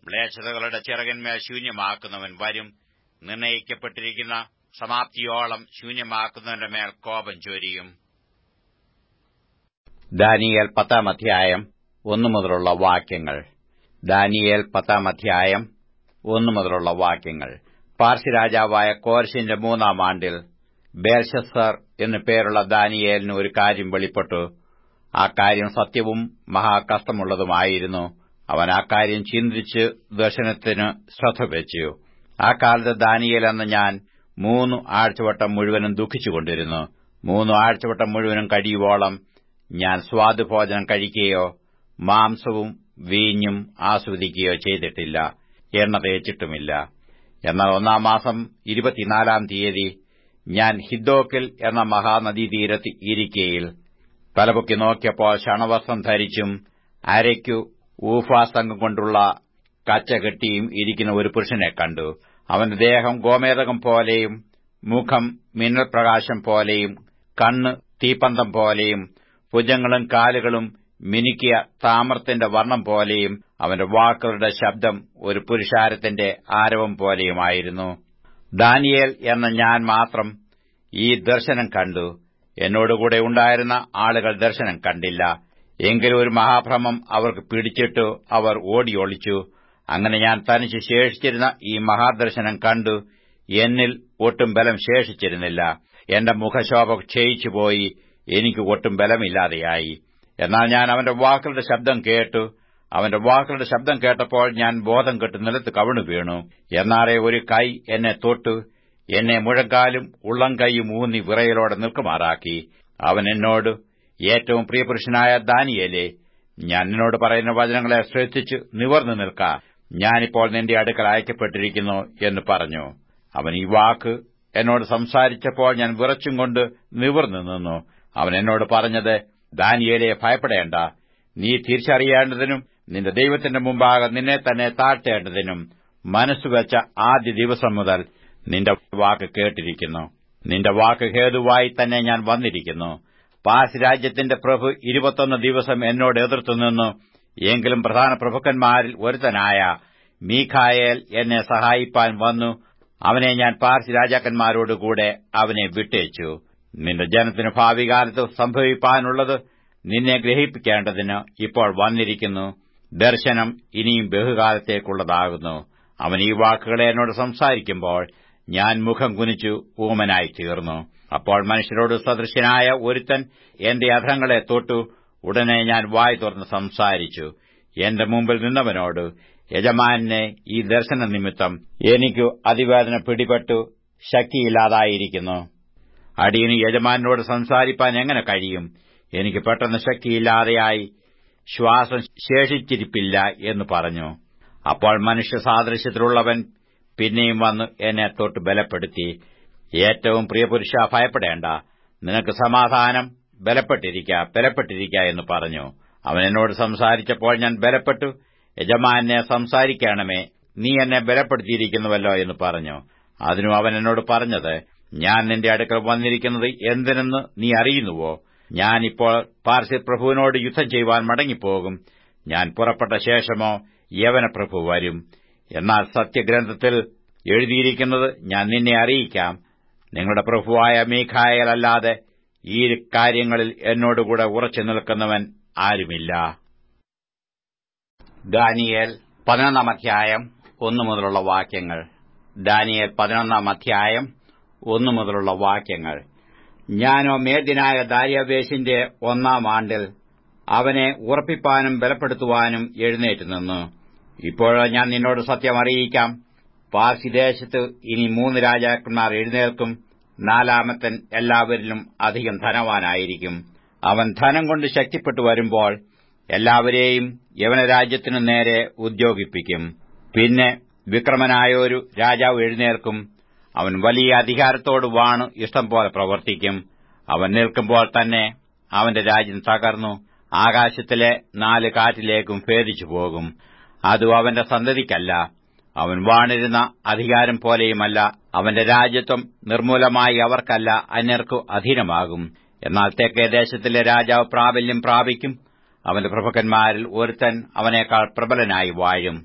മ്ലേച്ഛതകളുടെ ചിറകന്മേൽ ശൂന്യമാക്കുന്നവൻ വരും നിർണയിക്കപ്പെട്ടിരിക്കുന്ന സമാപ്തിയോളം ശൂന്യമാക്കുന്നവന്റെ മേൽ കോപം ചൊരിയും ദാനിയേൽ പത്താം അധ്യായം ഒന്നു മുതലുള്ള വാക്യങ്ങൾ ദാനിയേൽ പത്താം അധ്യായം ഒന്നു മുതലുള്ള വാക്യങ്ങൾ പാർസി രാജാവായ കോർഷിന്റെ മൂന്നാം ആണ്ടിൽ ബേൽഷസർ എന്നു പേരുള്ള ദാനിയേലിന് ഒരു കാര്യം വെളിപ്പെട്ടു ആ കാര്യം സത്യവും മഹാകഷ്ടമുള്ളതുമായിരുന്നു അവൻ ആ കാര്യം ചിന്തിച്ച് ദർശനത്തിന് ശ്രദ്ധ വെച്ചു ആ കാലത്ത് ദാനിയേൽ എന്ന ഞാൻ മൂന്ന് ആഴ്ചവട്ടം മുഴുവനും ദുഃഖിച്ചുകൊണ്ടിരുന്നു മൂന്ന് ആഴ്ചവട്ടം മുഴുവനും കഴിയുവോളം ഞാൻ സ്വാദുഭോജനം കഴിക്കുകയോ മാംസവും വീഞ്ഞും ആസ്വദിക്കുകയോ ചെയ്തിട്ടില്ല എണ്ണ തേച്ചിട്ടുമില്ല എന്നാൽ ഒന്നാം മാസം ഇരുപത്തിനാലാം തീയതി ഞാൻ ഹിദ്ദോക്കിൽ എന്ന മഹാനദീതീരത്ത് ഇരിക്കയിൽ തലപൊക്കി നോക്കിയപ്പോൾ ശണവസ്ത്രം ധരിച്ചും അരയ്ക്കു ഊഫാസ്തംഗം കൊണ്ടുള്ള കച്ച കെട്ടിയും ഇരിക്കുന്ന ഒരു പുരുഷനെ കണ്ടു അവന്റെ ദേഹം ഗോമേതകം പോലെയും മുഖം മിന്നൽ പ്രകാശം പോലെയും കണ്ണ് തീപ്പന്തം പോലെയും ഭുജങ്ങളും കാലുകളും മിനുക്കിയ താമരത്തിന്റെ വർണ്ണം പോലെയും അവന്റെ വാക്കുകളുടെ ശബ്ദം ഒരു പുരുഷാരത്തിന്റെ ആരവം പോലെയുമായിരുന്നു ദാനിയേൽ എന്ന ഞാൻ മാത്രം ഈ ദർശനം കണ്ടു എന്നോടുകൂടെ ഉണ്ടായിരുന്ന ആളുകൾ ദർശനം കണ്ടില്ല എങ്കിലും ഒരു മഹാഭ്രമം അവർക്ക് പിടിച്ചിട്ടു അവർ ഓടിയൊളിച്ചു അങ്ങനെ ഞാൻ തനിച്ച് ശേഷിച്ചിരുന്ന ഈ മഹാദർശനം കണ്ടു എന്നിൽ ഒട്ടും ബലം ശേഷിച്ചിരുന്നില്ല എന്റെ മുഖശോഭ ക്ഷയിച്ചുപോയി എനിക്ക് ഒട്ടും ബലമില്ലാതെയായി എന്നാൽ ഞാൻ അവന്റെ വാക്കുകളുടെ ശബ്ദം കേട്ടു അവന്റെ വാക്കുകളുടെ ശബ്ദം കേട്ടപ്പോൾ ഞാൻ ബോധം കെട്ട് നിലത്ത് കവിണു വീണു എന്നാറെ ഒരു കൈ എന്നെ തൊട്ടു എന്നെ മുഴങ്കാലും ഉള്ളം കൈയും ഊന്നി വിറയലോടെ നിൽക്കുമാറാക്കി അവൻ എന്നോട് ഏറ്റവും പ്രിയപുരുഷനായ ദാനിയേലെ ഞാൻ നിന്നോട് പറയുന്ന വചനങ്ങളെ ശ്രദ്ധിച്ച് നിവർന്നു നിൽക്ക ഞാനിപ്പോൾ നിന്റെ അടുക്കൽ അയക്കപ്പെട്ടിരിക്കുന്നു എന്ന് പറഞ്ഞു അവൻ ഈ വാക്ക് എന്നോട് സംസാരിച്ചപ്പോൾ ഞാൻ വിറച്ചും കൊണ്ട് നിവർന്നു നിന്നു അവൻ എന്നോട് പറഞ്ഞത് ദാനിയേലെ ഭയപ്പെടേണ്ട നീ തിരിച്ചറിയേണ്ടതിനും നിന്റെ ദൈവത്തിന്റെ മുമ്പാകെ നിന്നെ തന്നെ താഴ്ത്തേണ്ടതിനും മനസ്സുവെച്ച ആദ്യ ദിവസം മുതൽ നിന്റെ വാക്ക് കേട്ടിരിക്കുന്നു നിന്റെ വാക്ക് ഹേതുവായി തന്നെ ഞാൻ വന്നിരിക്കുന്നു പാസ് രാജ്യത്തിന്റെ പ്രഭു ഇരുപത്തൊന്ന് ദിവസം എന്നോട് എതിർത്തു നിന്നു എങ്കിലും പ്രധാന പ്രഭുക്കന്മാരിൽ ഒരുത്തനായ മീഖായേൽ എന്നെ സഹായിപ്പാൻ വന്നു അവനെ ഞാൻ പാർസി രാജാക്കന്മാരോടുകൂടെ അവനെ വിട്ടേച്ചു നിന്റെ ജനത്തിന് ഭാവികാലത്ത് സംഭവിപ്പാനുള്ളത് നിന്നെ ഗ്രഹിപ്പിക്കേണ്ടതിന് ഇപ്പോൾ വന്നിരിക്കുന്നു ദർശനം ഇനിയും ബഹുകാലത്തേക്കുള്ളതാകുന്നു അവൻ ഈ വാക്കുകളെ എന്നോട് സംസാരിക്കുമ്പോൾ ഞാൻ മുഖം കുനിച്ചു ഊമനായി തീർന്നു അപ്പോൾ മനുഷ്യരോട് സദൃശ്യനായ ഒരുത്തൻ എന്റെ അധങ്ങളെ തൊട്ടു ഉടനെ ഞാൻ വായ് തുറന്ന് സംസാരിച്ചു എന്റെ മുമ്പിൽ നിന്നവനോട് യജമാനെ ഈ ദർശന നിമിത്തം എനിക്കു അതിവേദന പിടിപെട്ടു ശക്തിയില്ലാതായിരിക്കുന്നു അടിയന് യജമാനോട് സംസാരിപ്പാൻ എങ്ങനെ കഴിയും എനിക്ക് പെട്ടെന്ന് ശക്തിയില്ലാതെയായി ശ്വാസം ശേഷിച്ചിരിപ്പില്ല എന്ന് പറഞ്ഞു അപ്പോൾ മനുഷ്യ സാദൃശ്യത്തിലുള്ളവൻ പിന്നെയും വന്ന് എന്നെ തൊട്ട് ബലപ്പെടുത്തി ഏറ്റവും പ്രിയപുരുഷ ഭയപ്പെടേണ്ട നിനക്ക് സമാധാനം ബലപ്പെട്ടിരിക്ക ബലപ്പെട്ടിരിക്ക എന്ന് പറഞ്ഞു അവൻ എന്നോട് സംസാരിച്ചപ്പോൾ ഞാൻ ബലപ്പെട്ടു യജമാനെ സംസാരിക്കണമേ നീ എന്നെ ബലപ്പെടുത്തിയിരിക്കുന്നുവല്ലോ എന്ന് പറഞ്ഞു അതിനും അവൻ എന്നോട് പറഞ്ഞത് ഞാൻ നിന്റെ അടുക്കൽ വന്നിരിക്കുന്നത് എന്തിനെന്ന് നീ അറിയുന്നുവോ ഞാനിപ്പോൾ പാർസി പ്രഭുവിനോട് യുദ്ധം ചെയ്യുവാൻ മടങ്ങിപ്പോകും ഞാൻ പുറപ്പെട്ട ശേഷമോ യവനപ്രഭു വരും എന്നാൽ സത്യഗ്രന്ഥത്തിൽ എഴുതിയിരിക്കുന്നത് ഞാൻ നിന്നെ അറിയിക്കാം നിങ്ങളുടെ പ്രഭുവായ മീഖായലല്ലാതെ ഈ കാര്യങ്ങളിൽ എന്നോടുകൂടെ ഉറച്ചു നിൽക്കുന്നവൻ ആരുമില്ല ദാനിയേൽ പതിനൊന്നാം അധ്യായം ഒന്നു മുതലുള്ള വാക്യങ്ങൾ ദാനിയേൽ പതിനൊന്നാം അധ്യായം ഒന്നു മുതലുള്ള വാക്യങ്ങൾ ഞാനോ മേദ്യനായ ദാര്യാവേശിന്റെ ഒന്നാം ആണ്ടിൽ അവനെ ഉറപ്പിപ്പാനും ബലപ്പെടുത്തുവാനും എഴുന്നേറ്റ് നിന്നു ഇപ്പോഴോ ഞാൻ നിന്നോട് സത്യം അറിയിക്കാം പാർസിദേശത്ത് ഇനി മൂന്ന് രാജാക്കന്മാർ എഴുന്നേൽക്കും നാലാമത്തൻ എല്ലാവരിലും അധികം ധനവാനായിരിക്കും അവൻ ധനം കൊണ്ട് ശക്തിപ്പെട്ടു വരുമ്പോൾ എല്ലാവരെയും യവനരാജ്യത്തിനു നേരെ ഉദ്യോഗിപ്പിക്കും പിന്നെ വിക്രമനായ ഒരു രാജാവ് എഴുന്നേൽക്കും അവൻ വലിയ അധികാരത്തോട് വാണ് ഇഷ്ടം പോലെ പ്രവർത്തിക്കും അവൻ നിൽക്കുമ്പോൾ തന്നെ അവന്റെ രാജ്യം തകർന്നു ആകാശത്തിലെ നാല് കാറ്റിലേക്കും ഭേദിച്ചു പോകും അതും അവന്റെ സന്തതിക്കല്ല അവൻ വാണിരുന്ന അധികാരം പോലെയുമല്ല അവന്റെ രാജ്യത്വം നിർമ്മൂലമായി അവർക്കല്ല അന്യർക്കു അധീനമാകും എന്നാൽ തെക്കേ ദേശത്തിലെ രാജാവ് പ്രാബല്യം പ്രാപിക്കും അവന്റെ പ്രഭുക്കന്മാരിൽ ഒരുത്തൻ അവനേക്കാൾ പ്രബലനായി വാഴും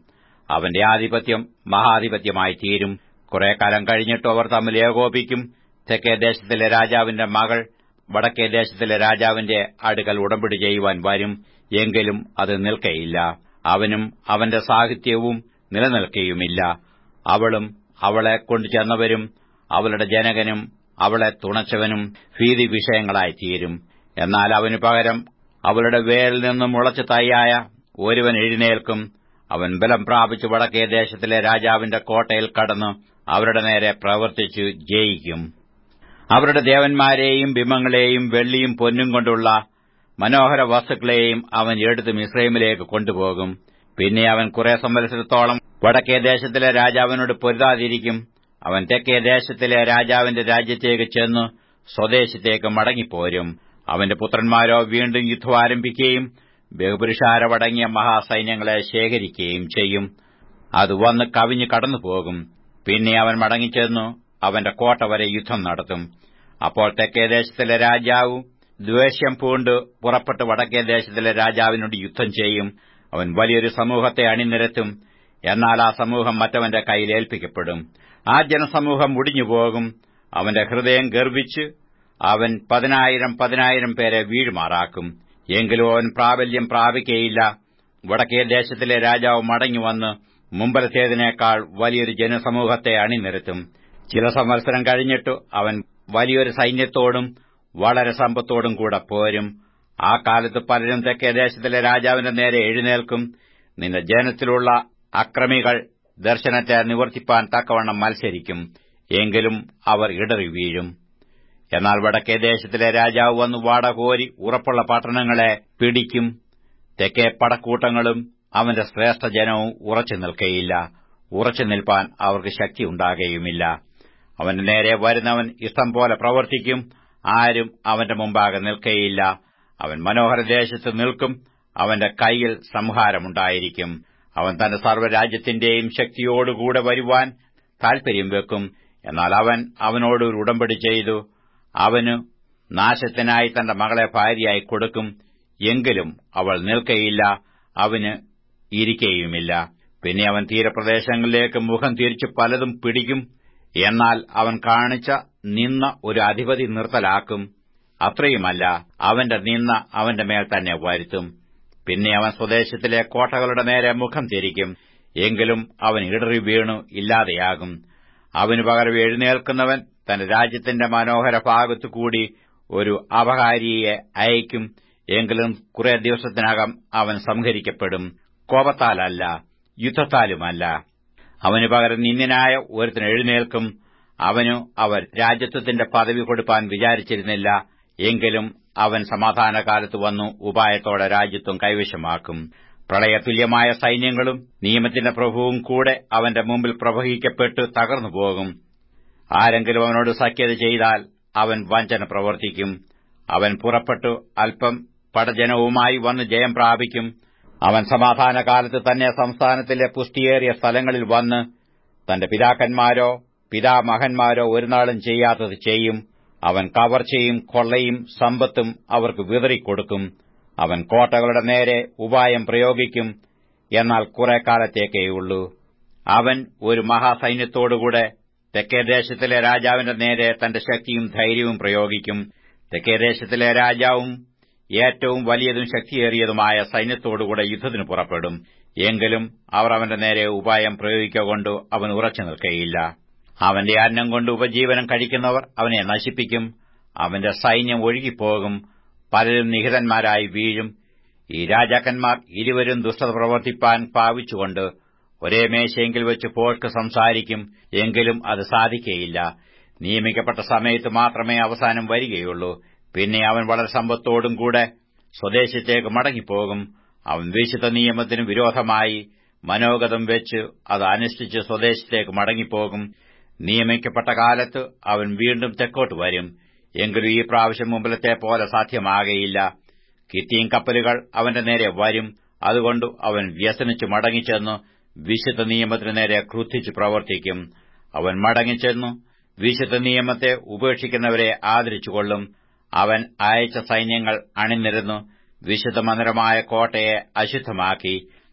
അവന്റെ ആധിപത്യം മഹാധിപത്യമായി തീരും കുറെ കാലം കഴിഞ്ഞിട്ട് അവർ തമ്മിൽ ഏകോപിക്കും തെക്കേ ദേശത്തിലെ രാജാവിന്റെ മകൾ വടക്കേ ദേശത്തിലെ രാജാവിന്റെ അടുക്കൽ ഉടമ്പടി ചെയ്യുവാൻ വരും എങ്കിലും അത് നിൽക്കയില്ല അവനും അവന്റെ സാഹിത്യവും നിലനിൽക്കുകയുമില്ല അവളും അവളെ കൊണ്ടുചെന്നവരും അവളുടെ ജനകനും അവളെ തുണച്ചവനും ഭീതി വിഷയങ്ങളായി തീരും എന്നാൽ അവനു പകരം അവളുടെ വേരിൽ നിന്നും മുളച്ചു തയ്യായ ഒരുവൻ എഴുന്നേൽക്കും അവൻ ബലം പ്രാപിച്ച് വടക്കേ ദേശത്തിലെ രാജാവിന്റെ കോട്ടയിൽ കടന്ന് അവരുടെ നേരെ പ്രവർത്തിച്ചു ജയിക്കും അവരുടെ ദേവന്മാരെയും ബിംബങ്ങളെയും വെള്ളിയും പൊന്നും കൊണ്ടുള്ള മനോഹര വസ്തുക്കളെയും അവൻ എടുത്ത് മിശ്രൈമിലേക്ക് കൊണ്ടുപോകും പിന്നെ അവൻ കുറെ സംവത്സരത്തോളം വടക്കേ ദേശത്തിലെ രാജാവിനോട് പൊരുതാതിരിക്കും അവൻ തെക്കേ ദേശത്തിലെ രാജാവിന്റെ രാജ്യത്തേക്ക് ചെന്ന് സ്വദേശത്തേക്ക് മടങ്ങിപ്പോരും അവന്റെ പുത്രന്മാരോ വീണ്ടും യുദ്ധം ആരംഭിക്കുകയും ബഹുപുരുഷാരമടങ്ങിയ മഹാസൈന്യങ്ങളെ ശേഖരിക്കുകയും ചെയ്യും അത് വന്ന് കവിഞ്ഞു കടന്നുപോകും പിന്നെ അവൻ മടങ്ങിച്ചെന്നു അവന്റെ കോട്ട വരെ യുദ്ധം നടത്തും അപ്പോൾ തെക്കേ ദേശത്തിലെ രാജാവ് ദ്വേഷ്യം പൂണ്ട് പുറപ്പെട്ട് വടക്കേ ദേശത്തിലെ രാജാവിനോട് യുദ്ധം ചെയ്യും അവൻ വലിയൊരു സമൂഹത്തെ അണിനിരത്തും എന്നാൽ ആ സമൂഹം മറ്റവന്റെ കയ്യിൽ ഏൽപ്പിക്കപ്പെടും ആ ജനസമൂഹം മുടിഞ്ഞുപോകും അവന്റെ ഹൃദയം ഗർവിച്ച് അവൻ പതിനായിരം പതിനായിരം പേരെ വീഴുമാറാക്കും എങ്കിലും അവൻ പ്രാബല്യം പ്രാപിക്കയില്ല വടക്കേ ദേശത്തിലെ രാജാവ് മടങ്ങിവന്ന് മുമ്പലത്തേതിനേക്കാൾ വലിയൊരു ജനസമൂഹത്തെ അണിനിരത്തും ചില സംവത്സരം കഴിഞ്ഞിട്ടു അവൻ വലിയൊരു സൈന്യത്തോടും വളരെ സമ്പത്തോടും കൂടെ പോരും ആ കാലത്ത് പലരും തെക്കേ ദേശത്തിലെ രാജാവിന്റെ നേരെ എഴുന്നേൽക്കും നിന്റെ ജനത്തിലുള്ള അക്രമികൾ ദർശനത്തെ നിവർത്തിപ്പാൻ തക്കവണ്ണം മത്സരിക്കും എങ്കിലും അവർ ഇടറി വീഴും എന്നാൽ വടക്കേ ദേശത്തിലെ രാജാവ് വന്ന് വാടകോരി ഉറപ്പുള്ള പട്ടണങ്ങളെ പിടിക്കും തെക്കേ പടക്കൂട്ടങ്ങളും അവന്റെ ശ്രേഷ്ഠ ജനവും ഉറച്ചു നിൽക്കയില്ല ഉറച്ചു നിൽപ്പാൻ അവർക്ക് ശക്തി ഉണ്ടാകുകയുമില്ല അവന്റെ നേരെ വരുന്നവൻ ഇഷ്ടം പോലെ പ്രവർത്തിക്കും ആരും അവന്റെ മുമ്പാകെ നിൽക്കയില്ല അവൻ മനോഹര ദേശത്ത് നിൽക്കും അവന്റെ കൈയിൽ സംഹാരമുണ്ടായിരിക്കും അവൻ തന്റെ സർവ്വരാജ്യത്തിന്റെയും ശക്തിയോടുകൂടെ വരുവാൻ താൽപര്യം വെക്കും എന്നാൽ അവൻ അവനോട് ഒരു ഉടമ്പടി ചെയ്തു അവന് നാശത്തിനായി തന്റെ മകളെ ഭാര്യയായി കൊടുക്കും എങ്കിലും അവൾ നിൽക്കയില്ല അവന് ഇരിക്കയുമില്ല പിന്നെ അവൻ തീരപ്രദേശങ്ങളിലേക്ക് മുഖം തിരിച്ചു പലതും പിടിക്കും എന്നാൽ അവൻ കാണിച്ച നിന്ന ഒരു അധിപതി നിർത്തലാക്കും അത്രയുമല്ല അവന്റെ നിന്ന അവന്റെ മേൽ തന്നെ വരുത്തും പിന്നെ അവൻ സ്വദേശത്തിലെ കോട്ടകളുടെ നേരെ മുഖം തിരിക്കും എങ്കിലും അവൻ ഇടറി വീണു ഇല്ലാതെയാകും അവനു പകരം എഴുന്നേൽക്കുന്നവൻ തന്റെ രാജ്യത്തിന്റെ മനോഹര ഭാഗത്തുകൂടി ഒരു അപകാരിയെ അയക്കും എങ്കിലും കുറെ ദിവസത്തിനകം അവൻ സംഹരിക്കപ്പെടും കോപത്താലല്ല യുദ്ധത്താലുമല്ല അവനു പകരം നിന്ദനായ ഒരുത്തിന് എഴുന്നേൽക്കും അവനു അവർ രാജ്യത്വത്തിന്റെ പദവി കൊടുപ്പാൻ വിചാരിച്ചിരുന്നില്ല എങ്കിലും അവൻ സമാധാനകാലത്ത് വന്നു ഉപായത്തോടെ രാജ്യത്വം കൈവശമാക്കും പ്രളയതുല്യമായ സൈന്യങ്ങളും നിയമത്തിന്റെ പ്രഭുവും കൂടെ അവന്റെ മുമ്പിൽ പ്രവഹിക്കപ്പെട്ടു തകർന്നുപോകും ആരെങ്കിലും അവനോട് സഖ്യത ചെയ്താൽ അവൻ വഞ്ചന പ്രവർത്തിക്കും അവൻ പുറപ്പെട്ടു അല്പം പടജനവുമായി വന്ന് ജയം പ്രാപിക്കും അവൻ സമാധാനകാലത്ത് തന്നെ സംസ്ഥാനത്തിലെ പുഷ്ടിയേറിയ സ്ഥലങ്ങളിൽ വന്ന് തന്റെ പിതാക്കന്മാരോ പിതാമഹന്മാരോ ഒരുനാളും ചെയ്യാത്തത് ചെയ്യും അവൻ കവർച്ചയും കൊള്ളയും സമ്പത്തും അവർക്ക് വിതറിക്കൊടുക്കും അവൻ കോട്ടകളുടെ നേരെ ഉപായം പ്രയോഗിക്കും എന്നാൽ കുറെ കാലത്തേക്കേയുള്ളൂ അവൻ ഒരു മഹാസൈന്യത്തോടുകൂടെ തെക്കേദേശത്തിലെ രാജാവിന്റെ നേരെ തന്റെ ശക്തിയും ധൈര്യവും പ്രയോഗിക്കും തെക്കേദേശത്തിലെ രാജാവും ഏറ്റവും വലിയതും ശക്തിയേറിയതുമായ സൈന്യത്തോടുകൂടെ യുദ്ധത്തിന് പുറപ്പെടും എങ്കിലും അവർ അവന്റെ നേരെ ഉപായം പ്രയോഗിക്കൊണ്ട് അവൻ ഉറച്ചു നിൽക്കയില്ല അവന്റെ അന്നം കൊണ്ട് ഉപജീവനം കഴിക്കുന്നവർ അവനെ നശിപ്പിക്കും അവന്റെ സൈന്യം ഒഴുകിപ്പോകും പലരും നിഹിതന്മാരായി വീഴും ഈ രാജാക്കന്മാർ ഇരുവരും ദുഷ്ടത പ്രവർത്തിപ്പാൻ ഭാവിച്ചുകൊണ്ട് ഒരേ മേശയെങ്കിൽ വെച്ച് പോർക്ക് സംസാരിക്കും എങ്കിലും അത് സാധിക്കയില്ല നിയമിക്കപ്പെട്ട സമയത്ത് മാത്രമേ അവസാനം വരികയുള്ളൂ പിന്നെ അവൻ വളരെ സമ്പത്തോടും കൂടെ സ്വദേശത്തേക്ക് മടങ്ങിപ്പോകും അവൻ വിശുദ്ധ നിയമത്തിന് വിരോധമായി മനോഗതം വെച്ച് അത് അനുഷ്ഠിച്ച് സ്വദേശത്തേക്ക് മടങ്ങിപ്പോകും നിയമിക്കപ്പെട്ട കാലത്ത് അവൻ വീണ്ടും തെക്കോട്ട് വരും എങ്കിലും ഈ പ്രാവശ്യം മുമ്പിലത്തെ പോലെ സാധ്യമാകയില്ല കിത്തിയും കപ്പലുകൾ അവന്റെ നേരെ വരും അതുകൊണ്ട് അവൻ വ്യസനിച്ചു മടങ്ങിച്ചെന്നു വിശുദ്ധ നിയമത്തിനു നേരെ ക്രുദ്ധിച്ചു പ്രവർത്തിക്കും അവൻ മടങ്ങിച്ചെന്നു വിശുദ്ധ നിയമത്തെ ഉപേക്ഷിക്കുന്നവരെ ആദരിച്ചുകൊള്ളും അവൻ അയച്ച സൈന്യങ്ങൾ അണിനിരന്നു വിശുദ്ധ മന്ദിരമായ കോട്ടയെ അശുദ്ധമാക്കി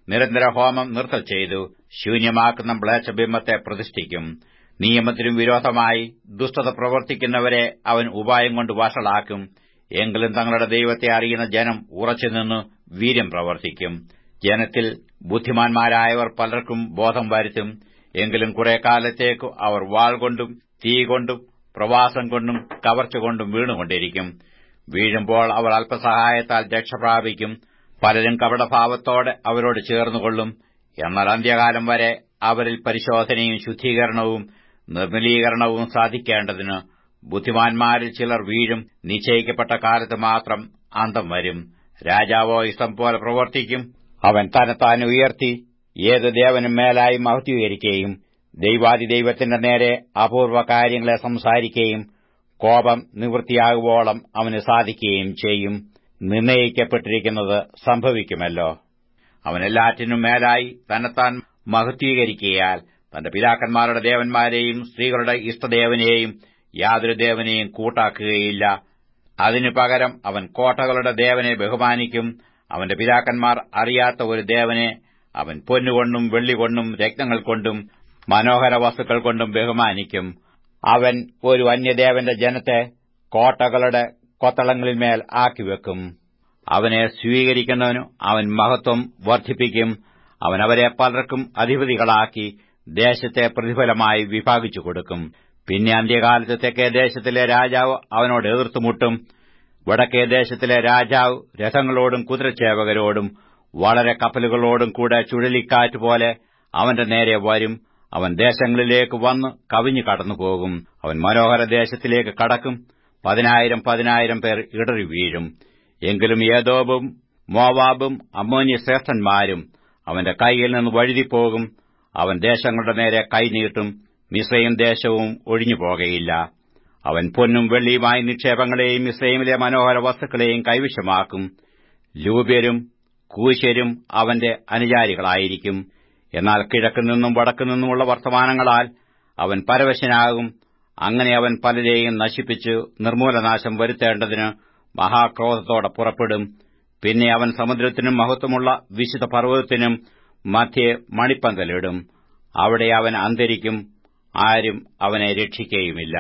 നിരന്തര ഹോമം നിർത്തൽ ചെയ്തു ശൂന്യമാക്കുന്ന മ്ലേച്ഛബിംബത്തെ പ്രതിഷ്ഠിക്കും നിയമത്തിനും വിരോധമായി ദുഷ്ടത പ്രവർത്തിക്കുന്നവരെ അവൻ ഉപായം കൊണ്ട് വഷളാക്കും എങ്കിലും തങ്ങളുടെ ദൈവത്തെ അറിയുന്ന ജനം ഉറച്ചുനിന്ന് വീര്യം പ്രവർത്തിക്കും ജനത്തിൽ ബുദ്ധിമാന്മാരായവർ പലർക്കും ബോധം വരുത്തും എങ്കിലും കുറെ കാലത്തേക്ക് അവർ വാൾ കൊണ്ടും തീ കൊണ്ടും പ്രവാസം കൊണ്ടും കവർച്ച കൊണ്ടും വീണുകൊണ്ടിരിക്കും വീഴുമ്പോൾ അവർ അല്പസഹായത്താൽ രക്ഷപ്രാപിക്കും പലരും കപടഭാവത്തോടെ അവരോട് ചേർന്നുകൊള്ളും എന്നാൽ അന്ത്യകാലം വരെ അവരിൽ പരിശോധനയും ശുദ്ധീകരണവും നിർമ്മലീകരണവും സാധിക്കേണ്ടതിന് ബുദ്ധിമാന്മാരിൽ ചിലർ വീഴും നിശ്ചയിക്കപ്പെട്ട കാലത്ത് മാത്രം അന്തം വരും രാജാവോ ഇഷ്ടം പോലെ പ്രവർത്തിക്കും അവൻ തന്നെത്താൻ ഉയർത്തി ഏത് ദേവനും മേലായി മഹത്വീകരിക്കുകയും ദൈവാദി ദൈവത്തിന്റെ നേരെ അപൂർവ കാര്യങ്ങളെ സംസാരിക്കുകയും കോപം നിവൃത്തിയാകുവോളം അവന് സാധിക്കുകയും ചെയ്യും നിർണയിക്കപ്പെട്ടിരിക്കുന്നത് സംഭവിക്കുമല്ലോ അവൻ എല്ലാറ്റിനും മേലായി തന്നെത്താൻ മഹത്വീകരിക്കയാൽ തന്റെ പിതാക്കന്മാരുടെ ദേവന്മാരെയും സ്ത്രീകളുടെ ഇഷ്ടദേവനെയും യാതൊരു ദേവനെയും കൂട്ടാക്കുകയില്ല അതിനു പകരം അവൻ കോട്ടകളുടെ ദേവനെ ബഹുമാനിക്കും അവന്റെ പിതാക്കന്മാർ അറിയാത്ത ഒരു ദേവനെ അവൻ പൊന്നുകൊണ്ടും വെള്ളികൊണ്ടും രത്നങ്ങൾ കൊണ്ടും മനോഹര വസ്തുക്കൾ കൊണ്ടും ബഹുമാനിക്കും അവൻ ഒരു അന്യദേവന്റെ ജനത്തെ കോട്ടകളുടെ കൊത്തളങ്ങളിന്മേൽ ആക്കിവെക്കും അവനെ സ്വീകരിക്കുന്നവനു അവൻ മഹത്വം വർദ്ധിപ്പിക്കും അവൻ അവരെ പലർക്കും അധിപതികളാക്കി ദേശത്തെ പ്രതിഫലമായി വിഭാഗിച്ചു കൊടുക്കും പിന്നെ അന്ത്യകാലത്ത് തെക്കേ ദേശത്തിലെ രാജാവ് അവനോട് എതിർത്തുമുട്ടും വടക്കേ ദേശത്തിലെ രാജാവ് രഥങ്ങളോടും കുതിരച്ചേവകരോടും വളരെ കപ്പലുകളോടും കൂടെ ചുഴലിക്കാറ്റ് പോലെ അവന്റെ നേരെ വരും അവൻ ദേശങ്ങളിലേക്ക് വന്ന് കവിഞ്ഞു കടന്നുപോകും അവൻ മനോഹര ദേശത്തിലേക്ക് കടക്കും പതിനായിരം പതിനായിരം പേർ ഇടറി വീഴും എങ്കിലും ഏതോബും മോവാബും അമ്മോന്യ ശ്രേഷ്ഠന്മാരും അവന്റെ കൈയിൽ നിന്ന് വഴുതിപ്പോകും അവൻ ദേശങ്ങളുടെ നേരെ കൈനീട്ടും മിശ്രയും ദേശവും ഒഴിഞ്ഞുപോകയില്ല അവൻ പൊന്നും വെള്ളിയുമായി നിക്ഷേപങ്ങളെയും മിശ്രയിമിലെ മനോഹര വസ്തുക്കളെയും കൈവശമാക്കും ലൂബ്യരും കൂശ്യരും അവന്റെ അനുചാരികളായിരിക്കും എന്നാൽ കിഴക്കുനിന്നും വടക്കുനിന്നുമുള്ള വർത്തമാനങ്ങളാൽ അവൻ പരവശനാകും അങ്ങനെ അവൻ പലരെയും നശിപ്പിച്ച് നിർമ്മൂലനാശം വരുത്തേണ്ടതിന് മഹാക്രോധത്തോടെ പുറപ്പെടും പിന്നെ അവൻ സമുദ്രത്തിനും മഹത്വമുള്ള വിശുദ്ധ പർവ്വതത്തിനും മധ്യേ മണിപ്പന്തലിടും അവിടെ അവൻ അന്തരിക്കും ആരും അവനെ രക്ഷിക്കുകയുമില്ല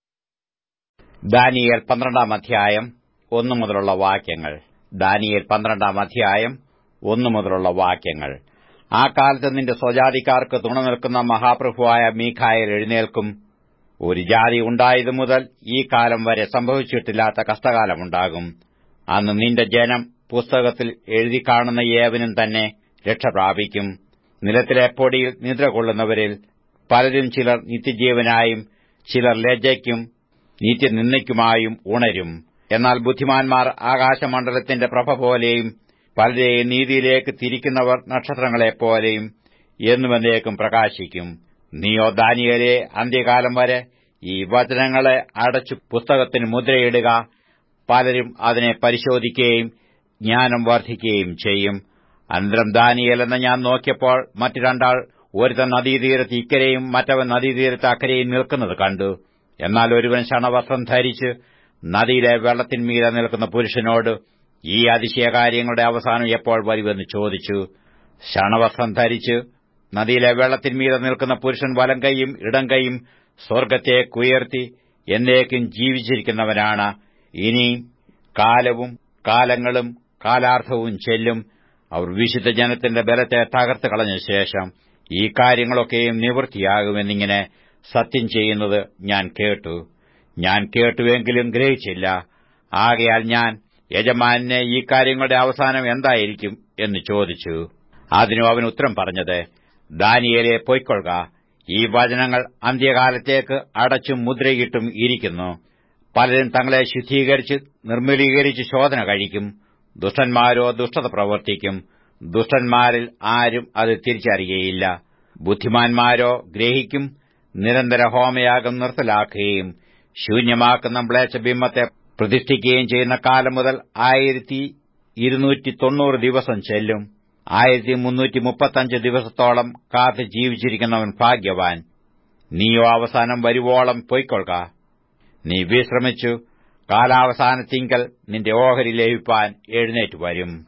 ദാനിയേൽ പന്ത്രണ്ടാം അധ്യായം ഒന്നു മുതലുള്ള വാക്യങ്ങൾ ദാനിയേൽ പന്ത്രണ്ടാം അധ്യായം ഒന്നു മുതലുള്ള വാക്യങ്ങൾ ആ കാലത്ത് നിന്റെ സ്വജാതിക്കാർക്ക് തുണ നിൽക്കുന്ന മഹാപ്രഭുവായ മീഖായൽ എഴുന്നേൽക്കും ഒരു ജാതി ഉണ്ടായതു മുതൽ ഈ കാലം വരെ സംഭവിച്ചിട്ടില്ലാത്ത കഷ്ടകാലമുണ്ടാകും അന്ന് നിന്റെ ജനം പുസ്തകത്തിൽ എഴുതി കാണുന്ന ഏവനും തന്നെ രക്ഷ പ്രാപിക്കും നിലത്തിലെ പൊടിയിൽ നിദ്ര കൊള്ളുന്നവരിൽ പലരും ചിലർ നിത്യജീവനായും ചിലർ ലജ്ജയ്ക്കും നിത്യനിന്ദയ്ക്കുമായും ഉണരും എന്നാൽ ബുദ്ധിമാന്മാർ ആകാശമണ്ഡലത്തിന്റെ പ്രഭ പോലെയും പലരെയും നീതിയിലേക്ക് തിരിക്കുന്നവർ നക്ഷത്രങ്ങളെപ്പോലെയും എന്നുമെന്നേക്കും പ്രകാശിക്കും നീയോ ദാനിയലെ അന്ത്യകാലം വരെ ഈ വചനങ്ങളെ അടച്ചു പുസ്തകത്തിന് മുദ്രയിടുക പലരും അതിനെ പരിശോധിക്കുകയും ജ്ഞാനം വർദ്ധിക്കുകയും ചെയ്യും അനന്തരം ദാനിയേൽ എന്ന ഞാൻ നോക്കിയപ്പോൾ മറ്റു രണ്ടാൾ ഒരുത്തൻ നദീതീരത്ത് ഇക്കരെയും മറ്റവൻ നദീതീരത്ത് അക്കരെയും നിൽക്കുന്നത് കണ്ടു എന്നാൽ ഒരുവൻ ശണവസ്ത്രം ധരിച്ച് നദിയിലെ വെള്ളത്തിന്മീതെ നിൽക്കുന്ന പുരുഷനോട് ഈ അതിശയകാര്യങ്ങളുടെ അവസാനം എപ്പോൾ വരുമെന്ന് ചോദിച്ചു ശണവസ്ത്രം ധരിച്ച് നദിയിലെ വെള്ളത്തിന്മീതെ നിൽക്കുന്ന പുരുഷൻ വലം കൈയും ഇടം കൈയും സ്വർഗത്തെ കുയർത്തി എന്നേക്കും ജീവിച്ചിരിക്കുന്നവനാണ് ഇനി കാലവും കാലങ്ങളും കാലാർത്ഥവും ചെല്ലും അവർ വിശുദ്ധ ജനത്തിന്റെ ബലത്തെ തകർത്ത് കളഞ്ഞ ശേഷം ഈ കാര്യങ്ങളൊക്കെയും നിവൃത്തിയാകുമെന്നിങ്ങനെ സത്യം ചെയ്യുന്നത് ഞാൻ കേട്ടു ഞാൻ കേട്ടുവെങ്കിലും ഗ്രഹിച്ചില്ല ആകയാൽ ഞാൻ യജമാനെ ഈ കാര്യങ്ങളുടെ അവസാനം എന്തായിരിക്കും എന്ന് ചോദിച്ചു അതിനു അവൻ ഉത്തരം പറഞ്ഞത് ദാനിയേലെ പൊയ്ക്കൊള്ളുക ഈ വചനങ്ങൾ അന്ത്യകാലത്തേക്ക് അടച്ചും മുദ്രയിട്ടും ഇരിക്കുന്നു പലരും തങ്ങളെ ശുദ്ധീകരിച്ച് നിർമ്മലീകരിച്ച് ശോധന കഴിക്കും ദുഷ്ടന്മാരോ ദുഷ്ടത പ്രവർത്തിക്കും ദുഷ്ടന്മാരിൽ ആരും അത് തിരിച്ചറിയുകയില്ല ബുദ്ധിമാന്മാരോ ഗ്രഹിക്കും നിരന്തര ഹോമയാഗം നിർത്തലാക്കുകയും ശൂന്യമാക്കുന്ന മ്ലേച്ഛബിംബത്തെ പ്രതിഷ്ഠിക്കുകയും ചെയ്യുന്ന കാലം മുതൽ ആയിരത്തി ഇരുന്നൂറ്റി തൊണ്ണൂറ് ദിവസം ചെല്ലും ആയിരത്തി മുന്നൂറ്റി മുപ്പത്തഞ്ച് ദിവസത്തോളം കാത്ത് ജീവിച്ചിരിക്കുന്നവൻ ഭാഗ്യവാൻ നീയോ അവസാനം വരുവോളം പൊയ്ക്കൊള്ളുക നീ വിശ്രമിച്ചു കാലാവസാനത്തിങ്കൽ നിന്റെ ഓഹരി ലഭിപ്പാൻ എഴുന്നേറ്റ് വരും